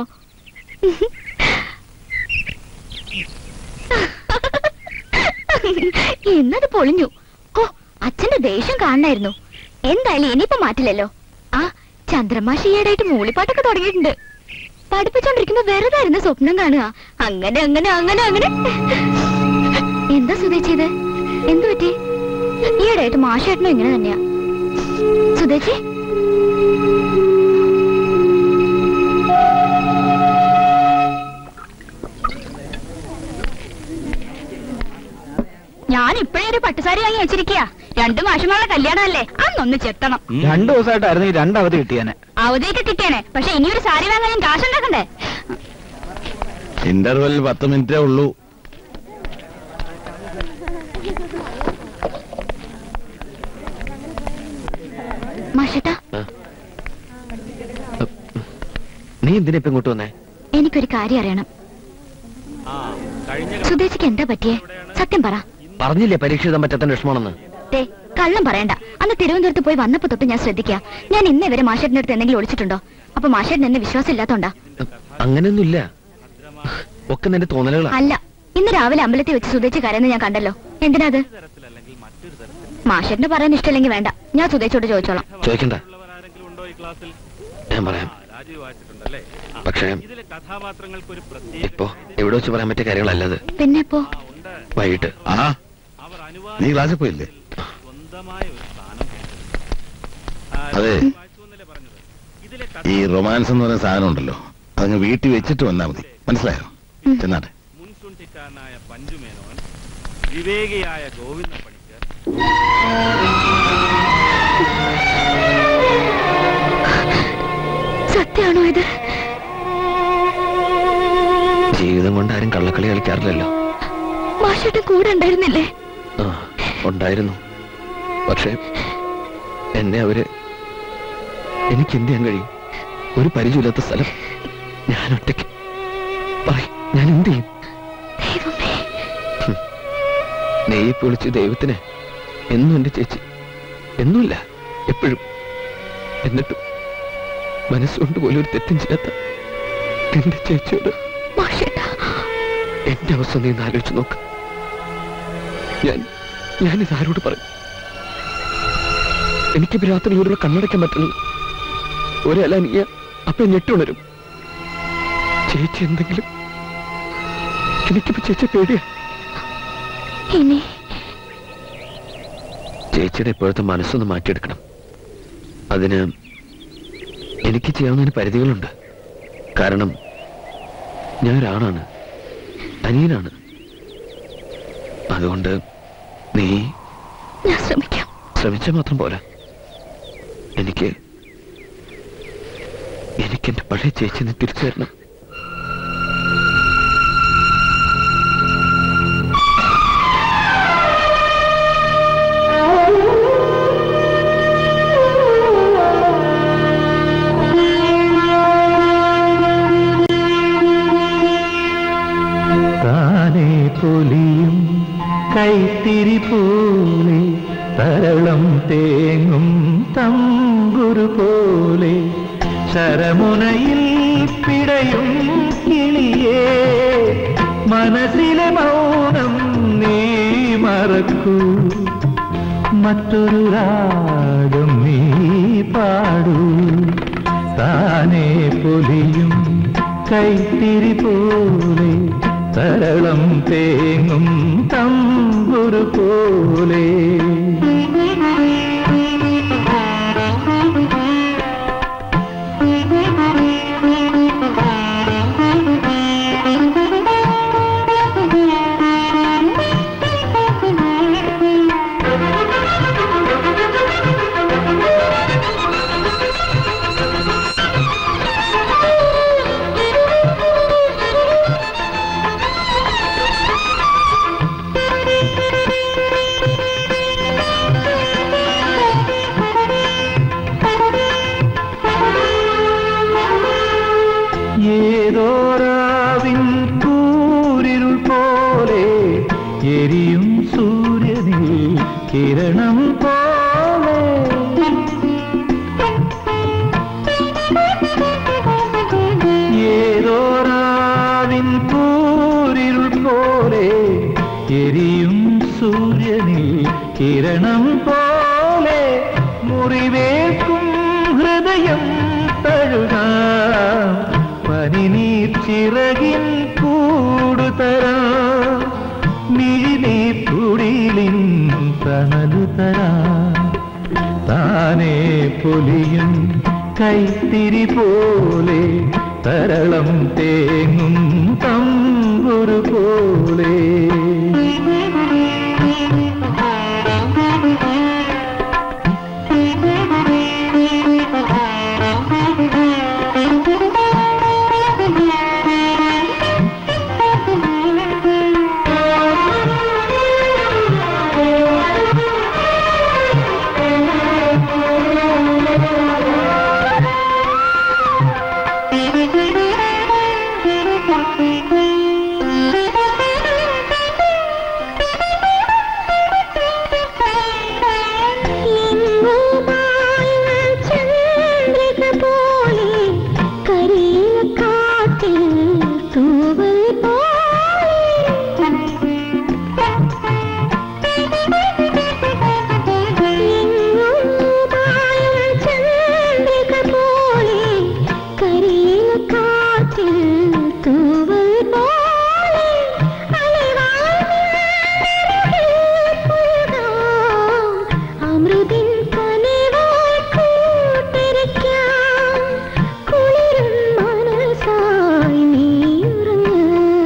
[SPEAKER 3] ഇന്നത് പൊളിഞ്ഞു ഓ അച്ഛന്റെ ദേഷ്യം കാണണായിരുന്നു എന്തായാലും ഇനിയിപ്പോ മാറ്റില്ലല്ലോ ആ ചന്ദ്രമാഷി ഈയിടെയായിട്ട് മൂളിപ്പാട്ടൊക്കെ തുടങ്ങിയിട്ടുണ്ട് പഠിപ്പിച്ചോണ്ടിരിക്കുമ്പോ വെറുതെ ഇരുന്ന് സ്വപ്നം കാണുക അങ്ങനെ അങ്ങനെ അങ്ങനെ അങ്ങനെ എന്താ സുധേച്ചി ഇത് എന്തു പറ്റി ഈയിടെയായിട്ട് മാഷേട്ടനും ഇങ്ങനെ തന്നെയാ സുധേച്ചി ഞാൻ ഇപ്പഴേ ഒരു പട്ടുസാരി വാങ്ങി വെച്ചിരിക്കുക രണ്ടു മാഷന്മാരുടെ കല്യാണമല്ലേ അന്നൊന്ന് ചെത്തണം
[SPEAKER 11] രണ്ടു ദിവസമായിട്ടായിരുന്നു ഈ രണ്ടവധി കിട്ടിയാനെ
[SPEAKER 3] അവധിയൊക്കെ കിട്ടിയാനെ പക്ഷെ ഇനിയൊരു സാരി വാങ്ങാൻ കാശുണ്ടാക്കണ്ടേ
[SPEAKER 10] ഇന്റർവെൽ പത്ത് മിനിറ്റേ ഉള്ളൂ
[SPEAKER 3] മാഷേട്ടാ
[SPEAKER 2] നീ എന്തിനാ ഇപ്പൊ ഇങ്ങോട്ട് വന്നേ
[SPEAKER 3] എനിക്കൊരു കാര്യം അറിയണം സുധേച്ചിക്ക് എന്താ പറ്റിയേ സത്യം പറ
[SPEAKER 2] പറഞ്ഞില്ലേ പരീക്ഷ എഴുതാൻ പറ്റാത്ത വിഷമാണെന്ന്
[SPEAKER 3] ദേ കള്ളം പറയണ്ട അന്ന് തിരുവനന്തപുരത്ത് പോയി വന്നപ്പോ തൊട്ട് ഞാൻ ശ്രദ്ധിക്കുക ഞാൻ ഇന്നേ വരെ മാഷേട്ടിന്റെ അടുത്ത് എന്തെങ്കിലും ഒളിച്ചിട്ടുണ്ടോ അപ്പൊ മാഷേട്ടിന് എന്നെ വിശ്വാസം ഇല്ലാത്തോണ്ടാ
[SPEAKER 2] അങ്ങനെയൊന്നുമില്ല ഒക്കെ നിന്റെ തോന്നലുകളാ
[SPEAKER 3] അല്ല ഇന്ന് രാവിലെ അമ്പലത്തിൽ വെച്ച് സുധേച്ചി കരയെന്ന് ഞാൻ കണ്ടല്ലോ എന്തിനാ അത് മാഷേട്ടിന് പറയാൻ ഇഷ്ടമില്ലെങ്കിൽ വേണ്ട ഞാൻ സുധേച്ചോട് ചോദിച്ചോളാം
[SPEAKER 2] ചോദിക്കണ്ട ഞാൻ പറയാം പക്ഷേ ഇപ്പോ എവിടെ വെച്ച് പറയാൻ പറ്റിയ കാര്യങ്ങളല്ലത്
[SPEAKER 3] പിന്നെ ഇപ്പോ
[SPEAKER 2] വൈകിട്ട്
[SPEAKER 10] ആ നീ ക്ലാസ്സിൽ പോയില്ലേ അതെ ഈ റൊമാൻസ് എന്ന് പറയുന്ന സാധനം ഉണ്ടല്ലോ അതങ്ങ് വീട്ടിൽ വെച്ചിട്ട് വന്നാ മതി മനസ്സിലായോ ചെന്നാട്ടെ
[SPEAKER 12] മുൻസുണ്ടിക്കാരനായ പഞ്ചുമേനോൻ വിവേകിയായ ഗോവിന്ദ പണിക്കർ
[SPEAKER 3] സത്യാണോ ഇത്
[SPEAKER 2] ജീവിതം കൊണ്ട് ആരും കള്ളക്കളി കളിക്കാറില്ലല്ലോ
[SPEAKER 3] മാഷേട്ടൻ കൂടെ ഉണ്ടായിരുന്നില്ലേ
[SPEAKER 2] ആ ഉണ്ടായിരുന്നു പക്ഷേ എന്നെ അവര് എനിക്ക് എന്ത് ചെയ്യാൻ കഴിയും ഒരു പരിചയമില്ലാത്ത സ്ഥലം ഞാൻ ഒറ്റയ്ക്ക് പറയ് ഞാൻ എന്ത് ചെയ്യും
[SPEAKER 3] ദൈവമേ
[SPEAKER 2] നെയ്യ് പൊളിച്ച് ദൈവത്തിന് എന്നും എന്റെ ചേച്ചി എന്നുമില്ല എപ്പോഴും എന്നിട്ടും മനസ്സുകൊണ്ട് പോലും ഒരു തെറ്റും ചെയ്യാത്ത എന്റെ ചേച്ചിയോട്
[SPEAKER 3] മാഷേട്ടാ
[SPEAKER 2] എന്റെ അവസ്ഥ നീ ഒന്ന് ആലോചിച്ച് നോക്ക് ഞാൻ ഞാനിത് ആരോട് പറയും എനിക്കിപ്പോ രാത്രി ഒരു കണ്ണടയ്ക്കാൻ പറ്റുന്നില്ല ഒരല നീയ അപ്പൊ ഞെട്ടുണരും ചേച്ചി എന്തെങ്കിലും എനിക്കിപ്പോ ചേച്ചി പേടിയാ
[SPEAKER 3] ഇനി
[SPEAKER 2] ചേച്ചിയുടെ ഇപ്പോഴത്തെ മനസ്സൊന്ന് മാറ്റിയെടുക്കണം അതിന് എനിക്ക് ചെയ്യാവുന്നതിന് പരിധികളുണ്ട് കാരണം ഞാൻ ഒരാണാണ് അനിയനാണ് അതുകൊണ്ട് നീ
[SPEAKER 3] ഞാൻ ശ്രമിക്കാം
[SPEAKER 2] ശ്രമിച്ചാൽ മാത്രം പോരാ എനിക്ക് എനിക്ക് എന്റെ പഴയ ചേച്ചിനെ തിരിച്ചു തരണം
[SPEAKER 13] താനേ പൊലിയും കൈത്തിരി പോലെ തരളം തേങ്ങും തമ്പുരു പോലെ ശരമുനയിൽ പിടയും കിളിയേ മനസ്സിലെ മൗനം നീ മറക്കൂ മറ്റൊരു രാഗം നീ പാടൂ താനേ പൊലിയും കൈത്തിരി പോലെ തരളം തേങ്ങും തമ്പുരു പോലെ ഏതോരാവിൻ കൂരിരുൾ പോലെ എരിയും സൂര്യനിൽ കിരണം പോലെ കിരണം പോലെ മുറിവേൽക്കും ഹൃദയം തഴുകാം പനിനീർ ചിറകിൻ കൂടുതരാം മിഴിനീർ തുടിലിൻ തണലു തരാം താനേ പൊലിയും കൈത്തിരി പോലെ തരളം തേങ്ങും തമ്പുരു പോലെ
[SPEAKER 9] ചന്ദ്രിക പോലെ കരിയില കാറ്റിൽ തൂവൽ ചന്ദ്രിക പോലെ കരിയില കാറ്റിൽ തൂവൽ പോലെ അമൃതിൻ കനിവായി കൂട്ടിരിക്കാം കുളിരും മനസ്സായി നീയുറങ്ങ്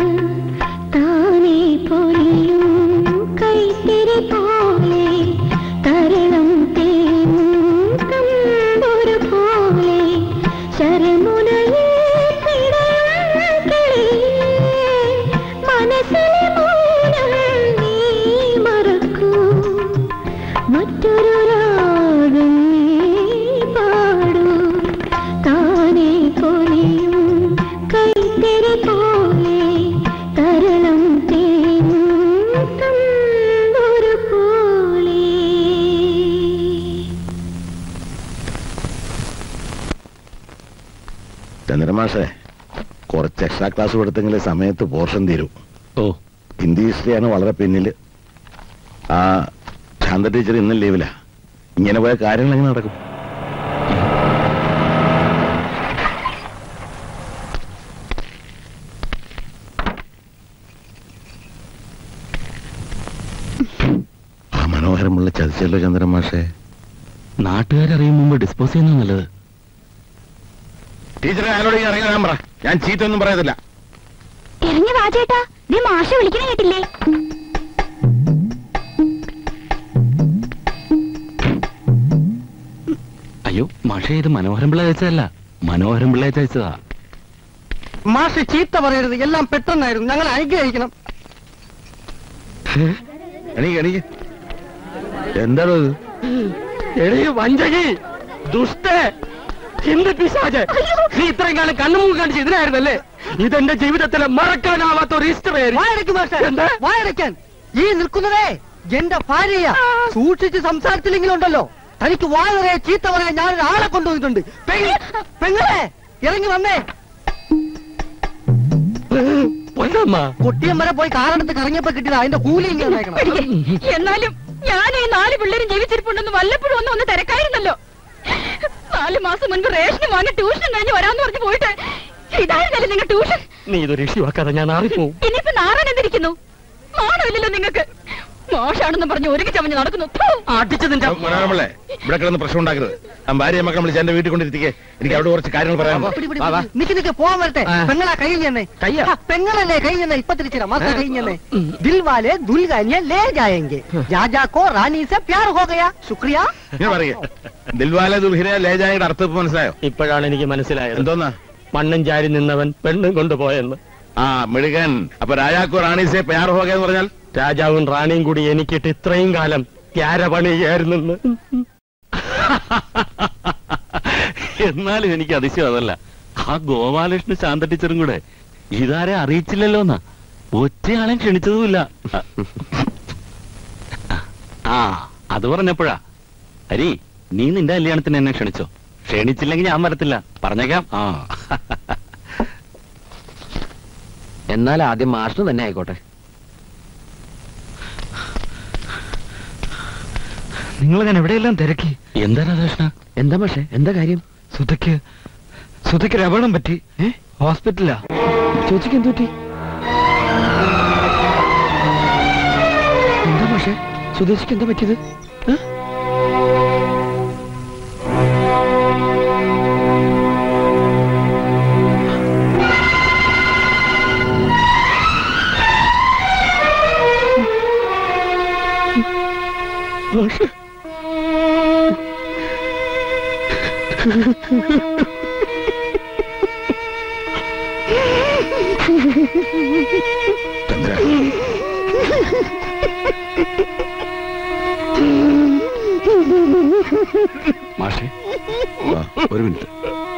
[SPEAKER 9] താനേ പൊലിയും കൈത്തിരി പോലെ തരണം തേങ്ങും തമ്പുരു പോലെ ശരമുനയിൽ പിടയും കിളിയേ മനസ്സിലെ മൗനം നീ മറക്കൂ മറ്റൊരു രാഗം നീ പാടൂ താനേ പൊലിയും കൈത്തിരി പോലെ തരണം തേങ്ങും തമ്പുരു പോലെ
[SPEAKER 10] ചന്ദ്രമാഷേ കുറച്ച് എക്സ്ട്രാ ക്ലാസ് കൊടുത്തെങ്കിൽ സമയത്ത് പോർഷൻ തീരും
[SPEAKER 1] ഓ
[SPEAKER 10] ഹിന്ദി ഹിസ്റ്ററിയാണ് വളരെ പിന്നില് ആ ശാന്ത ടീച്ചർ ഇന്നും ലീവില്ല ഇങ്ങനെ പോയ കാര്യങ്ങൾ എങ്ങനെ നടക്കും ആ മനോഹരമുള്ള ചതിച്ചല്ലോ ചന്ദ്രമാഷേ
[SPEAKER 1] നാട്ടുകാരറിയും മുമ്പ് ഡിസ്പോസ് ചെയ്യുന്ന നല്ലത്
[SPEAKER 10] ടീച്ചറെ ഞാനോട് ഇറങ്ങി വരാൻ പറ ഞാൻ ചീത്തൊന്നും പറയത്തില്ല
[SPEAKER 3] ഇറങ്ങി വാ ചേട്ടാ നീ മാഷ വിളിക്കണ കേട്ടില്ലേ
[SPEAKER 1] അയ്യോ മാഷേ ഇത് മനോഹരം പിള്ള അയച്ചതല്ല മനോഹരം പിള്ള അയച്ചതാ
[SPEAKER 4] മാഷ് ചീത്ത പറയരുത് എല്ലാം പെട്ടെന്നായിരുന്നു ഞങ്ങൾ അനുഗ്രഹിക്കണം
[SPEAKER 10] എണീക്ക് എണീക്ക് എന്താണോ ഇത്
[SPEAKER 8] എടീ വഞ്ചകി ദുഷ്ടേ ഹിന്ദു പിശാച് നീ ഇത്രയും കാലം കണ്ണുമുഖം കാണിച്ച് ഇതിനായിരുന്നല്ലേ ഇതെന്റെ ജീവിതത്തിലെ മറക്കാനാവാത്ത ഒരു ഹിസ്റ്ററി
[SPEAKER 4] വായടയ്ക്ക് മാഷ് വായടയ്ക്കാൻ ഈ നിൽക്കുന്നതേ എന്റെ ഭാര്യയാ സൂക്ഷിച്ച് സംസാരത്തിലെങ്കിലും ഉണ്ടല്ലോ തനിക്ക് വായ പറയാ ചീത്ത പറയാൻ ഞാൻ ആളെ കൊണ്ടുവന്നിട്ടുണ്ട് പെങ്ങ- പെങ്ങളെ ഇറങ്ങി വന്നേ കൊട്ടിയം വരെ പോയി കാറെടുത്ത് കറങ്ങിയപ്പോ കിട്ടിയത് അതിന്റെ കൂലി ഇങ്ങനെ തന്നേക്കണം.
[SPEAKER 5] എന്നാലും ഞാൻ ഈ നാല് പിള്ളേരും ജീവിച്ചിരിപ്പുണ്ടെന്ന് വല്ലപ്പോഴും ഒന്നും ഒന്ന് തിരക്കായിരുന്നല്ലോ നാല് മാസം മുൻപ് റേഷൻ വാങ്ങി ട്യൂഷൻ കഴിഞ്ഞ് വരാന്ന് പറഞ്ഞു പോയിട്ട് ഇതായിരുന്നല്ലേ നിങ്ങൾ ട്യൂഷൻ
[SPEAKER 8] നീ ഇതൊരു ഇഷ്യൂ ആക്കാതെ ഞാൻ അറിയിപ്പോ
[SPEAKER 5] ഇനിയിപ്പോ നാറാൻ എന്തിരിക്കുന്നു നാണമില്ലല്ലോ നിങ്ങൾക്ക് മോശാണെന്ന് പറഞ്ഞ് ഒരുക്കി ചമഞ്ഞ് നടക്കുന്നു ഫു.
[SPEAKER 8] അടിച്ചതിന്റെ
[SPEAKER 10] മനോരമല്ലേ ഇവിടെ കിടന്ന് പ്രശ്നം ഉണ്ടാക്കരുത് ഞാൻ ഭാര്യ മക്കളെ വിളിച്ച് എന്റെ വീട്ടിൽ കൊണ്ടിരിക്കേ എനിക്ക് അവിടെ കുറച്ച് കാര്യങ്ങൾ പറയാൻ
[SPEAKER 4] പിടി, പിടി, പിടി. നിക്ക് നിക്ക് പോവാൻ വരട്ടെ പെങ്ങളാ കയ്യിൽ തന്നെ ആ, പെങ്ങളല്ലേ കയ്യിൽ തന്നെ ഇപ്പൊ തിരിച്ചിടാം മാസ്റ്റർ കയ്യിൽ തന്നെ ദിൽ വാലെ ദുൽഗാനിയെ ലേ ജായെങ്കെ രാജാക്കോ റാണി സെ പ്യാർ ഹോ ഗയാ ശുക്രിയ
[SPEAKER 10] ഞാൻ പറയേ ദിൽവാല ദുൽഹിര ലേജായുടെ അർത്ഥം ഇപ്പൊ മനസ്സിലായോ
[SPEAKER 8] ഇപ്പോഴാണ് എനിക്ക് മനസ്സിലായത്
[SPEAKER 10] എന്തോന്നാ
[SPEAKER 8] മണ്ണും ചാരി നിന്നവൻ പെണ്ണും കൊണ്ടുപോയെന്ന്
[SPEAKER 10] ആ മിടുകൻ അപ്പൊ രാജാക്കോ റാണീസെ പ്യാർ ഹോക എന്ന് പറഞ്ഞാൽ
[SPEAKER 8] രാജാവും റാണിയും കൂടി എനിക്കിട്ട് ഇത്രയും കാലം ക്യാരപണിയായിരുന്നെന്ന്
[SPEAKER 1] എന്നാലും എനിക്ക് അതിശയം അതല്ല ആ ഗോപാലകൃഷ്ണ ശാന്ത ടീച്ചറും കൂടെ ഇതാരെ അറിയിച്ചില്ലല്ലോ എന്നാ ഒറ്റയാളെ ക്ഷണിച്ചതുമില്ല ആ അത് പറഞ്ഞപ്പോഴാ ഹരി നീ നിന്റെ കല്യാണത്തിന് എന്നെ ക്ഷണിച്ചോ ക്ഷണിച്ചില്ലെങ്കിൽ ഞാൻ വരത്തില്ല പറഞ്ഞേക്കാം ആ
[SPEAKER 2] എന്നാൽ ആദ്യം മാഷിന് തന്നെ ആയിക്കോട്ടെ
[SPEAKER 11] നിങ്ങൾ ഞാൻ എവിടെയെല്ലാം തിരക്കി
[SPEAKER 1] എന്താ രാധാകൃഷ്ണ
[SPEAKER 11] എന്താ പക്ഷേ എന്താ കാര്യം സുധയ്ക്ക് സുധയ്ക്ക് ഒരു അപകടം പറ്റി ഏ ഹോസ്പിറ്റലാ ചേച്ചിക്ക് എന്ത് പറ്റി എന്താ പക്ഷേ സുധേച്ചിക്ക് എന്താ പറ്റിയത് ഏ? പക്ഷേ
[SPEAKER 1] മാഷേ വാ, ഒരു മിനിറ്റ്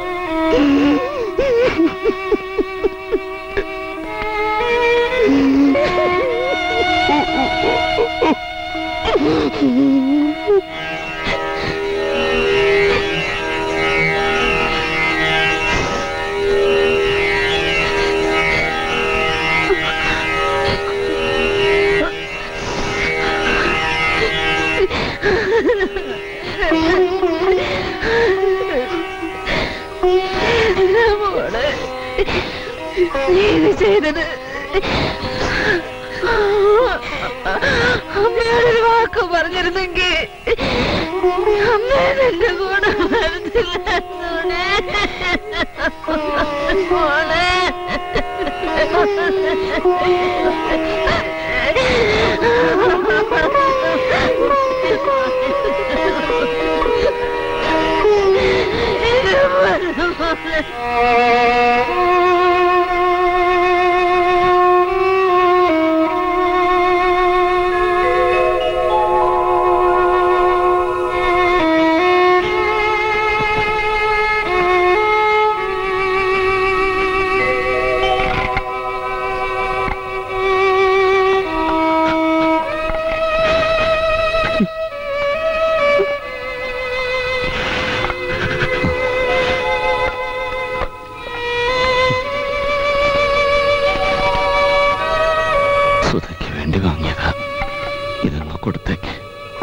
[SPEAKER 9] മോളെ നീ ഇത് ചെയ്തത് അമ്മയോടൊരു വാക്ക് പറഞ്ഞിരുന്നെങ്കിൽ അമ്മ എന്റെ കൂടെ വരുന്നില്ല മോളെ
[SPEAKER 1] സുധയ്ക്ക് വേണ്ടി വാങ്ങിയതാ ഇതൊന്ന് കൊടുത്തേക്ക്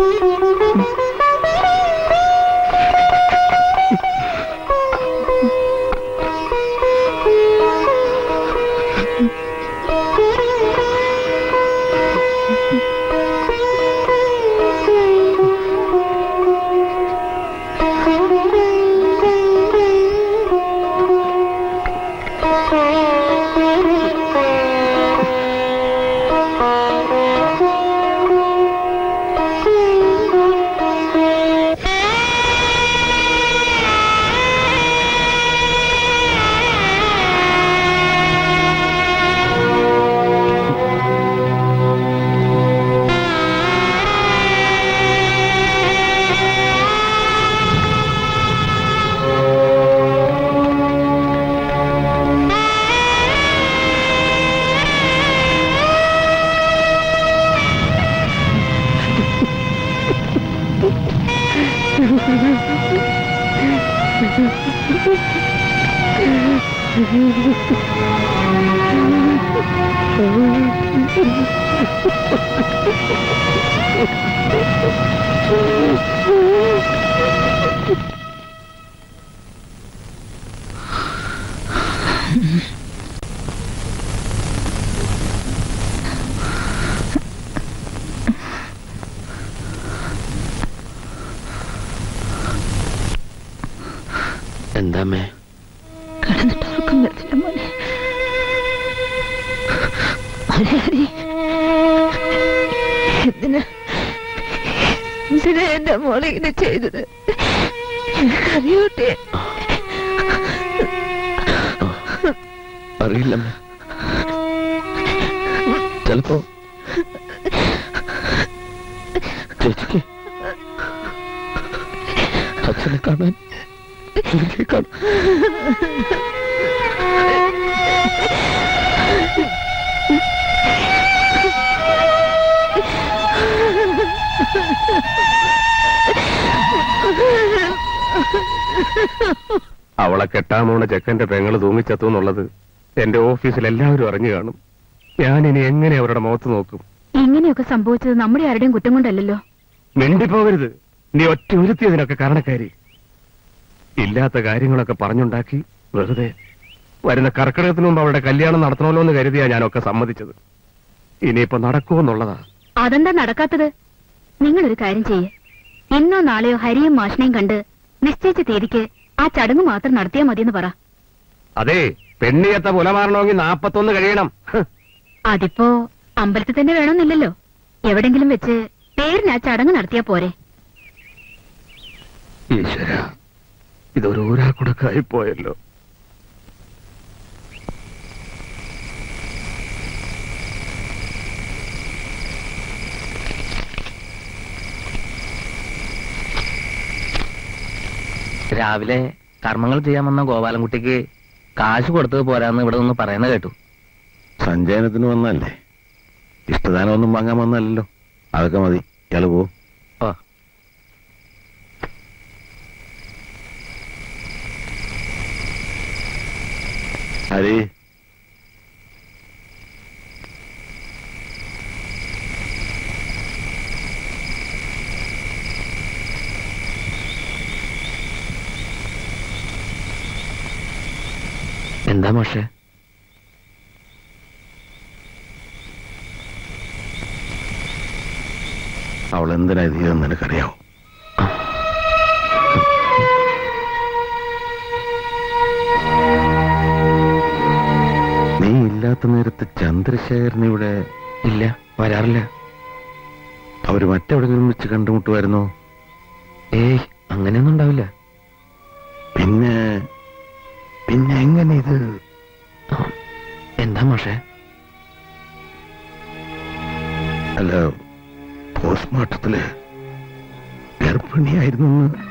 [SPEAKER 8] എന്താമ്മേ
[SPEAKER 9] കിടന്നിട്ട് ഉറക്കം വരുന്നില്ല മോനെ മലയാളി എന്തിനാ എന്തിനാ എന്റെ മോളെ ഇങ്ങനെ ചെയ്തത് അറിയോട്ടെ
[SPEAKER 8] അറിയില്ലമ്മേ ചിലപ്പോ ചേച്ചിക്ക് അച്ഛനെ കാണാൻ എനിക്ക് കാണാൻ
[SPEAKER 7] അവളെ കെട്ടാമോണ ചെക്കന്റെ പെങ്ങള് തൂങ്ങിച്ചത്തു എന്നുള്ളത് എന്റെ ഓഫീസിൽ എല്ലാവരും അറിഞ്ഞു കാണും ഞാൻ ഇനി എങ്ങനെ അവരുടെ മുഖത്ത് നോക്കും
[SPEAKER 3] ഇങ്ങനെയൊക്കെ സംഭവിച്ചത് നമ്മുടെ ആരുടെയും കുറ്റം കൊണ്ടല്ലല്ലോ
[SPEAKER 7] മിണ്ടിപ്പോകരുത് നീ ഒറ്റ ഒരുത്തിയതിനൊക്കെ കാരണക്കാരി ഇല്ലാത്ത കാര്യങ്ങളൊക്കെ പറഞ്ഞുണ്ടാക്കി വെറുതെ വരുന്ന കർക്കിടകത്തിന് മുമ്പ് അവളുടെ കല്യാണം നടത്തണമല്ലോ എന്ന് കരുതിയാ ഞാനൊക്കെ സമ്മതിച്ചത് ഇനിയിപ്പോ നടക്കുമെന്നുള്ളതാ
[SPEAKER 3] അതെന്താ നടക്കാത്തത് നിങ്ങളൊരു കാര്യം ചെയ്യേ ഇന്നോ നാളെയോ ഹരിയും മാഷിനെയും കണ്ട് നിശ്ചയിച്ച തീയതിക്ക് ആ ചടങ്ങ് മാത്രം നടത്തിയാൽ മതിയെന്ന് പറ
[SPEAKER 7] അതെ പെണ്ണിയത്തെ പുല മാറണമെങ്കിൽ നാപ്പത്തൊന്ന് കഴിയണം ഹ്.
[SPEAKER 3] അതിപ്പോ അമ്പലത്തിൽ തന്നെ വേണമെന്നില്ലല്ലോ എവിടെങ്കിലും വെച്ച് പേരിന് ആ ചടങ്ങ് നടത്തിയാ പോരെ
[SPEAKER 7] ഈശ്വര ഇതൊരു ഊരാക്കുടക്കായി പോയല്ലോ
[SPEAKER 11] രാവിലെ കർമ്മങ്ങൾ ചെയ്യാൻ വന്ന ഗോപാലൻകുട്ടിക്ക് കാശ് കൊടുത്തത് പോരാന്ന് ഇവിടെ നിന്ന് പറയുന്ന കേട്ടു
[SPEAKER 10] സഞ്ചയനത്തിന് വന്നല്ലേ ഇഷ്ടദാനം ഒന്നും വാങ്ങാൻ വന്നല്ലോ അതൊക്കെ മതി ഇയാള് പോ
[SPEAKER 11] ഓ
[SPEAKER 10] ഹരി
[SPEAKER 11] എന്താ മോശേ
[SPEAKER 10] അവൾ എന്തിനാ ഇത് ചെയ്തെന്ന് നിനക്കറിയാവോ നീ ഇല്ലാത്ത നേരത്ത് ചന്ദ്രശേഖരൻ ഇവിടെ
[SPEAKER 11] ഇല്ല വരാറില്ല
[SPEAKER 10] അവര് മറ്റെവിടെങ്കിലും വെച്ച് കണ്ടുമുട്ടുമായിരുന്നോ
[SPEAKER 11] ഏയ് അങ്ങനെയൊന്നും ഉണ്ടാവില്ല
[SPEAKER 10] പിന്നെ പിന്നെ എങ്ങനെ ഇത്
[SPEAKER 11] എന്താ മോശേ
[SPEAKER 10] അല്ല പോസ്റ്റ്മോർട്ടത്തില് ഗർഭിണിയായിരുന്നു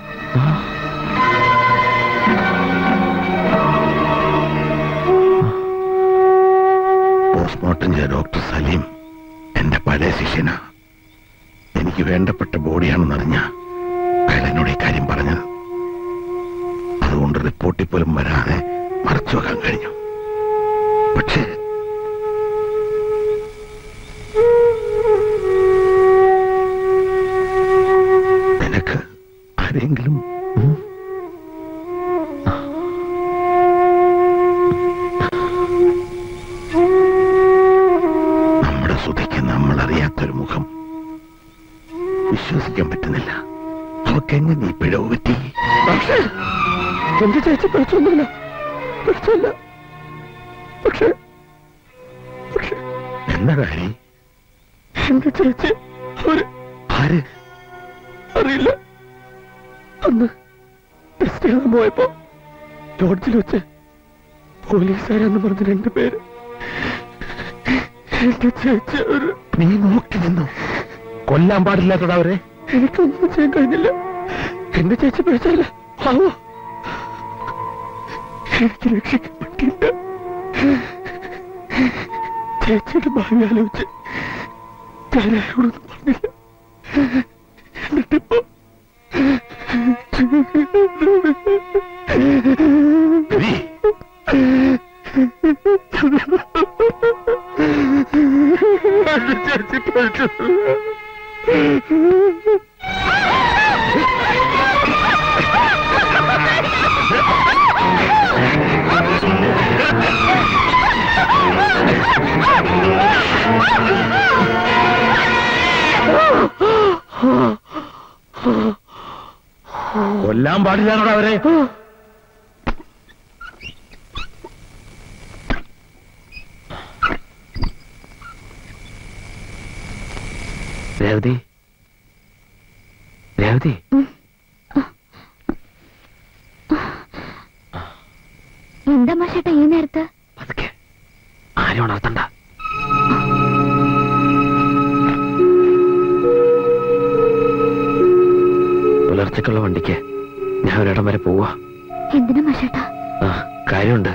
[SPEAKER 10] പോസ്റ്റ്മോർട്ടം ചെയ്ത ഡോക്ടർ സലീം എന്റെ പഴയ ശിഷ്യനാ എനിക്ക് വേണ്ടപ്പെട്ട ബോഡിയാണെന്നറിഞ്ഞ അയാൾ എന്നോട് ഈ കാര്യം പറഞ്ഞത് അതുകൊണ്ട് റിപ്പോർട്ടിൽ പോലും വരാതെ മറച്ചു വെക്കാൻ കഴിഞ്ഞു പക്ഷേ നിനക്ക് ആരെങ്കിലും ഉം? നമ്മുടെ സുധിക്ക് നമ്മൾ അറിയാത്തൊരു മുഖം വിശ്വസിക്കാൻ പറ്റുന്നില്ല അവക്കെങ്ങനെ ഈ പിഴവ് പറ്റി
[SPEAKER 7] പക്ഷേ എന്റെ ചേച്ചി പഠിച്ചൊന്നുമില്ല പഠിച്ചില്ല പക്ഷേ പക്ഷേ
[SPEAKER 10] എന്താ കാര്യം
[SPEAKER 7] എന്റെ ചേച്ചി അവര്
[SPEAKER 10] ആര്
[SPEAKER 7] അറിയില്ല അന്ന് ടെസ്റ്റ് എഴുതാൻ പോയപ്പോ ലോഡ്ജിൽ വെച്ച് പോലീസുകാരെന്ന് പറഞ്ഞ രണ്ട് പേര് എന്റെ ചേച്ചി അവര്
[SPEAKER 10] നീ നോക്കി നിന്നു കൊല്ലാൻ പാടില്ലാത്തടാ അവരെ
[SPEAKER 7] എനിക്കൊന്നും ചെയ്യാൻ കഴിഞ്ഞില്ല എന്റെ ചേച്ചി പിടിച്ചല്ല ആവോ എനിക്ക് രക്ഷിക്കാൻ പറ്റില്ല ചേച്ചിയുടെ ഭാവി ആലോചിച്ച് ഞാൻ ആരോടൊന്നും പറഞ്ഞില്ല എന്നിട്ടിപ്പോ
[SPEAKER 10] ഗിരി,
[SPEAKER 7] എന്റെ ചേച്ചി പിടിച്ചു
[SPEAKER 10] കൊല്ലാൻ പാടില്ലാത്തടാ അവരെ
[SPEAKER 11] രേവതി രേവതി
[SPEAKER 3] എന്താ മാഷേട്ടാ ഈ നേരത്ത്
[SPEAKER 11] പതുക്കെ ആരും ഉണർത്തണ്ട പുലർച്ചക്കുള്ള വണ്ടിക്ക് ഞാൻ ഒരിടം വരെ പോവാ
[SPEAKER 3] എന്തിനാ മാഷേട്ടാ
[SPEAKER 11] ആ കാര്യമുണ്ട്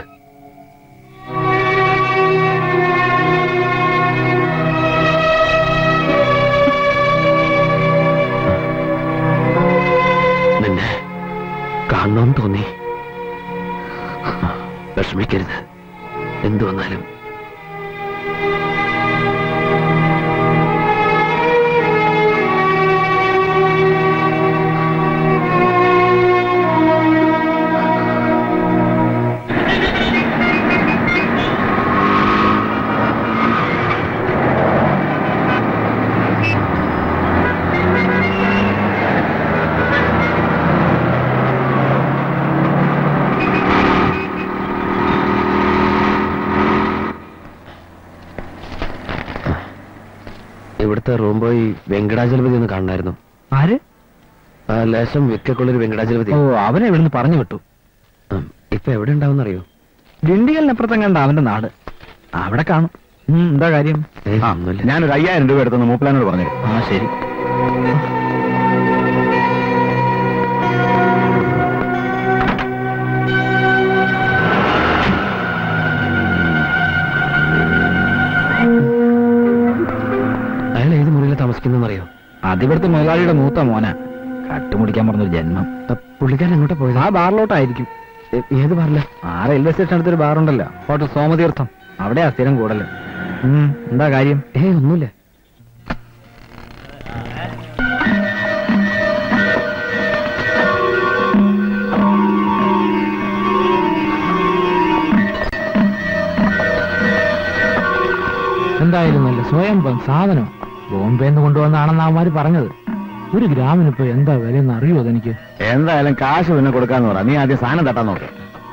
[SPEAKER 11] നിന്നെ കാണണമെന്ന് തോന്നി വിഷമിക്കരുത് എന്തു വന്നാലും
[SPEAKER 2] അടുത്ത റൂം പോയി വെങ്കടാചലപതി ഒന്ന് കാണണമായിരുന്നു
[SPEAKER 11] ആര്
[SPEAKER 2] ആ ലേശം വിക്കൊള്ളൊരു വെങ്കടാചലപതി
[SPEAKER 11] ഓ അവനെ ഇവിടുന്ന് പറഞ്ഞു വിട്ടു
[SPEAKER 2] ഉം, ഇപ്പൊ എവിടെ ഉണ്ടാവും അറിയോ
[SPEAKER 11] ഡിണ്ടികളിനപ്പുറത്തും കണ്ട അവന്റെ നാട് അവിടെ കാണും ഉം, എന്താ കാര്യം
[SPEAKER 2] ഏയ്, ഒന്നുമില്ല.
[SPEAKER 10] ഞാനൊരു അയ്യായിരം രൂപ എടുത്തെന്ന് മൂപ്പലാനോട് പറഞ്ഞു
[SPEAKER 11] ആ ശരി
[SPEAKER 2] അയാൾ ഏത് മുറിയിലാണ് താമസിക്കുന്നറിയോ
[SPEAKER 11] അതിവിടുത്തെ മുതലാളിയുടെ മൂത്ത മോന കട്ടുമുടിക്കാൻ പറഞ്ഞൊരു ജന്മം
[SPEAKER 2] പുള്ളിക്കാരൻ എങ്ങോട്ടാ പോയത്
[SPEAKER 11] ആ ബാറിലോട്ടായിരിക്കും
[SPEAKER 2] ഏ- ഏത് പറഞ്ഞ
[SPEAKER 11] ആ റെയിൽവേ സ്റ്റേഷൻ അടുത്തൊരു ബാറുണ്ടല്ലോ ഹോട്ടൽ സോമതീർത്ഥം അവിടെയാ സ്ഥിരം കൂടല് ഉം, എന്താ കാര്യം
[SPEAKER 2] ഏ ഒന്നുമില്ല
[SPEAKER 11] എന്തായാലും നല്ല സ്വയം സാധനം ബോംബെന്ന് കൊണ്ടുവന്നാണെന്ന് അവന്മാര് പറഞ്ഞത് ഒരു ഗ്രാമിന് ഇപ്പൊ എന്താ വിലയെന്ന് അറിയോ അതെനിക്ക്
[SPEAKER 10] എന്തായാലും കാശ് പിന്നെ കൊടുക്കാന്ന് പറ നീ ആദ്യം സാധനം തട്ടാൻ നോക്ക്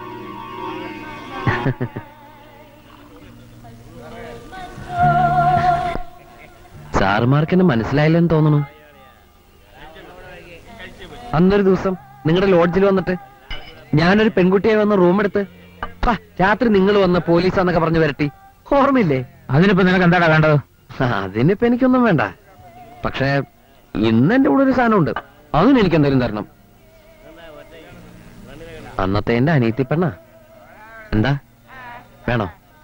[SPEAKER 2] സാറുമാർക്ക് എന്നെ മനസ്സിലായില്ലെന്ന് തോന്നുന്നു അന്നൊരു ദിവസം നിങ്ങളുടെ ലോഡ്ജിൽ വന്നിട്ട് ഞാനൊരു പെൺകുട്ടിയെ വന്ന് റൂം എടുത്ത് ഹാ, രാത്രി നിങ്ങൾ വന്ന പോലീസാന്നൊക്കെ പറഞ്ഞു വരട്ടി ഓർമ്മയില്ലേ
[SPEAKER 11] അതിനിപ്പോ നിനക്ക് എന്താടാ വേണ്ടത്
[SPEAKER 2] ആ, അതിനിപ്പോ എനിക്കൊന്നും വേണ്ട പക്ഷേ ഇന്ന് എന്റെ കൂടെ ഒരു സാധനമുണ്ട് അതിന് എനിക്ക് എന്തെങ്കിലും തരണം അന്നത്തെ എന്റെ അനിയത്തി പെണ്ണ എന്താ വേണോ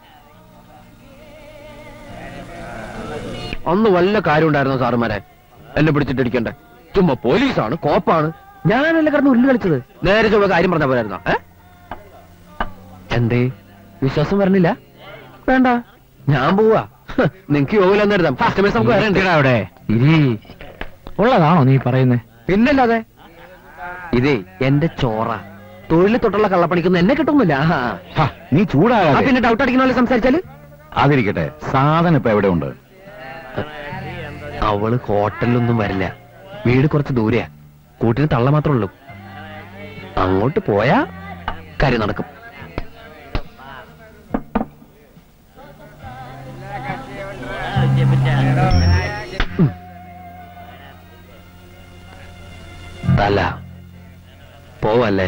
[SPEAKER 2] അന്ന് വല്ല കാര്യം ഉണ്ടായിരുന്നോ സാറുമാരെ എന്നെ പിടിച്ചിട്ടിരിക്കണ്ടേ ചുമ്മാ പോലീസാണ് കോപ്പാണ് ഞാനല്ലേ കിടന്ന് ഉള്ളു കളിച്ചത് നേരെ ചുമ്മാ കാര്യം പറഞ്ഞ പോലായിരുന്നോ ഏ എന്തേ വിശ്വാസം വരണില്ല വേണ്ട ഞാൻ പോവാ ഹ്, നിങ്ങക്ക് യോഗില്ലെന്ന് എഴുതാം കസ്റ്റമേഴ്സ് നമുക്ക് വരണ്ടേ
[SPEAKER 11] അവിടെ ഇരി ഉള്ളതാണോ നീ പറയുന്നേ
[SPEAKER 2] പിന്നല്ലാതെ ഇതേ എന്റെ ചോറ തൊഴിൽ തൊട്ടുള്ള കള്ളപ്പണിക്കൊന്നും എന്നെ കിട്ടുന്നില്ല ആഹാ.
[SPEAKER 10] ഹാ, നീ
[SPEAKER 2] ആ,
[SPEAKER 10] ചൂടാകാതെ
[SPEAKER 2] പിന്നെ ഡൗട്ട് അടിക്കുന്ന പോലെ സംസാരിച്ചാല്
[SPEAKER 10] അതിരിക്കട്ടെ സാധനം ഇപ്പൊ എവിടെ ഉണ്ട്
[SPEAKER 2] അവള് ഹോട്ടലിലൊന്നും വരില്ല വീട് കുറച്ച് ദൂരെയാ കൂട്ടിന് തള്ള മാത്രമേ ഉള്ളൂ അങ്ങോട്ട് പോയാ കാര്യം നടക്കും ഉം. തല പോവല്ലേ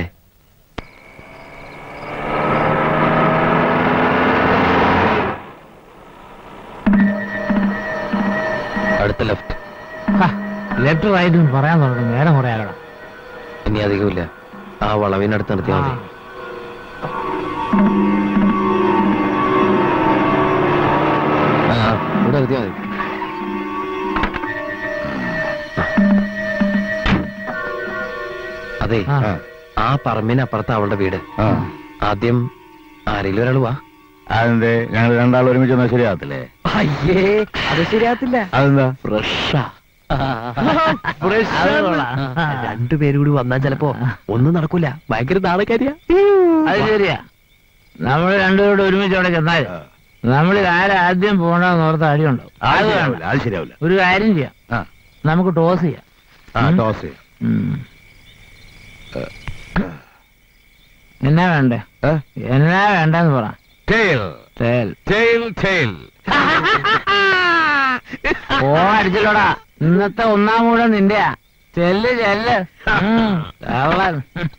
[SPEAKER 2] അടുത്ത ലെഫ്റ്റ്
[SPEAKER 11] ലെഫ്റ്റ് റൈറ്റ് പറയാൻ തുടങ്ങും നേരം കുറെ ആകണം
[SPEAKER 2] ഇനി അധികമില്ല ആ വളവിനടുത്ത് നിർത്തിയാൽ മതി ആ ആ, ഇവിടെ നിർത്തിയാൽ മതി അതെ
[SPEAKER 11] ആ.
[SPEAKER 2] ആ പറമ്പിനപ്പുറത്ത് അവളുടെ വീട്
[SPEAKER 10] ആ
[SPEAKER 2] ആദ്യം ആരെങ്കിലും ഒരാൾ വാ
[SPEAKER 10] അതെന്തേ ഞങ്ങൾ രണ്ടാൾ ഒരുമിച്ച് വന്നാൽ ശരിയാകത്തില്ലേ
[SPEAKER 2] അയ്യേ അത് ശരിയാത്തില്ല
[SPEAKER 10] അതെന്താ
[SPEAKER 2] ഫ്രഷാ രണ്ടുപേരും കൂടി വന്നാൽ ചിലപ്പോ ഒന്നും നടക്കൂല ഭയങ്കര നാണക്കാരിയാ
[SPEAKER 11] അത് ശരിയാ നമ്മൾ രണ്ടുപേരോട് ഒരുമിച്ച് അവിടെ ചെന്നാൽ നമ്മൾ ആരാദ്യം പോകണമെന്ന് ഓർത്ത് അടിയുണ്ടോ
[SPEAKER 10] അത്
[SPEAKER 11] അത്
[SPEAKER 10] ശരിയാവില്ല
[SPEAKER 11] വേണ്ട.
[SPEAKER 10] അത് ശരിയാവില്ല
[SPEAKER 11] ഒരു കാര്യം ചെയ്യാം
[SPEAKER 10] ആ
[SPEAKER 11] നമുക്ക് ടോസ് ചെയ്യാം
[SPEAKER 10] ആ
[SPEAKER 11] ഉം.
[SPEAKER 10] ടോസ്
[SPEAKER 11] ഉം. എന്നാ വേണ്ടേ
[SPEAKER 10] ഏ?
[SPEAKER 11] എന്നാ വേണ്ടെന്ന് പറ
[SPEAKER 10] ടെയിൽ
[SPEAKER 11] തേൽ
[SPEAKER 10] ടെയിൽ ടെയിൽ
[SPEAKER 11] ഓ അടിച്ചല്ലോടാ ഇന്നത്തെ ഒന്നാം കൂടെ നിന്റെയാ ചെല്ല് ചെല്ല് ഉം, കള്ളൻ.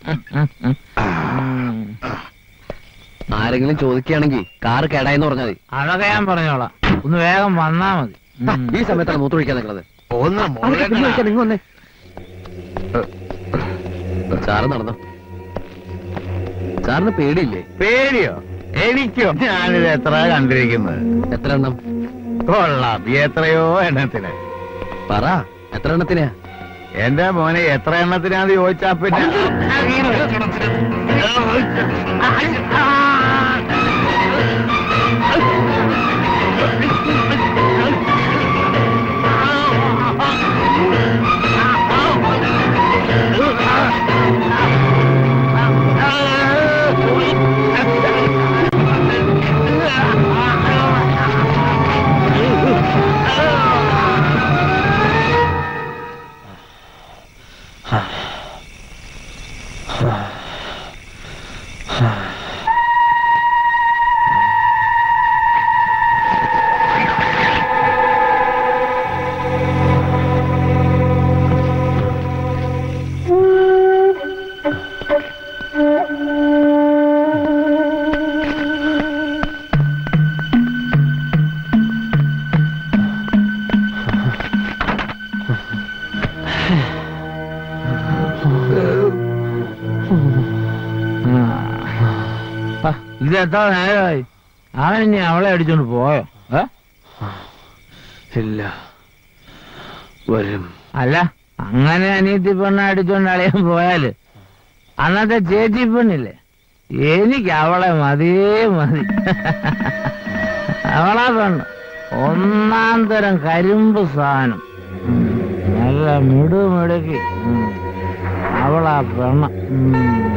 [SPEAKER 11] ഉം.
[SPEAKER 2] ആരെങ്കിലും ചോദിക്കുകയാണെങ്കിൽ കാറ് കേടായെന്ന് പറഞ്ഞാൽ മതി
[SPEAKER 11] അതൊക്കെ ഞാൻ പറഞ്ഞോളാം ഒന്ന് വേഗം വന്നാ മതി
[SPEAKER 2] ആ,
[SPEAKER 11] ഉം.
[SPEAKER 2] ഈ സമയത്താണ് മൂത്രമൊഴിക്കാൻ നിൽക്കുന്നത്
[SPEAKER 10] ഒന്ന്
[SPEAKER 2] നിങ്ങൾ വന്നേ സാറ് നടന്നു സാറിന് പേടിയില്ലേ
[SPEAKER 10] പേടിയോ എനിക്കോ ഞാനിത് എത്ര കണ്ടിരിക്കുന്നത്
[SPEAKER 2] എത്ര എണ്ണം
[SPEAKER 10] കൊള്ളാം എത്രയോ എണ്ണത്തിന്
[SPEAKER 2] പറ എത്ര എണ്ണത്തിനാ
[SPEAKER 10] എന്റെ മോനെ എത്ര എണ്ണത്തിനാന്ന് ചോദിച്ചാ പിന്നെ
[SPEAKER 11] ഇത് എത്ര നേരമായി അവൻ ഇനി അവളെ അടിച്ചോണ്ട് പോയോ ഏ
[SPEAKER 8] ഇല്ല വരും
[SPEAKER 11] അല്ല അങ്ങനെ അനിയത്തി പെണ്ണ അടിച്ചോണ്ട് അളിയാൻ പോയാല് അന്നത്തെ ചേച്ചി പെണ്ണില്ലേ എനിക്ക് അവളെ മതിയേ മതി അവളാ പെണ്ണ് ഒന്നാം തരം കരിമ്പ് സാധനം ഉം. നല്ല മിടു മിടുക്കി ഉം. അവളാ പെണ്ണ് ഉം.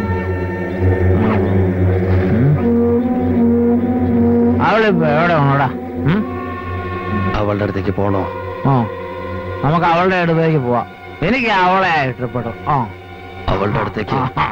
[SPEAKER 11] ഉം. അവളിപ്പോ എവിടെ ഉണ്ടടാ ഉം
[SPEAKER 8] അവളുടെ അടുത്തേക്ക് പോണോ
[SPEAKER 11] ആ നമുക്ക് അവളുടെ അടുത്തേക്ക് പോവാം എനിക്ക് അവളെ ഇഷ്ടപ്പെട്ടു ആ
[SPEAKER 8] അവളുടെ അടുത്തേക്ക്
[SPEAKER 11] ആ.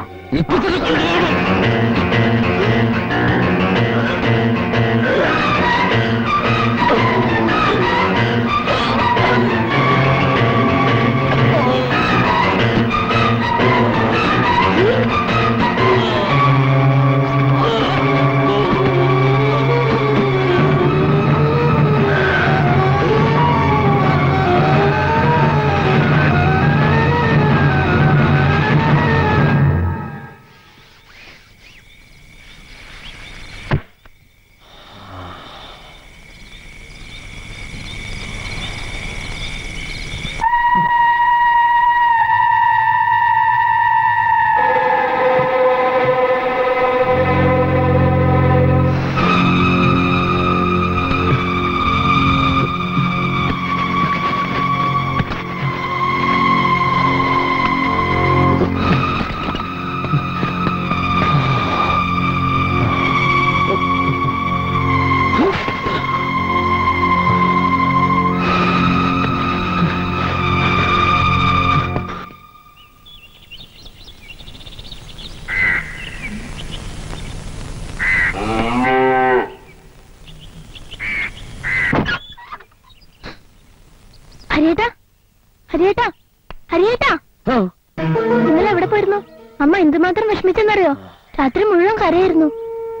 [SPEAKER 3] ഹരിയേട്ടാ ഹരിയേട്ടാ ഹരിയേട്ടാ ഇന്നലെ എവിടെ പോയിരുന്നു അമ്മ എന്തുമാത്രം വിഷമിച്ചെന്നറിയോ രാത്രി മുഴുവൻ കരയായിരുന്നു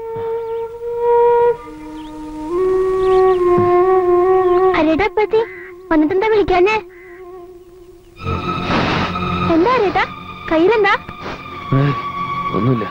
[SPEAKER 3] ഹരിയേട്ടാ പറ്റി വന്നിട്ടെന്താ വിളിക്കാഞ്ഞേ എന്താ ഹരിയേട്ടാ കയ്യിലെന്താ
[SPEAKER 8] ഏയ്, ഒന്നുമില്ല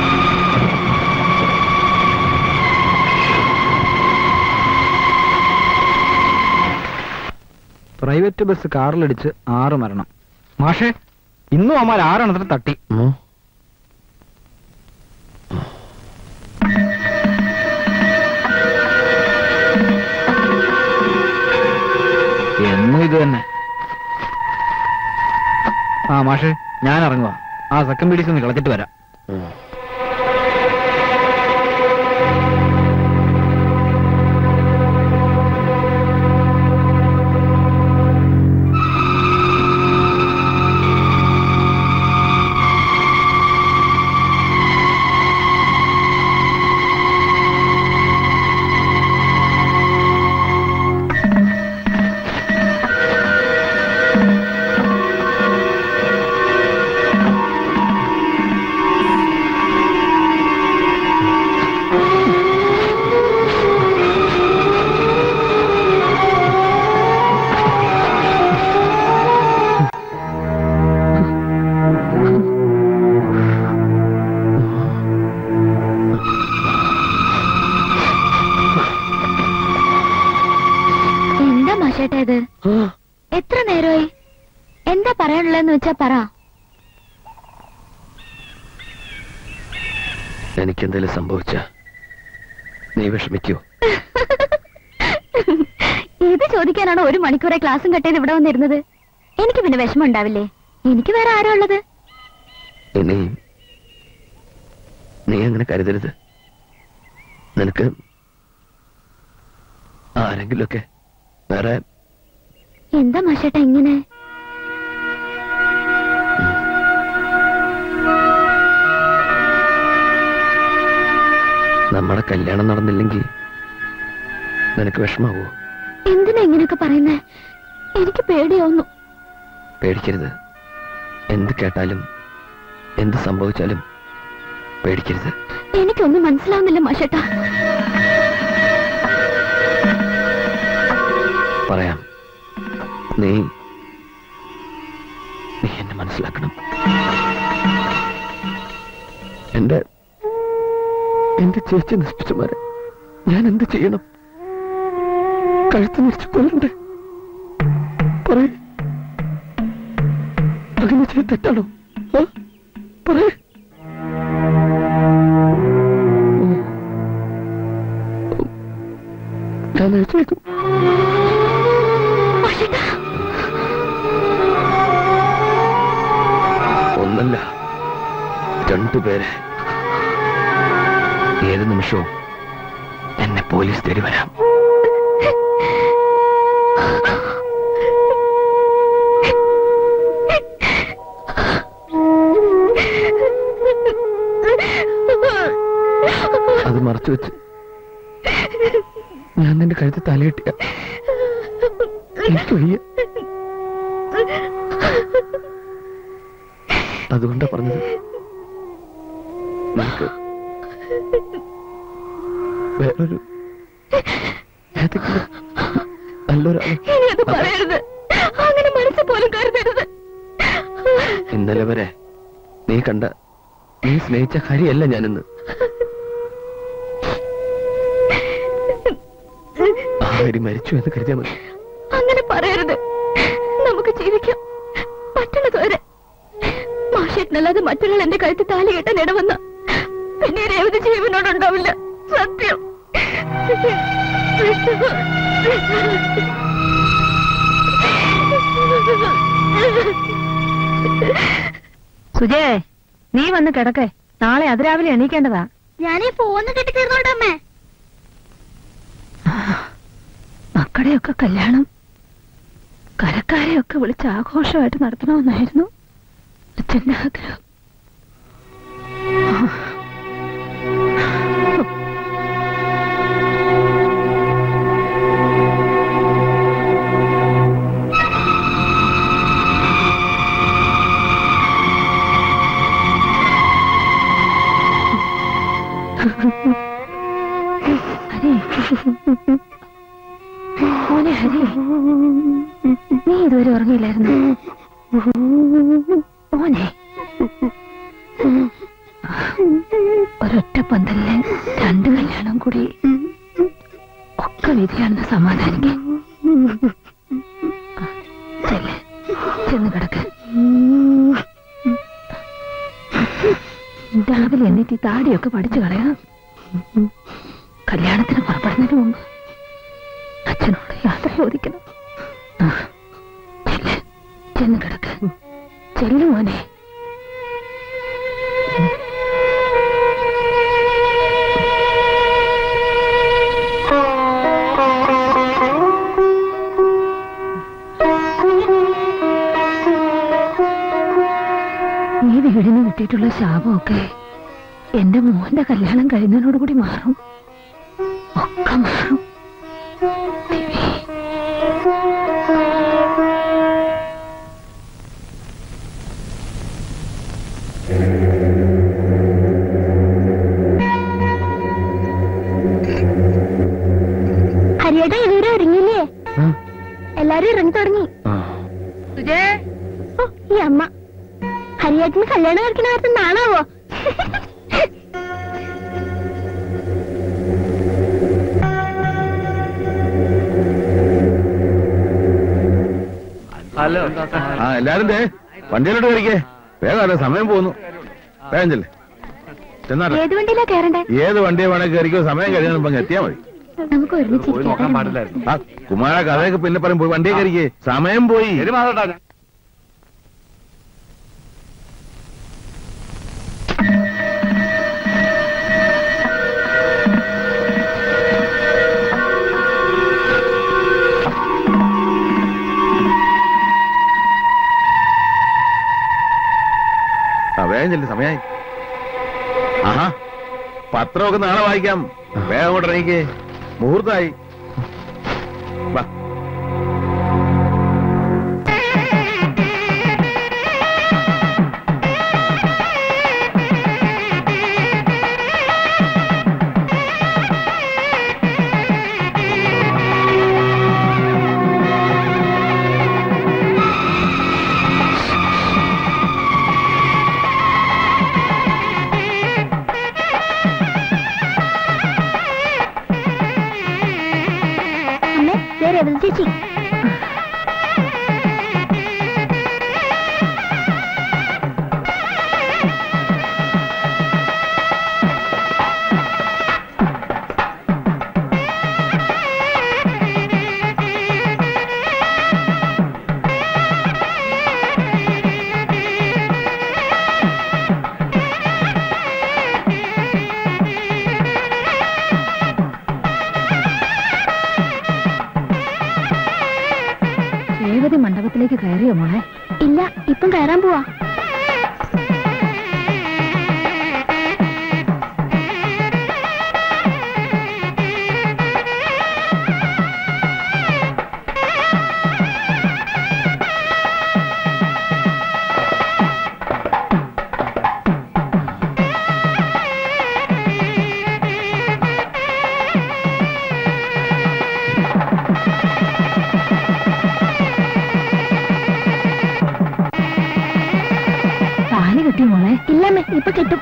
[SPEAKER 3] ആ
[SPEAKER 14] പ്രൈവറ്റ് ബസ് കാറിലിടിച്ച് ആറ് മരണം മാഷേ ഇന്നും അമ്മാർ ആറെണ്ണത്തിന് തട്ടി എന്നും ഇത് തന്നെ ആ മാഷേ ഞാൻ ഇറങ്ങുക ആ സെക്കൻഡ് പീഡീസ് ഒന്ന് കളഞ്ഞിട്ട് വരാം
[SPEAKER 3] എന്താ മാഷേട്ടാ ഇത് എത്ര നേരമായി എന്താ പറയാനുള്ളതെന്ന് വെച്ചാ പറ
[SPEAKER 2] എനിക്കെന്തെങ്കിലും സംഭവിച്ച നീ വിഷമിക്കൂ
[SPEAKER 3] ഇത് ചോദിക്കാനാണോ ഒരു മണിക്കൂറെ ക്ലാസ്സും കട്ട് ചെയ്ത് ഇവിടെ വന്നിരുന്നത് എനിക്ക് പിന്നെ വിഷമം ഉണ്ടാവില്ലേ എനിക്ക് വേറെ ആരാ ഉള്ളത്
[SPEAKER 2] ഇനി നീ അങ്ങനെ കരുതരുത് നിനക്ക് ആരെങ്കിലുമൊക്കെ വേറെ
[SPEAKER 3] എന്താ മാഷേട്ടാ ഇങ്ങനെ
[SPEAKER 2] നമ്മുടെ കല്യാണം നടന്നില്ലെങ്കിൽ നിനക്ക് വിഷമാവോ
[SPEAKER 3] എന്തിനാ ഇങ്ങനെയൊക്കെ പറയുന്നേ എനിക്ക് പേടിയാവുന്നു
[SPEAKER 2] പേടിക്കരുത് എന്ത് കേട്ടാലും എന്ത് സംഭവിച്ചാലും പേടിക്കരുത്
[SPEAKER 3] എനിക്കൊന്നും മനസ്സിലാവുന്നില്ല മാഷേട്ടാ
[SPEAKER 2] പറയാം നീ നീ എന്നെ മനസ്സിലാക്കണം എന്റെ എന്റെ ചേച്ചി നശിപ്പിച്ചമാരെ ഞാൻ എന്ത് ചെയ്യണം കഴുത്ത് മുറിച്ച് കൊല്ലണ്ടേ പറയേ അങ്ങനെ ചെയ്ത് തെറ്റാണോ ആ? പറയേ ഞാൻ അയച്ചേക്കും ഒന്നല്ല രണ്ടുപേരെ ഏത് നിമിഷവും എന്നെ പോലീസ് തേടി വരാം അത് മറച്ചു വെച്ച് ഞാൻ നിന്റെ കഴുത്ത് തലയിട്ടിയ എനിക്ക് വയ്യ അതുകൊണ്ടാ പറഞ്ഞത് നിനക്ക് വേറൊരു ഏതെങ്കിലും നല്ലൊരാള്
[SPEAKER 9] ഇനി അത് പറയരുത് അങ്ങനെ മനസ്സിൽ പോലും കരുതരുത്
[SPEAKER 2] ഇന്നലെ വരെ നീ കണ്ട നീ സ്നേഹിച്ച ഹരിയല്ല ഞാനിന്ന് ആ ഹരി മരിച്ചു എന്ന് കരുതിയാൽ മതി
[SPEAKER 9] അങ്ങനെ പറയരുത് നമുക്ക് ജീവിക്കാം പറ്റുന്നത് വരെ മാഷേട്ടനല്ലാതെ മറ്റൊരാൾ എന്റെ കഴുത്ത് താലി കെട്ടാൻ ഇടവന്ന പിന്നെ ഈ രേവതി ജീവനോടുണ്ടാവില്ല സത്യം
[SPEAKER 5] സുജേ നീ വന്ന് കിടക്കേ നാളെ അതിരാവിലെ എണീക്കേണ്ടതാ
[SPEAKER 3] ഞാനീ പോന്ന് കെട്ടിത്തീർന്നോണ്ടമ്മേ
[SPEAKER 5] മക്കളുടെയൊക്കെ കല്യാണം കരക്കാരെയൊക്കെ വിളിച്ച് ആഘോഷമായിട്ട് നടത്തണമെന്നായിരുന്നു അച്ഛന്റെ ആഗ്രഹം ഹരി മോനെ ഹരി നീ ഇതുവരെ ഉറങ്ങിയില്ലായിരുന്നു മോനെ ഒരൊറ്റ പന്തലില് രണ്ട് കല്യാണം കൂടി ഒക്കെ വിധിയാണെന്ന് സമാധാനിക്കേ ചെന്ന് കിടക്ക് രാവിലെ എന്നിട്ട് ഈ താടിയൊക്കെ പഠിച്ചു കളയാം കല്യാണത്തിന് പുറപ്പെടുന്നതിന് മുമ്പ് അച്ഛനോട് യാത്ര ചോദിക്കണം ആ, ചെല്ല്. ചെന്ന് കിടക്ക് ചെല്ലു മോനെ ഈ വീടിന് കിട്ടിയിട്ടുള്ള ശാപമൊക്കെ എന്റെ മോന്റെ കല്യാണം കഴിയുന്നതിനോട് കൂടി മാറും ഒക്കെ മാറും
[SPEAKER 9] ഹരിയേട്ടാ ഇതുവരെ ഇറങ്ങിയില്ലേ എല്ലാരും ഇറങ്ങി തുടങ്ങി ഓ, ഈ അമ്മ ഹരിയേട്ടന് കല്യാണം കഴിക്കണ നേരത്തെ നാണാവോ
[SPEAKER 10] ഹലോ ആ എല്ലാരും ദേ വണ്ടിയിലോട്ട് കയറിക്കേ വേഗം അല്ല സമയം പോകുന്നു വേഗം ചെല്ലേ ചെന്നാട്ടെ
[SPEAKER 9] ഏത് വണ്ടിയിലാ കയറണ്ടേ
[SPEAKER 10] ഏത് വണ്ടിയെ വേണേ കയറിക്കോ സമയം കഴിയാൻ അങ്ങ് എത്തിയാ മതി
[SPEAKER 9] നമുക്ക് ഒരുമിച്ച്
[SPEAKER 10] ആ കുമാര കഥയൊക്കെ പിന്നെ പറയും പോയി വണ്ടിയെ കയറിക്കേ സമയം പോയി ആ വേഗം ചെല്ലു സമയായി ആഹാ പത്രമൊക്കെ നാളെ വായിക്കാം വേഗം അങ്ങോട്ട് ഇറങ്ങിക്കേ മുഹൂർത്തായി വാ
[SPEAKER 9] അമ്മേ ദേ രവതി ചേച്ചി
[SPEAKER 5] രേവതി മണ്ഡപത്തിലേക്ക് കയറിയോ മോളെ
[SPEAKER 9] ഇല്ല ഇപ്പം കയറാൻ പോവാ
[SPEAKER 5] താലി കിട്ടിയോ മോളെ
[SPEAKER 9] ഇല്ലമ്മേ ഇപ്പൊ കിട്ടും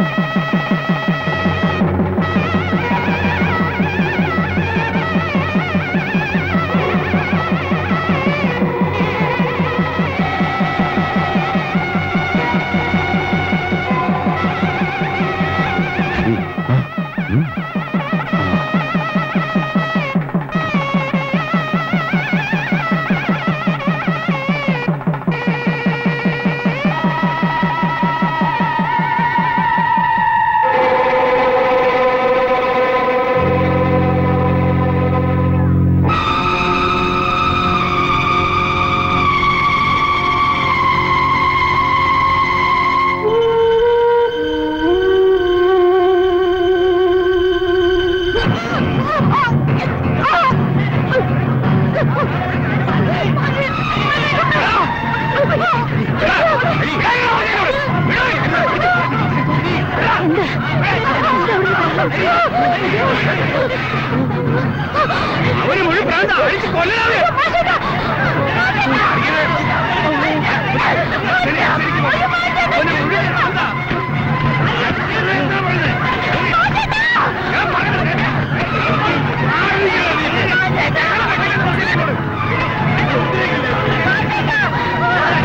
[SPEAKER 6] അവന് മുഴുവൻ പ്രാന്താ. അഴിച്ച് കൊല്ലണവനെ. അവന് മുഴുവൻ പ്രാന്താ.
[SPEAKER 9] ആ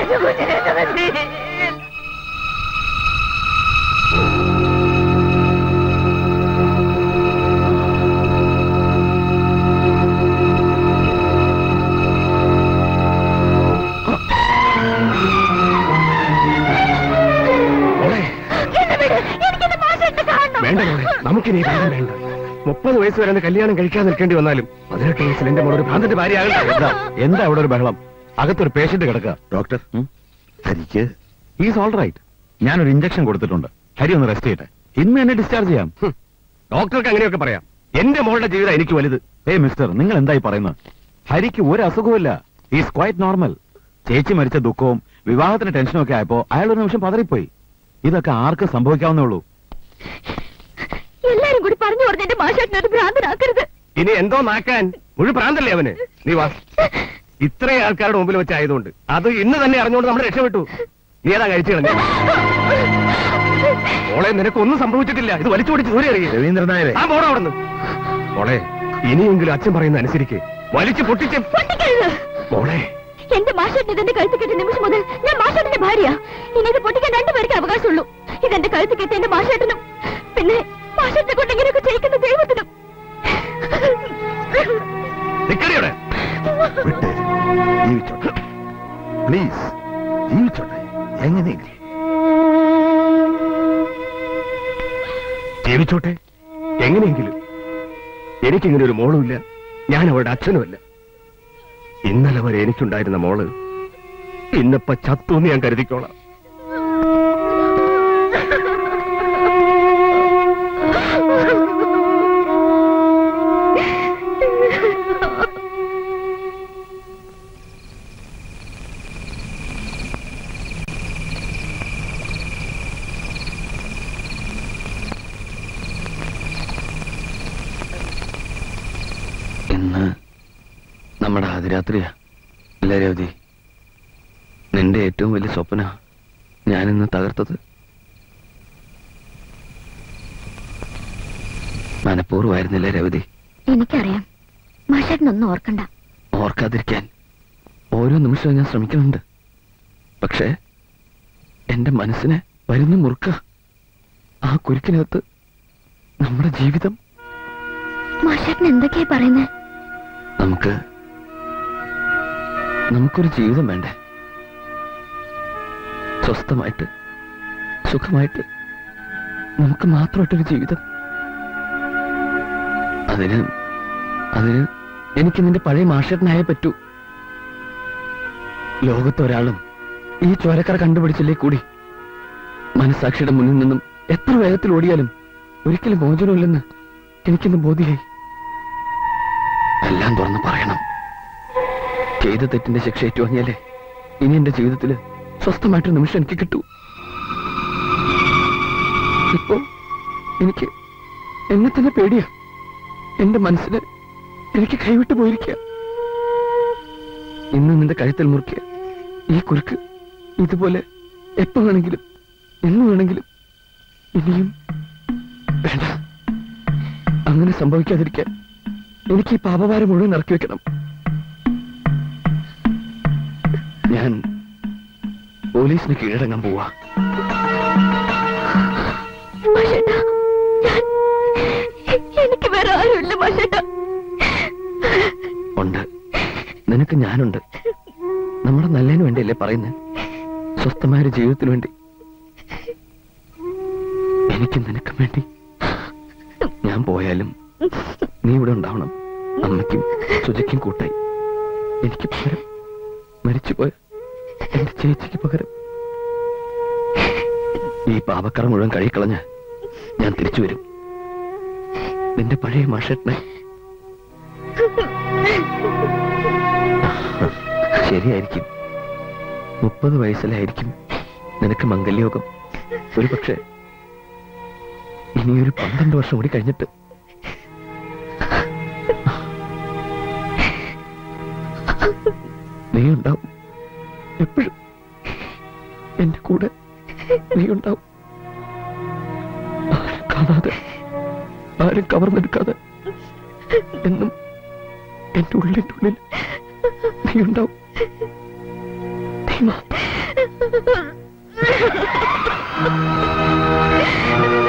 [SPEAKER 7] വേണ്ട മോളെ നമുക്കിനി ഈ ബന്ധം വേണ്ട മുപ്പത് വയസ്സ് വരെ കല്യാണം കഴിക്കാൻ നിൽക്കേണ്ടി വന്നാലും പതിനെട്ട് വയസ്സിൽ എന്റെ മോളൊരു ഭ്രാന്തന്റെ ഭാര്യ
[SPEAKER 10] എന്താ എന്താ അവിടെ ഒരു ബഹളം അകത്തൊരു പേഷ്യന്റ് കിടക്കുക ഡോക്ടർ ഹരിക്ക് ഈസ് ഓൾ റൈറ്റ് ഞാനൊരു ഇഞ്ചക്ഷൻ കൊടുത്തിട്ടുണ്ട് ഹരി ഒന്ന് റെസ്റ്റ് ചെയ്യട്ടെ ഇന്ന് എന്നെ ഡിസ്ചാർജ് ചെയ്യാം
[SPEAKER 7] ഡോക്ടർക്ക് അങ്ങനെയൊക്കെ പറയാം എന്റെ മോളുടെ ജീവിതം എനിക്ക് വലുത്
[SPEAKER 10] ഏയ് മിസ്റ്റർ നിങ്ങൾ എന്തായി പറയുന്നത് ഹരിക്ക് ഒരു അസുഖവുമില്ല ഈസ് ക്വൈറ്റ് നോർമൽ ചേച്ചി മരിച്ച ദുഃഖവും വിവാഹത്തിന് ടെൻഷനും ഒക്കെ ആയപ്പോ അയാൾ ഒരു നിമിഷം പതറിപ്പോയി ഇതൊക്കെ ആർക്ക് സംഭവിക്കാവുന്നേ ഉള്ളൂ
[SPEAKER 9] എല്ലാരും കൂടി പറഞ്ഞു പറഞ്ഞ എന്റെ മാഷേട്ടനൊരു ഭ്രാന്തനാക്കരുത്
[SPEAKER 7] ഇനി എന്തോ നാക്കാൻ മുഴു പ്രാന്തല്ലേ അവന് നീ വാ ഇത്രയും ആൾക്കാരുടെ മുമ്പിൽ വെച്ചായതുകൊണ്ട് അത് ഇന്ന് തന്നെ അറിഞ്ഞുകൊണ്ട് നമ്മൾ രക്ഷപ്പെട്ടു നീ ഏതാ കഴിച്ചു കളഞ്ഞ മോളെ നിനക്കൊന്നും സംഭവിച്ചിട്ടില്ല ഇത് വലിച്ചു പിടിച്ച് ദൂരെ അറിയേ
[SPEAKER 10] രവീന്ദ്രൻ നായരെ
[SPEAKER 7] ആ പോടാ അവിടെ മോളെ ഇനിയെങ്കിലും അച്ഛൻ പറയുന്ന അനുസരിക്ക് വലിച്ചു പൊട്ടിച്ച്
[SPEAKER 9] പൊട്ടിക്കരുത്
[SPEAKER 7] മോളെ
[SPEAKER 9] എന്റെ മാഷേട്ടൻ ഇതെന്റെ കഴുത്ത് കെട്ടിയ നിമിഷം മുതൽ ഞാൻ മാഷേട്ടന്റെ ഭാര്യ ഇനി ഇത് പൊട്ടിക്കാൻ രണ്ടുപേർക്ക് അവകാശമുള്ളൂ ഇതെന്റെ കഴുത്ത് കെട്ടിയ എന്റെ മാഷേട്ടനും പിന്നെ മാഷേട്ടനെ കൊണ്ട് ഇങ്ങനെയൊക്കെ ചെയ്യിക്കുന്ന ദൈവത്തിനും
[SPEAKER 7] നിക്കടിയോടെ
[SPEAKER 10] ജീവിച്ചോട്ടെ പ്ലീസ് ജീവിച്ചോട്ടെ എങ്ങനെയെങ്കിലും
[SPEAKER 7] ജീവിച്ചോട്ടെ എങ്ങനെയെങ്കിലും എനിക്കിങ്ങനെ ഒരു മോളുമില്ല ഞാൻ അവളുടെ അച്ഛനുമല്ല ഇന്നലെ വരെ എനിക്കുണ്ടായിരുന്ന മോള് ഇന്നിപ്പ ചത്തുന്ന് ഞാൻ കരുതിക്കോളാം
[SPEAKER 2] ഇന്ന് നമ്മുടെ ആദിരാത്രിയാ അല്ലേ രവതി നിന്റെ ഏറ്റവും വലിയ സ്വപ്ന ഞാനിന്ന് തകർത്തത് മനഃപൂർവ്വമായിരുന്നില്ലേ രവതി
[SPEAKER 9] എനിക്കറിയാം മാഷേട്ടനൊന്നും ഓർക്കണ്ട
[SPEAKER 2] ഓർക്കാതിരിക്കാൻ ഓരോ നിമിഷവും ഞാൻ ശ്രമിക്കുന്നുണ്ട് പക്ഷേ എന്റെ മനസ്സിനെ വരുന്നു മുറുക്ക ആ കുരുക്കിനകത്ത് നമ്മുടെ ജീവിതം
[SPEAKER 9] മാഷേട്ടൻ എന്തൊക്കെയാ പറയുന്നേ
[SPEAKER 2] നമുക്ക് നമുക്കൊരു ജീവിതം വേണ്ടേ സ്വസ്ഥമായിട്ട് സുഖമായിട്ട് നമുക്ക് മാത്രമായിട്ടൊരു ജീവിതം അതിന് അതിന് എനിക്ക് നിന്റെ പഴയ മാഷേട്ടനായേ പറ്റൂ ലോകത്തൊരാളും ഈ ചോരക്കറ കണ്ടുപിടിച്ചില്ലേ കൂടി മനസാക്ഷിയുടെ മുന്നിൽ നിന്നും എത്ര വേഗത്തിൽ ഓടിയാലും ഒരിക്കലും മോചനമില്ലെന്ന് എനിക്കിന്ന് ബോധ്യായി എല്ലാം തുറന്ന് പറയണം ചെയ്ത തെറ്റിന്റെ ശിക്ഷ ഏറ്റുവാങ്ങിയാലേ ഇനി എന്റെ ജീവിതത്തില് സ്വസ്ഥമായിട്ടൊരു നിമിഷം എനിക്ക് കിട്ടൂ ഇപ്പോ എനിക്ക് എന്നെ തന്നെ പേടിയാ എന്റെ മനസ്സിന് എനിക്ക് കൈവിട്ട് പോയിരിക്കുക ഇന്ന് നിന്റെ കഴുത്തിൽ മുറുക്കിയ ഈ കുരുക്ക് ഇതുപോലെ എപ്പോ വേണമെങ്കിലും എന്ന് വേണമെങ്കിലും ഇനിയും വേണ്ട അങ്ങനെ സംഭവിക്കാതിരിക്കാൻ എനിക്ക് ഈ പാപഭാരം മുഴുവൻ ഇറക്കി വെക്കണം ഞാൻ പോലീസിന് കീഴടങ്ങാൻ പോവാ
[SPEAKER 9] മാഷേട്ടാ ഞാൻ എനിക്ക് വേറെ ആരുമില്ല മാഷേട്ടാ
[SPEAKER 2] ഉണ്ട് നിനക്ക് ഞാനുണ്ട് നമ്മുടെ നല്ലതിന് വേണ്ടിയല്ലേ പറയുന്നത് സ്വസ്ഥമായ ഒരു ജീവിതത്തിന് വേണ്ടി എനിക്ക് നിനക്കും വേണ്ടി ഞാൻ പോയാലും നീ ഇവിടെ ഉണ്ടാവണം അമ്മയ്ക്കും സുജയ്ക്കും കൂട്ടായി എനിക്ക് പകരം മരിച്ചുപോയ എന്റെ ചേച്ചിക്ക് പകരം ഈ പാപക്കറ മുഴുവൻ കഴുകിക്കളഞ്ഞ് ഞാൻ തിരിച്ചു വരും നിന്റെ പഴയ മാഷേട്ടനെ ശരിയായിരിക്കും മുപ്പത് വയസ്സിലായിരിക്കും നിനക്ക് മംഗല്യോഗം ഒരു പക്ഷേ ഇനിയൊരു പന്ത്രണ്ട് വർഷം കൂടി കഴിഞ്ഞിട്ട് നീ ഉണ്ടാവും എപ്പോഴും എന്റെ കൂടെ നീ ഉണ്ടാവും ആരും കാണാതെ ആരും കവർന്നെടുക്കാതെ എന്നും എന്റെ ഉള്ളിന്റെ ഉള്ളിൽ നീ ഉണ്ടാവും നീ മാത്രം
[SPEAKER 9] ആ